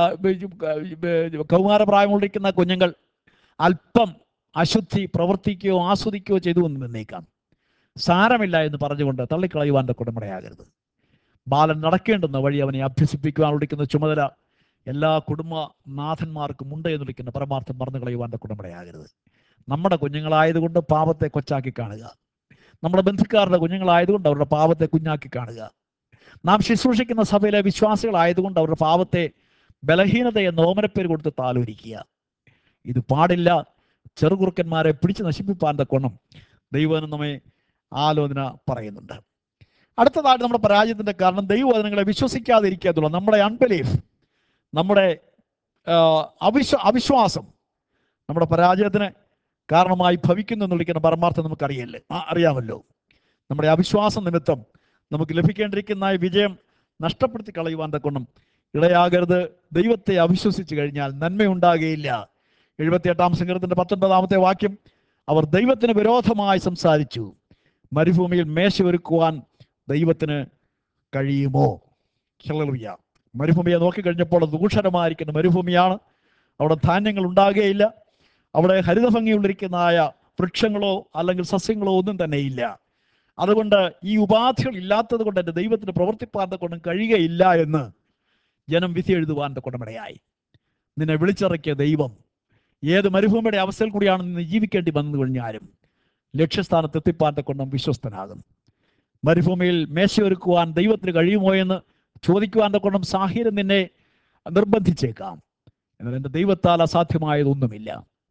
[SPEAKER 1] ബ- കൗമാരപ്രായമുള്ളിരിക്കുന്ന കുഞ്ഞുങ്ങൾ അല്പം അശുദ്ധി പ്രവർത്തിക്കുകയോ ആസ്വദിക്കുകയോ ചെയ്തു എന്ന് നിന്നേക്കാം സാരമില്ല എന്ന് പറഞ്ഞുകൊണ്ട് തള്ളിക്കളയുവാൻ്റെ കുടുംബടയാകരുത് ബാലൻ നടക്കേണ്ടുന്ന വഴി അവനെ അഭ്യസിപ്പിക്കുവാൻ വിളിക്കുന്ന ചുമതല എല്ലാ കുടുംബ നാഥന്മാർക്കും ഉണ്ട് എന്ന് വിളിക്കുന്ന പരമാർത്ഥം മറന്നു കളയുവാൻ്റെ കുടുംബടയാകരുത് നമ്മുടെ കുഞ്ഞുങ്ങളായതുകൊണ്ട് പാപത്തെ കൊച്ചാക്കി കാണുക നമ്മുടെ ബന്ധുക്കാരുടെ കുഞ്ഞുങ്ങളായതുകൊണ്ട് അവരുടെ പാപത്തെ കുഞ്ഞാക്കി കാണുക നാം ശുശ്രൂഷിക്കുന്ന സഭയിലെ വിശ്വാസികളായതുകൊണ്ട് അവരുടെ പാപത്തെ ബലഹീനതയെ നോമനപ്പേര് കൊടുത്ത് താലോലിക്കുക ഇത് പാടില്ല ചെറുകുറുക്കന്മാരെ പിടിച്ചു നശിപ്പിപ്പാൻ തക്കോണം ദൈവം നമ്മെ ആലോചന പറയുന്നുണ്ട് അടുത്തതായിട്ട് നമ്മുടെ പരാജയത്തിന്റെ കാരണം ദൈവവചനങ്ങളെ വിശ്വസിക്കാതിരിക്കുക എന്നുള്ളത് നമ്മുടെ അൺബലീഫ് നമ്മുടെ ആ, അവിശ്വ അവിശ്വാസം നമ്മുടെ പരാജയത്തിന് കാരണമായി ഭവിക്കുന്നു എന്ന് വിളിക്കുന്ന പരമാർത്ഥം നമുക്കറിയല്ലേ ആ, അറിയാമല്ലോ നമ്മുടെ അവിശ്വാസം നിമിത്തം നമുക്ക് ലഭിക്കേണ്ടിരിക്കുന്ന ഈ വിജയം നഷ്ടപ്പെടുത്തി കളയുവാൻ തക്കൊണ്ടും ഇടയാകരുത് ദൈവത്തെ അവിശ്വസിച്ച് കഴിഞ്ഞാൽ നന്മയുണ്ടാകുകയില്ല എഴുപത്തിയെട്ടാം സംഘത്തിന്റെ പത്തൊൻപതാമത്തെ വാക്യം അവർ ദൈവത്തിന് വിരോധമായി സംസാരിച്ചു മരുഭൂമിയിൽ മേശ ഒരുക്കുവാൻ ദൈവത്തിന് കഴിയുമോ ഹല്ലേലൂയ മരുഭൂമിയെ നോക്കിക്കഴിഞ്ഞപ്പോൾ അത് ദൂഷണമായിരിക്കുന്ന മരുഭൂമിയാണ് അവിടെ ധാന്യങ്ങൾ ഉണ്ടാകുകയില്ല അവിടെ ഹരിതഭംഗിയുള്ളിരിക്കുന്നതായ വൃക്ഷങ്ങളോ അല്ലെങ്കിൽ സസ്യങ്ങളോ ഒന്നും തന്നെ ഇല്ല അതുകൊണ്ട് ഈ ഉപാധികൾ ഇല്ലാത്തത് കൊണ്ട് എൻ്റെ ദൈവത്തിന് പ്രവർത്തിപ്പാൻ കൊണ്ടും കഴിയുകയില്ല എന്ന് ജനം വിധി എഴുതുവാൻ കൊണ്ടമിടയായി നിന്നെ വിളിച്ചിറക്കിയ ദൈവം ഏത് മരുഭൂമിയുടെ അവസ്ഥയിൽ കൂടിയാണ് നിന്ന് ജീവിക്കേണ്ടി വന്നു കഴിഞ്ഞാലും ലക്ഷ്യസ്ഥാനത്ത് എത്തിപ്പാൻ കൊണ്ടും വിശ്വസ്തനാകും മരുഭൂമിയിൽ മേശയൊരുക്കുവാൻ ദൈവത്തിന് കഴിയുമോ എന്ന് ചോദിക്കുവാൻ കൊണ്ടും സാഹചര്യം നിന്നെ നിർബന്ധിച്ചേക്കാം എന്നാൽ എൻ്റെ ദൈവത്താൽ അസാധ്യമായതൊന്നുമില്ല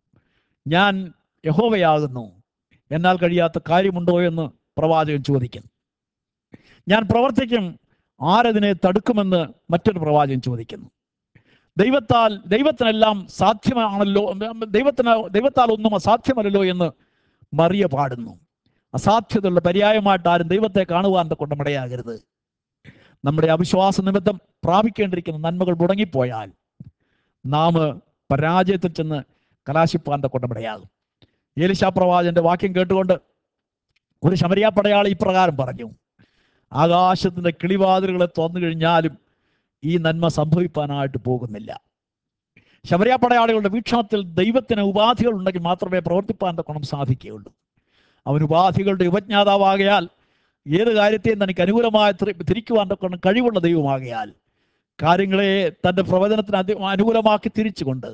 [SPEAKER 1] ഞാൻ യഹോവയാകുന്നു എന്നാൽ കഴിയാത്ത കാര്യമുണ്ടോ എന്ന് പ്രവാചകൻ ചോദിക്കുന്നു ഞാൻ പ്രവർത്തിക്കും ആരതിനെ തടുക്കുമെന്ന് മറ്റൊരു പ്രവാചകൻ ചോദിക്കുന്നു ദൈവത്താൽ ദൈവത്തിനെല്ലാം സാധ്യമാണല്ലോ ദൈവത്തിന് ദൈവത്താൽ ഒന്നും അസാധ്യമല്ലല്ലോ എന്ന് മറിയ പാടുന്നു അസാധ്യതയുള്ള പര്യായമായിട്ട് ആരും ദൈവത്തെ കാണുവാൻ കൊണ്ടമിടയാകരുത് നമ്മുടെ അവിശ്വാസ നിമിത്തം പ്രാപിക്കേണ്ടിരിക്കുന്ന നന്മകൾ മുടങ്ങിപ്പോയാൽ നാം പരാജയത്തിൽ ചെന്ന് കലാശിപ്പാൻ്റെ കൊണ്ടമിടയാകും ഏലിശാ പ്രവാചന്റെ വാക്യം കേട്ടുകൊണ്ട് ഒരു ശമരിയ പടയാളി ഇപ്രകാരം പറഞ്ഞു ആകാശത്തിന്റെ കിളിവാതിലുകളെ തുറന്നു കഴിഞ്ഞാലും ഈ നന്മ സംഭവിപ്പാനായിട്ട് പോകുന്നില്ല ശമരിയ പടയാളികളുടെ വീക്ഷണത്തിൽ ദൈവത്തിന് ഉപാധികൾ ഉണ്ടെങ്കിൽ മാത്രമേ പ്രവർത്തിപ്പാൻ ഗുണം സാധിക്കുകയുള്ളൂ അവൻ ഉപാധികളുടെ ഉപജ്ഞാതാവാകയാൽ ഏത് കാര്യത്തെയും തനിക്ക് അനുകൂലമായി തിരി- തിരിക്കുവാൻ കൊണ്ട് കഴിവുള്ള ദൈവമാകയാൽ കാര്യങ്ങളെ തന്റെ പ്രവചനത്തിന് അതി- അനുകൂലമാക്കി തിരിച്ചുകൊണ്ട്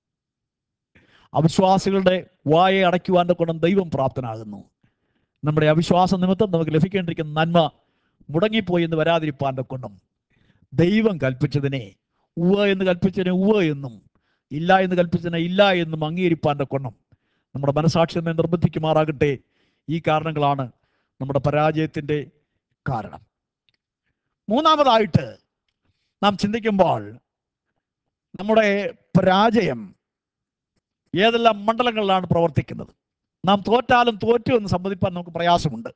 [SPEAKER 1] അവിശ്വാസികളുടെ വായെ അടയ്ക്കുവാൻ കൊണ്ടും ദൈവം പ്രാപ്തനാകുന്നു നമ്മുടെ അവിശ്വാസ നിമിത്തം നമുക്ക് ലഭിക്കേണ്ടിരിക്കുന്ന നന്മ മുടങ്ങിപ്പോയി എന്ന് വരാതിരിപ്പാൻ കൊണ്ടും ദൈവം കൽപ്പിച്ചതിനെ ഉവ്വ എന്ന് കൽപ്പിച്ചതിനെ ഉവ്വ എന്നും ഇല്ല എന്ന് കൽപ്പിച്ചതിനെ ഇല്ല എന്നും അംഗീകരിപ്പാൻ്റെ കൊണ്ടും നമ്മുടെ മനസാക്ഷി നമ്മെ നിർബന്ധിക്കുമാറാകട്ടെ ഈ കാരണങ്ങളാണ് നമ്മുടെ പരാജയത്തിൻ്റെ കാരണം മൂന്നാമതായിട്ട് നാം ചിന്തിക്കുമ്പോൾ നമ്മുടെ പരാജയം ഏതെല്ലാം മണ്ഡലങ്ങളിലാണ് പ്രവർത്തിക്കുന്നത് നാം തോറ്റാലും തോറ്റു എന്ന് സമ്മതിപ്പാൻ നമുക്ക് പ്രയാസമുണ്ട്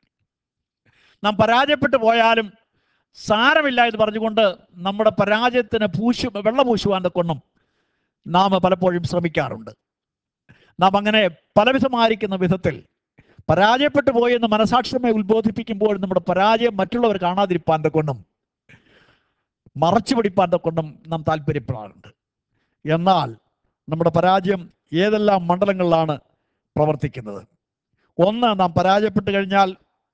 [SPEAKER 1] നാം പരാജയപ്പെട്ടു പോയാലും സാരമില്ല എന്ന് പറഞ്ഞുകൊണ്ട് നമ്മുടെ പരാജയത്തിന് പൂശു വെള്ളം പൂശുവാൻ കൊണ്ടും നാം പലപ്പോഴും ശ്രമിക്കാറുണ്ട് നാം അങ്ങനെ പലവിധമായിരിക്കുന്ന വിധത്തിൽ പരാജയപ്പെട്ടു പോയി എന്ന് മനസാക്ഷിമെ ഉത്ബോധിപ്പിക്കുമ്പോൾ നമ്മുടെ പരാജയം മറ്റുള്ളവർ കാണാതിരിപ്പാൻ കൊണ്ടും മറച്ചു പിടിപ്പാൻ കൊണ്ടും നാം താല്പര്യപ്പെടാറുണ്ട് എന്നാൽ നമ്മുടെ പരാജയം ഏതെല്ലാം മണ്ഡലങ്ങളിലാണ് പ്രവർത്തിക്കുന്നത് ഒന്ന് നാം പരാജയപ്പെട്ട് കഴിഞ്ഞാൽ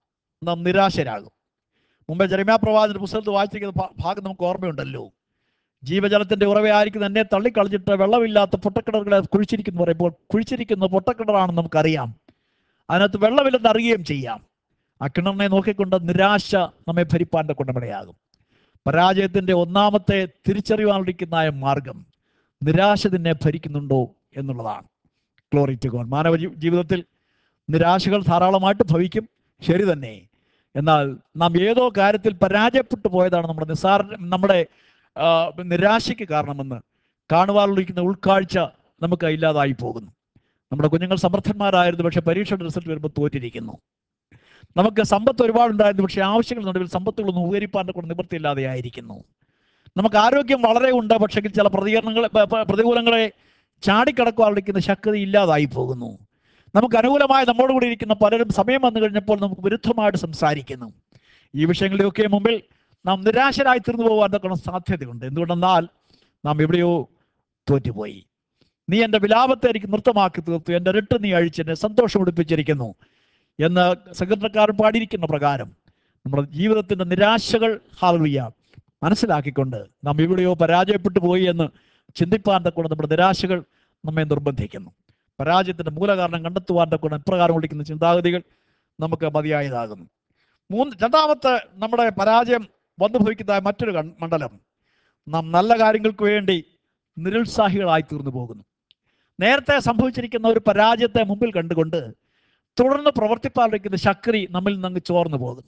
[SPEAKER 1] നാം നിരാശരാകും മുമ്പേ ജെറിമ്യാ പ്രവാചന പുസ്തകത്തിൽ വായിച്ചിരിക്കുന്ന ഭാ- ഭാഗം നമുക്ക് ഓർമ്മയുണ്ടല്ലോ ജീവജലത്തിന്റെ ഉറവയായിരിക്കുന്ന എന്നെ തള്ളിക്കളഞ്ഞിട്ട് വെള്ളമില്ലാത്ത പൊട്ടക്കിണറുകളെ കുഴിച്ചിരിക്കുന്നു പറയുമ്പോൾ കുഴിച്ചിരിക്കുന്ന പൊട്ടക്കിണറാണെന്ന് നമുക്കറിയാം അതിനകത്ത് വെള്ളമില്ലെന്ന് അറിയുകയും ചെയ്യാം ആ കിണറിനെ നോക്കിക്കൊണ്ട് നിരാശ നമ്മെ ഭരിപ്പാൻ്റെ കൊണ്ടമിടയാകും പരാജയത്തിന്റെ ഒന്നാമത്തെ തിരിച്ചറിയാനിരിക്കുന്ന മാർഗം നിരാശ നിന്നെ ഭരിക്കുന്നുണ്ടോ എന്നുള്ളതാണ് ഗ്ലോറി ടു ഗോഡ് മാനവ ജീ- ജീവിതത്തിൽ നിരാശകൾ ധാരാളമായിട്ട് ഭവിക്കും ശരി തന്നെ എന്നാൽ നാം ഏതോ കാര്യത്തിൽ പരാജയപ്പെട്ടു പോയതാണ് നമ്മുടെ നിസ്സാര നമ്മുടെ ആ, നിരാശയ്ക്ക് കാരണമെന്ന് കാണുവാനിരിക്കുന്ന ഉൾക്കാഴ്ച നമുക്ക് ഇല്ലാതായി പോകുന്നു നമ്മുടെ കുഞ്ഞുങ്ങൾ സമർത്ഥന്മാരായിരുന്നു പക്ഷെ പരീക്ഷയുടെ റിസൾട്ട് വരുമ്പോൾ തോറ്റിരിക്കുന്നു നമുക്ക് സമ്പത്ത് ഒരുപാടുണ്ടായിരുന്നു പക്ഷേ ആവശ്യങ്ങൾ നടുവിൽ സമ്പത്തുകളൊന്നും ഉപകരിപ്പാൻ്റെ കൊണ്ട് നിവൃത്തിയില്ലാതെ ആയിരിക്കുന്നു നമുക്ക് ആരോഗ്യം വളരെ ഉണ്ട് പക്ഷേ ചില പ്രതികരണങ്ങളെ പ- പ- പ്രതികൂലങ്ങളെ ചാടിക്കടക്കുവാനിരിക്കുന്ന ശക്തി ഇല്ലാതായി പോകുന്നു നമുക്ക് അനുകൂലമായി നമ്മോട് കൂടി ഇരിക്കുന്ന പലരും സമയം വന്നു കഴിഞ്ഞപ്പോൾ നമുക്ക് വിരുദ്ധമായിട്ട് സംസാരിക്കുന്നു ഈ വിഷയങ്ങളുടെയൊക്കെ മുമ്പിൽ നാം നിരാശരായി തീർന്നു പോകാൻ തക്കണ സാധ്യതയുണ്ട് എന്തുകൊണ്ടെന്നാൽ നാം എവിടെയോ തോറ്റുപോയി നീ എൻ്റെ വിലാപത്തെ എനിക്ക് നൃത്തമാക്കി തീർത്തു എൻ്റെ റിട്ട് നീ അഴിച്ച് എന്നെ സന്തോഷം ഉടിപ്പിച്ചിരിക്കുന്നു എന്ന് സംഘടനക്കാരൻ പാടിയിരിക്കുന്ന പ്രകാരം നമ്മുടെ ജീവിതത്തിൻ്റെ നിരാശകൾ ഹാലുയ്യ മനസ്സിലാക്കിക്കൊണ്ട് നാം എവിടെയോ പരാജയപ്പെട്ടു പോയി എന്ന് ചിന്തിപ്പാൻ തക്കൊണ്ട് നമ്മുടെ നിരാശകൾ നമ്മെ നിർബന്ധിക്കുന്നു പരാജയത്തിന്റെ മൂലകാരണം കണ്ടെത്തുവാൻ തക്കൊണ്ട് ഇപ്രകാരം വിളിക്കുന്ന ചിന്താഗതികൾ നമുക്ക് മതിയായതാകുന്നു മൂന്ന് രണ്ടാമത്തെ നമ്മുടെ പരാജയം വന്നു ഭവിക്കുന്ന മറ്റൊരു കൺ- മണ്ഡലം നാം നല്ല കാര്യങ്ങൾക്ക് വേണ്ടി നിരുത്സാഹികളായി തീർന്നു പോകുന്നു നേരത്തെ സംഭവിച്ചിരിക്കുന്ന ഒരു പരാജയത്തെ മുമ്പിൽ കണ്ടുകൊണ്ട് തുടർന്ന് പ്രവർത്തിപ്പാലിരിക്കുന്ന ശക്തി നമ്മിൽ നിന്ന് ചോർന്നു പോകും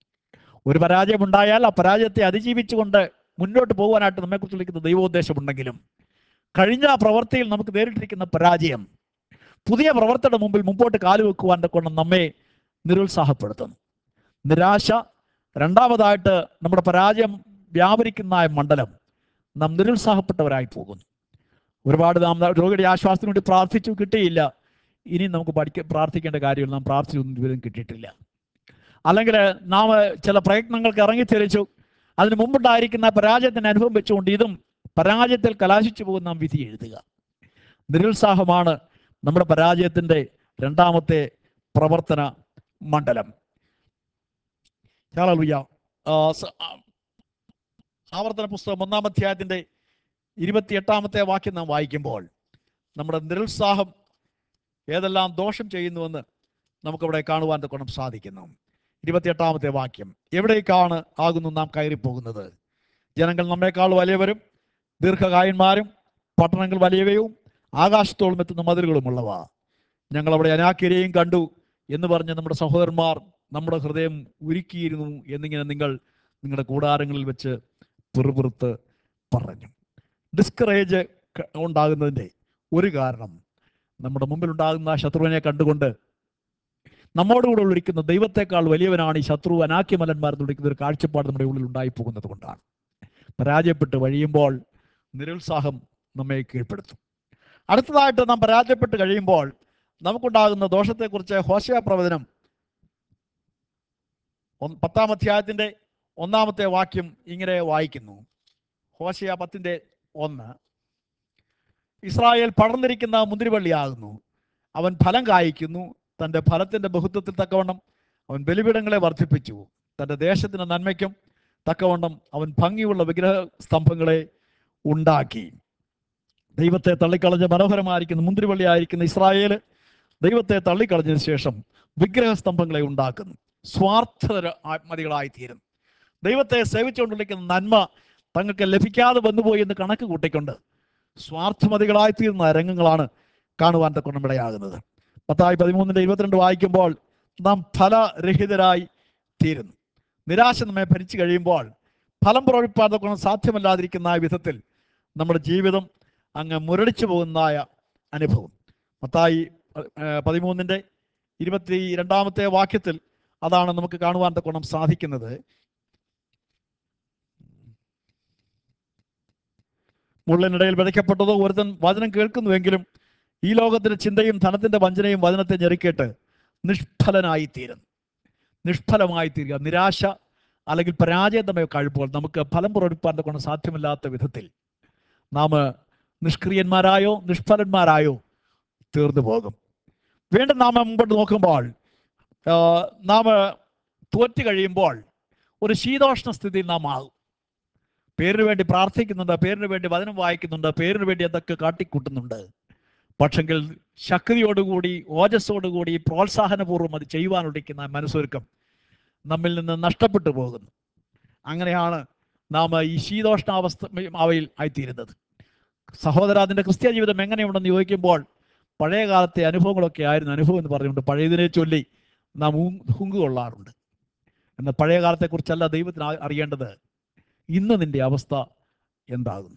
[SPEAKER 1] ഒരു പരാജയം ഉണ്ടായാൽ ആ പരാജയത്തെ അതിജീവിച്ചുകൊണ്ട് മുന്നോട്ട് പോകുവാനായിട്ട് നമ്മെക്കുറിച്ച് വിളിക്കുന്ന ദൈവോദ്ദേശമുണ്ടെങ്കിലും കഴിഞ്ഞ ആ പ്രവൃത്തിയിൽ നമുക്ക് നേരിട്ടിരിക്കുന്ന പരാജയം പുതിയ പ്രവർത്തന മുമ്പിൽ മുമ്പോട്ട് കാലുവെക്കുവാൻ കൊണ്ട് നമ്മെ നിരുത്സാഹപ്പെടുത്തുന്നു നിരാശ രണ്ടാമതായിട്ട് നമ്മുടെ പരാജയം വ്യാപരിക്കുന്ന ആ മണ്ഡലം നാം നിരുത്സാഹപ്പെട്ടവരായി പോകുന്നു ഒരുപാട് നാം രോഗിയുടെ ആശ്വാസത്തിന് വേണ്ടി പ്രാർത്ഥിച്ചു കിട്ടിയില്ല ഇനി നമുക്ക് പഠിക്ക പ്രാർത്ഥിക്കേണ്ട കാര്യമില്ല നാം പ്രാർത്ഥിച്ചൊന്നും ഇതുവരെയും കിട്ടിയിട്ടില്ല അല്ലെങ്കിൽ നാം ചില പ്രയത്നങ്ങൾക്ക് ഇറങ്ങിത്തിരിച്ചു അതിന് മുമ്പുണ്ടായിരിക്കുന്ന പരാജയത്തിന് അനുഭവം വെച്ചുകൊണ്ട് ഇതും പരാജയത്തിൽ കലാശിച്ചു പോകുന്ന നാം വിധി എഴുതുക നിരുത്സാഹമാണ് നമ്മുടെ പരാജയത്തിന്റെ രണ്ടാമത്തെ പ്രവർത്തന മണ്ഡലം ഹല്ലേലൂയ. ആ, സ- ആ, ആവർത്തന പുസ്തകം ഒന്നാം അധ്യായത്തിന്റെ ഇരുപത്തിയെട്ടാമത്തെ വാക്യം നാം വായിക്കുമ്പോൾ നമ്മുടെ നിരുത്സാഹം ഏതെല്ലാം ദോഷം ചെയ്യുന്നുവെന്ന് നമുക്കവിടെ കാണുവാൻ തക്കണം സാധിക്കുന്നു ഇരുപത്തിയെട്ടാമത്തെ വാക്യം എവിടേക്കാണ് ആകുന്നു നാം കയറിപ്പോകുന്നത് ജനങ്ങൾ നമ്മേക്കാൾ വലിയവരും ദീർഘകായന്മാരും പട്ടണങ്ങൾ വലിയവയും ആകാശത്തോളം എത്തുന്ന മതിലുകളുമുള്ളവ ഞങ്ങൾ അവിടെ അനാക്കിരെയും കണ്ടു എന്ന് പറഞ്ഞ് നമ്മുടെ സഹോദരന്മാർ നമ്മുടെ ഹൃദയം ഉരുക്കിയിരുന്നു എന്നിങ്ങനെ നിങ്ങൾ നിങ്ങളുടെ കൂടാരങ്ങളിൽ വെച്ച് പിറുപിറുത്ത് പറഞ്ഞു ഡിസ്കറേജ് ഉണ്ടാകുന്നതിൻ്റെ ഒരു കാരണം നമ്മുടെ മുമ്പിൽ ഉണ്ടാകുന്ന ആ ശത്രുവിനെ കണ്ടുകൊണ്ട് നമ്മോടുകൂടെ ഉള്ളിരിക്കുന്ന ദൈവത്തെക്കാൾ വലിയവനാണ് ഈ ശത്രു അനാക്യമലന്മാരെന്ന് വിളിക്കുന്ന ഒരു കാഴ്ചപ്പാട് നമ്മുടെ ഉള്ളിൽ ഉണ്ടായി പോകുന്നത് കൊണ്ടാണ് പരാജയപ്പെട്ട് വഴിയുമ്പോൾ നിരുത്സാഹം നമ്മെ കീഴ്പ്പെടുത്തും അടുത്തതായിട്ട് നാം പരാജയപ്പെട്ട് കഴിയുമ്പോൾ നമുക്കുണ്ടാകുന്ന ദോഷത്തെക്കുറിച്ച് ഹോശയ പ്രവചനം ഒന്ന് പത്താം അധ്യായത്തിന്റെ ഒന്നാമത്തെ വാക്യം ഇങ്ങനെ വായിക്കുന്നു ഹോശയ പത്തിന്റെ ഒന്ന് ഇസ്രായേൽ പടർന്നിരിക്കുന്ന മുന്തിരിവള്ളിയാകുന്നു അവൻ ഫലം കായ്ക്കുന്നു തൻ്റെ ഫലത്തിന്റെ ബഹുത്വത്തിൽ തക്കവണ്ണം അവൻ ബലിപീഠങ്ങളെ വർദ്ധിപ്പിച്ചു തൻ്റെ ദേശത്തിന്റെ നന്മയ്ക്കും തക്കവണ്ണം അവൻ ഭംഗിയുള്ള വിഗ്രഹ സ്തംഭങ്ങളെ ഉണ്ടാക്കി ദൈവത്തെ തള്ളിക്കളഞ്ഞ മനോഹരമായിരിക്കുന്ന മുന്തിരിവള്ളിയായിരിക്കുന്ന ഇസ്രായേൽ ദൈവത്തെ തള്ളിക്കളഞ്ഞതിന് ശേഷം വിഗ്രഹ സ്തംഭങ്ങളെ ഉണ്ടാക്കുന്നു സ്വാർത്ഥര ആത്മതികളായി തീരുന്നു ദൈവത്തെ സേവിച്ചുകൊണ്ടിരിക്കുന്ന നന്മ തങ്ങൾക്ക് ലഭിക്കാതെ വന്നുപോയി എന്ന് കണക്ക് കൂട്ടിക്കൊണ്ട് സ്വാർത്ഥമതികളായി തീർന്ന രംഗങ്ങളാണ് കാണുവാൻ തക്കൊണ്ടമിടയാകുന്നത് പത്തായി പതിമൂന്നിന്റെ ഇരുപത്തിരണ്ട് വായിക്കുമ്പോൾ നാം ഫലരഹിതരായി തീരുന്നു നിരാശ നമ്മെ ഭരിച്ചു കഴിയുമ്പോൾ ഫലം പ്രകടിപ്പാതെ സാധ്യമല്ലാതിരിക്കുന്ന ആ വിധത്തിൽ നമ്മുടെ ജീവിതം അങ്ങ് മുരടിച്ചു പോകുന്നതായ അനുഭവം മത്തായി ഏഹ്, പതിമൂന്നിൻ്റെ ഇരുപത്തി രണ്ടാമത്തെ വാക്യത്തിൽ അതാണ് നമുക്ക് കാണുവാൻ തക്കോണം സാധിക്കുന്നത് മുള്ളിനിടയിൽ വിതയ്ക്കപ്പെട്ടതോ ഒരുത്തൻ വചനം കേൾക്കുന്നുവെങ്കിലും ഈ ലോകത്തിന്റെ ചിന്തയും ധനത്തിന്റെ വഞ്ചനയും വചനത്തെ ഞെരുക്കിയിട്ട് നിഷ്ഫലനായി തീരുന്നു നിഷ്ഫലമായി തീരുക നിരാശ അല്ലെങ്കിൽ പരാജയം തമ്മിൽ കഴിപ്പോൾ നമുക്ക് ഫലം പ്രകടിപ്പാൻ കൊണ്ട് സാധ്യമല്ലാത്ത വിധത്തിൽ നാം നിഷ്ക്രിയന്മാരായോ നിഷ്ഫലന്മാരായോ തീർന്നു പോകും വീണ്ടും നാം മുമ്പോട്ട് നോക്കുമ്പോൾ ആ, നാം തോറ്റു കഴിയുമ്പോൾ ഒരു ശീതോഷ്ണ സ്ഥിതിയിൽ നാം ആകും പേരിന് വേണ്ടി പ്രാർത്ഥിക്കുന്നുണ്ട് പേരിന് വേണ്ടി വചനം വായിക്കുന്നുണ്ട് പേരിന് വേണ്ടി എന്തൊക്കെ കാട്ടിക്കൂട്ടുന്നുണ്ട് പക്ഷെങ്കിൽ ശക്തിയോടുകൂടി ഓജസ്സോടുകൂടി പ്രോത്സാഹനപൂർവ്വം അത് ചെയ്യുവാനുടിക്കുന്ന മനസ്സൊരുക്കം നമ്മിൽ നിന്ന് നഷ്ടപ്പെട്ടു പോകുന്നു അങ്ങനെയാണ് നാം ഈ ശീതോഷ്ണാവസ്ഥ അവയിൽ ആയിത്തീരുന്നത് സഹോദര അതിൻ്റെ ക്രിസ്ത്യ ജീവിതം എങ്ങനെയുണ്ടെന്ന് ചോദിക്കുമ്പോൾ പഴയ കാലത്തെ അനുഭവങ്ങളൊക്കെ ആയിരുന്നു അനുഭവം എന്ന് പറഞ്ഞുകൊണ്ട് പഴയതിനെ ചൊല്ലി നാം ഉം- ഹുങ്ക് കൊള്ളാറുണ്ട് എന്നാൽ പഴയ കാലത്തെക്കുറിച്ചല്ല ദൈവത്തിന് ആ- അറിയേണ്ടത് ഇന്ന് നിന്റെ അവസ്ഥ എന്താകുന്നു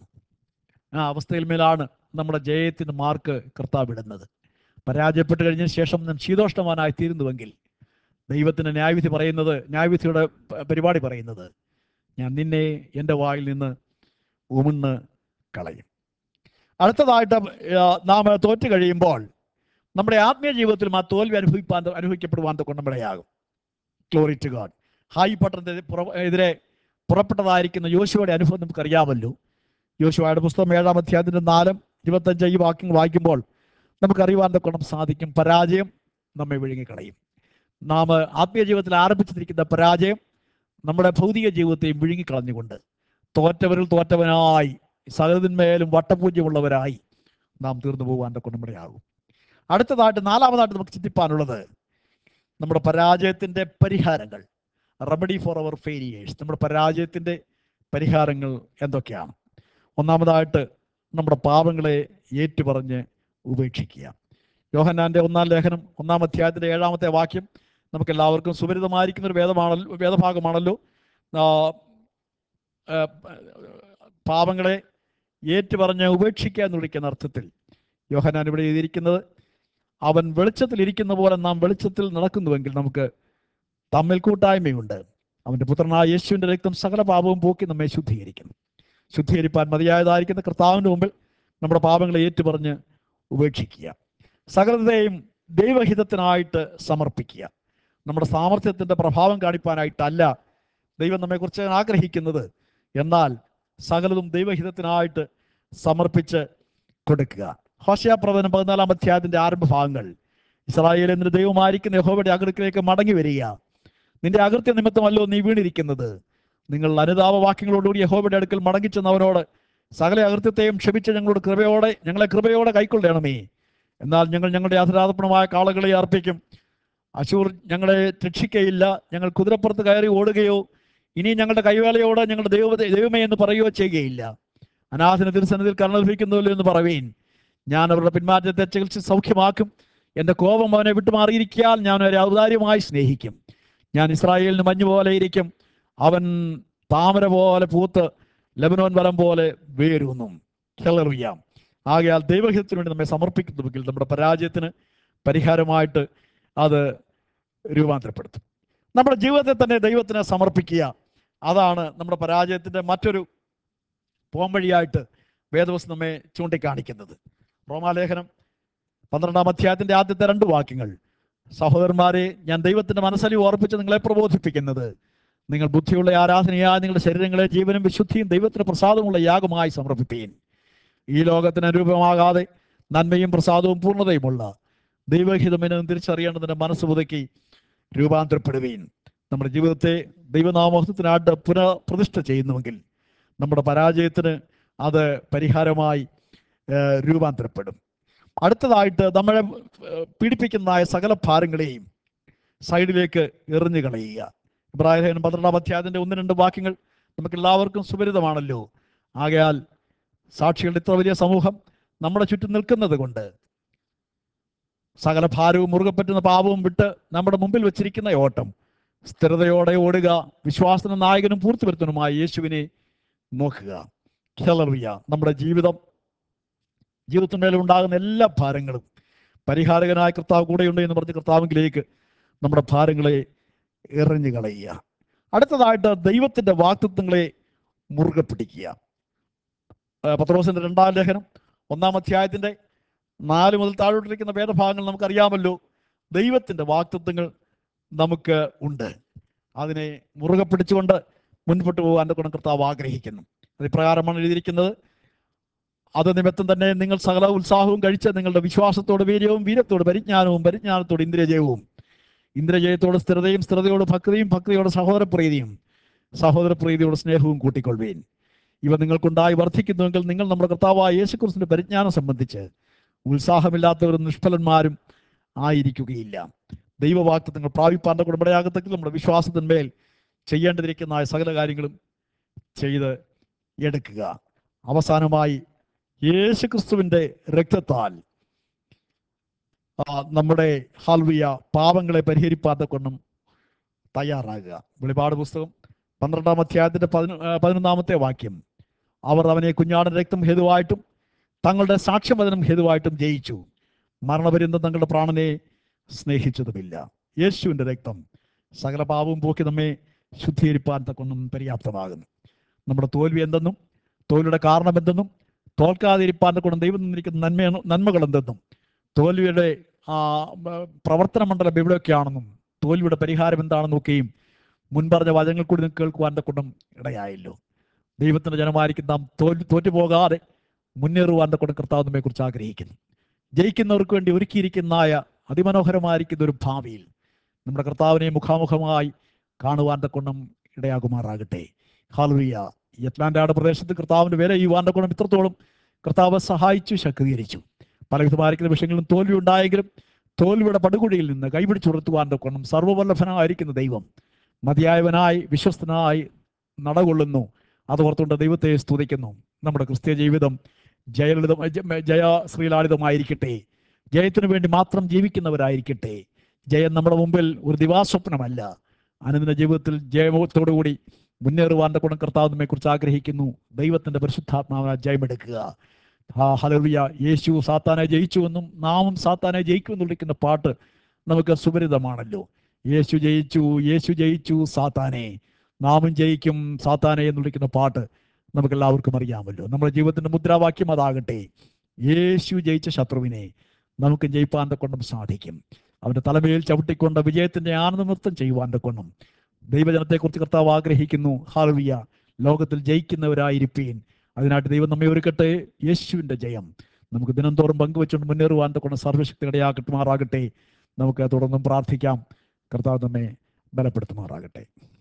[SPEAKER 1] ആ അവസ്ഥയിൽ മേലാണ് നമ്മുടെ ജയത്തിന് മാർക്ക് കർത്താവ് ഇടുന്നത് പരാജയപ്പെട്ട് കഴിഞ്ഞ ശേഷം ഞാൻ ശീതോഷ്ണവാനായി തീരുന്നുവെങ്കിൽ ദൈവത്തിന് ന്യായവിധി പറയുന്നത് ന്യായവിധിയുടെ പ- പരിപാടി പറയുന്നത് ഞാൻ നിന്നെ എൻ്റെ വായിൽ നിന്ന് ഉമിന്ന് കളയും അടുത്തതായിട്ട് ആ, നാം തോറ്റു കഴിയുമ്പോൾ നമ്മുടെ ആത്മീയ ജീവിതത്തിലും ആ തോൽവി അനുഭവിപ്പാൻ അനുഭവിക്കപ്പെടുവാൻ കൊണ്ട് നമ്മുടെയാകും ഗ്ലോറി ടു ഗാഡ് ഹായ് പട്ടണത്തിന് പുറ- എതിരെ പുറപ്പെട്ടതായിരിക്കുന്ന യോശുവയുടെ അനുഭവം നമുക്കറിയാമല്ലോ യോശുവയുടെ പുസ്തകം ഏഴാം അധ്യായത്തിന്റെ നാലും ഇരുപത്തഞ്ച് ഈ വാക്യം വായിക്കുമ്പോൾ നമുക്കറിയുവാൻ കൊണ്ട് സാധിക്കും പരാജയം നമ്മെ വിഴുങ്ങിക്കളയും നാം ആത്മീയ ജീവിതത്തിൽ ആരംഭിച്ചിരിക്കുന്ന പരാജയം നമ്മുടെ ഭൗതിക ജീവിതത്തെയും വിഴുങ്ങിക്കളഞ്ഞുകൊണ്ട് തോറ്റവരിൽ തോറ്റവനായി സകലത്തിന്മേലും വട്ടപൂജ്യമുള്ളവരായി നാം തീർന്നു പോകാൻ കൊണ്ട് നമ്മുടെയാകും അടുത്തതായിട്ട് നാലാമതായിട്ട് നമുക്ക് ചിന്തിപ്പാനുള്ളത് നമ്മുടെ പരാജയത്തിൻ്റെ പരിഹാരങ്ങൾ റെമഡി ഫോർ അവർ ഫെയിലിയേഴ്സ് നമ്മുടെ പരാജയത്തിൻ്റെ പരിഹാരങ്ങൾ എന്തൊക്കെയാണ് ഒന്നാമതായിട്ട് നമ്മുടെ പാപങ്ങളെ ഏറ്റുപറഞ്ഞ് ഉപേക്ഷിക്കുക യോഹന്നാന്റെ ഒന്നാം ലേഖനം ഒന്നാം അധ്യായത്തിന്റെ ഏഴാമത്തെ വാക്യം നമുക്ക് എല്ലാവർക്കും സുപരിതമായിരിക്കുന്ന ഒരു വേദമാണല്ലോ വേദഭാഗമാണല്ലോ ആ, ആ, പാപങ്ങളെ ഏറ്റുപറഞ്ഞ് ഉപേക്ഷിക്കുക എന്ന് വിളിക്കുന്ന അർത്ഥത്തിൽ യോഹന്നാൻ ഇവിടെ എഴുതിയിരിക്കുന്നത് അവൻ വെളിച്ചത്തിൽ ഇരിക്കുന്ന പോലെ നാം വെളിച്ചത്തിൽ നടക്കുന്നുവെങ്കിൽ നമുക്ക് തമ്മിൽ കൂട്ടായ്മയുണ്ട് അവന്റെ പുത്രനായ യേശുവിന്റെ രക്തം സകല പാപവും പോക്കി നമ്മെ ശുദ്ധീകരിക്കും ശുദ്ധീകരിപ്പാൻ മതിയായതായിരിക്കുന്ന കർത്താവിന്റെ മുമ്പിൽ നമ്മുടെ പാപങ്ങളെ ഏറ്റുപറഞ്ഞ് ഉപേക്ഷിക്കുക സകലതയും ദൈവഹിതത്തിനായിട്ട് സമർപ്പിക്കുക നമ്മുടെ സാമർഥ്യത്തിന്റെ പ്രഭാവം കാണിപ്പാനായിട്ടല്ല ദൈവം നമ്മെക്കുറിച്ച് ആഗ്രഹിക്കുന്നത് എന്നാൽ സകലതും ദൈവഹിതത്തിനായിട്ട് സമർപ്പിച്ച് കൊടുക്കുക ഹോശയ പ്രവചനം പതിനാലാം അധ്യായത്തിന്റെ ആരംഭ ഭാഗങ്ങൾ ഇസ്രായേൽ എന്നിട്ട് ദൈവമായിരിക്കുന്ന യഹോവയുടെ അകൃത്തിലേക്ക് മടങ്ങി വരിക നിന്റെ അകൃത്യ നിമിത്തമല്ലോ നീ വീണിരിക്കുന്നത് നിങ്ങൾ അനുതാപ വാക്യങ്ങളോടുകൂടി യഹോവയുടെ അടുക്കൽ മടങ്ങിച്ചെന്നവനോട് സകല അകൃത്യത്തെയും ക്ഷമിച്ച് ഞങ്ങളോട് കൃപയോടെ ഞങ്ങളെ കൃപയോടെ കൈക്കൊള്ളണമേ എന്നാൽ ഞങ്ങൾ ഞങ്ങളുടെ അധരാതപണമായ കാളകളെ അർപ്പിക്കും അശൂർ ഞങ്ങളെ രക്ഷിക്കയില്ല ഞങ്ങൾ കുതിരപ്പുറത്ത് കയറി ഓടുകയോ ഇനി ഞങ്ങളുടെ കൈവേലയോട് ഞങ്ങളുടെ ദൈവ ദൈവമേ എന്ന് പറയുകയോ ചെയ്യുകയില്ല അനാഥന തിരുസന്നിധിയിൽ കരുണ ലഭിക്കുന്നുവല്ലോ എന്ന് പറവീൻ ഞാൻ അവരുടെ പിന്മാറ്റത്തെ ചികിത്സ സൗഖ്യമാക്കും എൻ്റെ കോപം അവനെ വിട്ടുമാറിയിരിക്കാൻ ഞാൻ അവരെ ഔദാര്യമായി സ്നേഹിക്കും ഞാൻ ഇസ്രായേലിന് മഞ്ഞ് പോലെ ഇരിക്കും അവൻ താമര പോലെ പൂത്ത് ലബനോൻ വരം പോലെ വേരുന്നു കിളറിയാം ആകയാൽ ദൈവഹിതത്തിന് വേണ്ടി നമ്മെ സമർപ്പിക്കുന്നുവെങ്കിൽ നമ്മുടെ പരാജയത്തിന് പരിഹാരമായിട്ട് അത് രൂപാന്തരപ്പെടുത്തും നമ്മുടെ ജീവിതത്തെ തന്നെ ദൈവത്തിന് സമർപ്പിക്കുക അതാണ് നമ്മുടെ പരാജയത്തിൻ്റെ മറ്റൊരു പോംവഴിയായിട്ട് വേദവസ് നമ്മെ ചൂണ്ടിക്കാണിക്കുന്നത് റോമാലേഖനം പന്ത്രണ്ടാം അധ്യായത്തിന്റെ ആദ്യത്തെ രണ്ട് വാക്യങ്ങൾ സഹോദരന്മാരെ ഞാൻ ദൈവത്തിന്റെ മനസ്സലി ഓർപ്പിച്ച് നിങ്ങളെ പ്രബോധിപ്പിക്കുന്നത് നിങ്ങൾ ബുദ്ധിയുള്ള ആരാധനയായ നിങ്ങളുടെ ശരീരങ്ങളെ ജീവനും വിശുദ്ധിയും ദൈവത്തിന് പ്രസാദമുള്ള യാഗമായി സമർപ്പിപ്പീൻ ഈ ലോകത്തിന് അനുരൂപമാകാതെ നന്മയും പ്രസാദവും പൂർണ്ണതയുമുള്ള ദൈവഹിതമെന്ന് തിരിച്ചറിയേണ്ടതിന്റെ മനസ്സ് പുതുക്കി രൂപാന്തരപ്പെടുവീൻ നമ്മുടെ ജീവിതത്തെ ദൈവനാമോഹത്തിനായിട്ട് പുനഃപ്രതിഷ്ഠ ചെയ്യുന്നുവെങ്കിൽ നമ്മുടെ പരാജയത്തിന് അത് പരിഹാരമായി ഏഹ്, രൂപാന്തരപ്പെടും അടുത്തതായിട്ട് നമ്മളെ ഏഹ്, പീഡിപ്പിക്കുന്നതായ സകല ഭാരങ്ങളെയും സൈഡിലേക്ക് എറിഞ്ഞു കളയുക ഇബ്രാഹിം പന്ത്രണ്ടാം അധ്യായത്തിന്റെ ഒന്ന് രണ്ട് വാക്യങ്ങൾ നമുക്ക് എല്ലാവർക്കും സുപരിതമാണല്ലോ ആകയാൽ സാക്ഷികളുടെ ഇത്ര വലിയ സമൂഹം നമ്മുടെ ചുറ്റും നിൽക്കുന്നത് കൊണ്ട് സകല ഭാരവും മുറുകെ പറ്റുന്ന പാപവും വിട്ട് നമ്മുടെ മുമ്പിൽ വെച്ചിരിക്കുന്ന ഓട്ടം സ്ഥിരതയോടെ ഓടുക വിശ്വാസന നായകനും പൂർത്തിവരുത്തനുമായ യേശുവിനെ നോക്കുക ഹെലറിയ നമ്മുടെ ജീവിതം ജീവിതത്തിന്മേലും ഉണ്ടാകുന്ന എല്ലാ ഭാരങ്ങളും പരിഹാരകനായ കർത്താവ് കൂടെയുണ്ട് എന്ന് പറഞ്ഞ് കർത്താവിലേക്ക് നമ്മുടെ ഭാരങ്ങളെ എറിഞ്ഞു കളയുക അടുത്തതായിട്ട് ദൈവത്തിന്റെ വാക്തത്വങ്ങളെ മുറുകെ പിടിക്കുക ആ, പത്രോസിന്റെ രണ്ടാം ലേഖനം ഒന്നാം അധ്യായത്തിന്റെ നാല് മുതൽ താഴോട്ടിരിക്കുന്ന വേദഭാഗങ്ങൾ നമുക്കറിയാമല്ലോ ദൈവത്തിന്റെ വാക്തത്വങ്ങൾ നമുക്ക് ഉണ്ട് അതിനെ മുറുകെ പിടിച്ചുകൊണ്ട് മുൻപോട്ട് പോകാൻ ഗുണം കർത്താവ് ആഗ്രഹിക്കുന്നു അത് ഇപ്രകാരമാണ് എഴുതിയിരിക്കുന്നത് അത് നിമിത്തം തന്നെ നിങ്ങൾ സകല ഉത്സാഹവും കഴിച്ച് നിങ്ങളുടെ വിശ്വാസത്തോട് വീര്യവും വീര്യത്തോട് പരിജ്ഞാനവും പരിജ്ഞാനത്തോട് ഇന്ദ്രിയജയവും ഇന്ദ്രജയത്തോട് സ്ഥിരതയും സ്ഥിരതയോട് ഭക്തിയും ഭക്തിയോട് സഹോദരപ്രീതിയും സഹോദരപ്രീതിയോട് സ്നേഹവും കൂട്ടിക്കൊള്ളുവീൻ ഇവ നിങ്ങൾക്കുണ്ടായി വർദ്ധിക്കുന്നുവെങ്കിൽ നിങ്ങൾ നമ്മുടെ കർത്താവായ യേശുക്രിസ്തുവിന്റെ പരിജ്ഞാനം സംബന്ധിച്ച് ഉത്സാഹമില്ലാത്തവരും നിഷ്ഫലന്മാരും ആയിരിക്കുകയില്ല ദൈവവാക്തത്വങ്ങൾ പ്രാപിപ്പാന്റെ കുടുംബയാകത്തക്കിൽ നമ്മുടെ വിശ്വാസത്തിന്മേൽ ചെയ്യേണ്ടതിരിക്കുന്ന സകല കാര്യങ്ങളും ചെയ്ത് എടുക്കുക അവസാനമായി യേശുക്രിസ്തുവിന്റെ രക്തത്താൽ ആ, നമ്മുടെ ഹൽവിയ പാപങ്ങളെ പരിഹരിപ്പാത്ത കൊണ്ടും തയ്യാറാകുക വെളിപാട് പുസ്തകം പന്ത്രണ്ടാം അധ്യായത്തിന്റെ പതിനൊ- ആ, പതിനൊന്നാമത്തെ വാക്യം അവർ അവനെ കുഞ്ഞാടൻ രക്തം ഹേതുവായിട്ടും തങ്ങളുടെ സാക്ഷ്യവചനം ഹേതുവായിട്ടും ജയിച്ചു മരണപര്യന്തം തങ്ങളുടെ പ്രാണനെ സ്നേഹിച്ചതുമില്ല യേശുവിന്റെ രക്തം സകല പാപവും പോക്കി നമ്മെ ശുദ്ധീകരിപ്പാൻ തക്കൊന്നും പര്യാപ്തമാകുന്നു നമ്മുടെ തോൽവി എന്തെന്നും തോൽവിയുടെ കാരണം എന്തെന്നും തോൽക്കാതിരിപ്പാൻ തക്കൊണ്ടും ദൈവം നിന്നിരിക്കുന്ന നന്മ നന്മകൾ എന്തെന്നും തോൽവിയുടെ ആ ബ- പ്രവർത്തന മണ്ഡലം എവിടെയൊക്കെയാണെന്നും തോൽവിയുടെ പരിഹാരം എന്താണെന്നൊക്കെയും മുൻപറഞ്ഞ വചനങ്ങൾ കൂടി നിങ്ങൾക്ക് കേൾക്കുവാൻ കൊണ്ടും ഇടയായല്ലോ ദൈവത്തിന്റെ ജനമായിരിക്കും നാം തോൽ തോറ്റു പോകാതെ മുന്നേറുവാൻ കൊണ്ടും കർത്താവ് നമ്മെ കുറിച്ച് ആഗ്രഹിക്കുന്നു ജയിക്കുന്നവർക്ക് വേണ്ടി ഒരുക്കിയിരിക്കുന്നതായ അതിമനോഹരമായിരിക്കുന്ന ഒരു ഭാവിയിൽ നമ്മുടെ കർത്താവിനെ മുഖാമുഖമായി കാണുവാൻ കൊണ്ടും ഇടയാകുമാറാകട്ടെ ഹാലുയ്യ ഈ അറ്റ്ലാന്റയുടെ പ്രദേശത്ത് കർത്താവിന്റെ വില ചെയ്യുവാൻ കൊണ്ടും ഇത്രത്തോളം കർത്താവ് സഹായിച്ചു ശക്തീകരിച്ചു പലവിധമായിരിക്കുന്ന വിഷയങ്ങളിലും തോൽവി ഉണ്ടായെങ്കിലും തോൽവിയുടെ പടുകുഴിയിൽ നിന്ന് കൈപിടിച്ചുയർത്തുവാൻ കൊണ്ടും സർവ്വവല്ലഭനായിരിക്കുന്ന ദൈവം മതിയായവനായി വിശ്വസ്തനായി നടകൊള്ളുന്നു അത് ഓർത്തുകൊണ്ട് ദൈവത്തെ സ്തുതിക്കുന്നു നമ്മുടെ ക്രിസ്തീയ ജീവിതം ജയലളിതം ജ- ജയ ശ്രീലാളിതമായിരിക്കട്ടെ ജയത്തിനു വേണ്ടി മാത്രം ജീവിക്കുന്നവരായിരിക്കട്ടെ ജയം നമ്മുടെ മുമ്പിൽ ഒരു ദിവാസ്വപ്നമല്ല അനുദിന ജീവിതത്തിൽ ജയമോത്തോടുകൂടി മുന്നേറുവാൻ്റെ ഗുണം കർത്താവ് നമ്മെ കുറിച്ച് ആഗ്രഹിക്കുന്നു ദൈവത്തിന്റെ പരിശുദ്ധാത്മാവിനെ ജയമെടുക്കുക ആ ഹലവിയ യേശു സാത്താനെ ജയിച്ചുവെന്നും നാമും സാത്താനെ ജയിക്കുമെന്ന് വിളിക്കുന്ന പാട്ട് നമുക്ക് സുപരിതമാണല്ലോ യേശു ജയിച്ചു യേശു ജയിച്ചു സാത്താനെ നാമും ജയിക്കും സാത്താനെ എന്ന് വിളിക്കുന്ന പാട്ട് നമുക്ക് എല്ലാവർക്കും അറിയാമല്ലോ നമ്മുടെ ജീവിതത്തിന്റെ മുദ്രാവാക്യം അതാകട്ടെ യേശു ജയിച്ച ശത്രുവിനെ നമുക്ക് ജയിപ്പാൻ്റെ കൊണ്ടും സാധിക്കും അവന്റെ തലമേൽ ചവിട്ടിക്കൊണ്ട് വിജയത്തിന്റെ ആനന്ദനൃത്തം ചെയ്യുവാൻ്റെ കൊണ്ടും ദൈവജനത്തെക്കുറിച്ച് കർത്താവ് ആഗ്രഹിക്കുന്നു ഹാർവിയ ലോകത്തിൽ ജയിക്കുന്നവരായിരിപ്പീൻ അതിനായിട്ട് ദൈവം നമ്മെ ഒരുക്കട്ടെ യേശുവിന്റെ ജയം നമുക്ക് ദിനംതോറും പങ്കുവെച്ചുകൊണ്ട് മുന്നേറുവാൻ്റെ കൊണ്ട് സർവശക്തി ഇടയാക്കട്ടുമാറാകട്ടെ നമുക്ക് തുടർന്നും പ്രാർത്ഥിക്കാം കർത്താവ് നമ്മെ ബലപ്പെടുത്തുമാറാകട്ടെ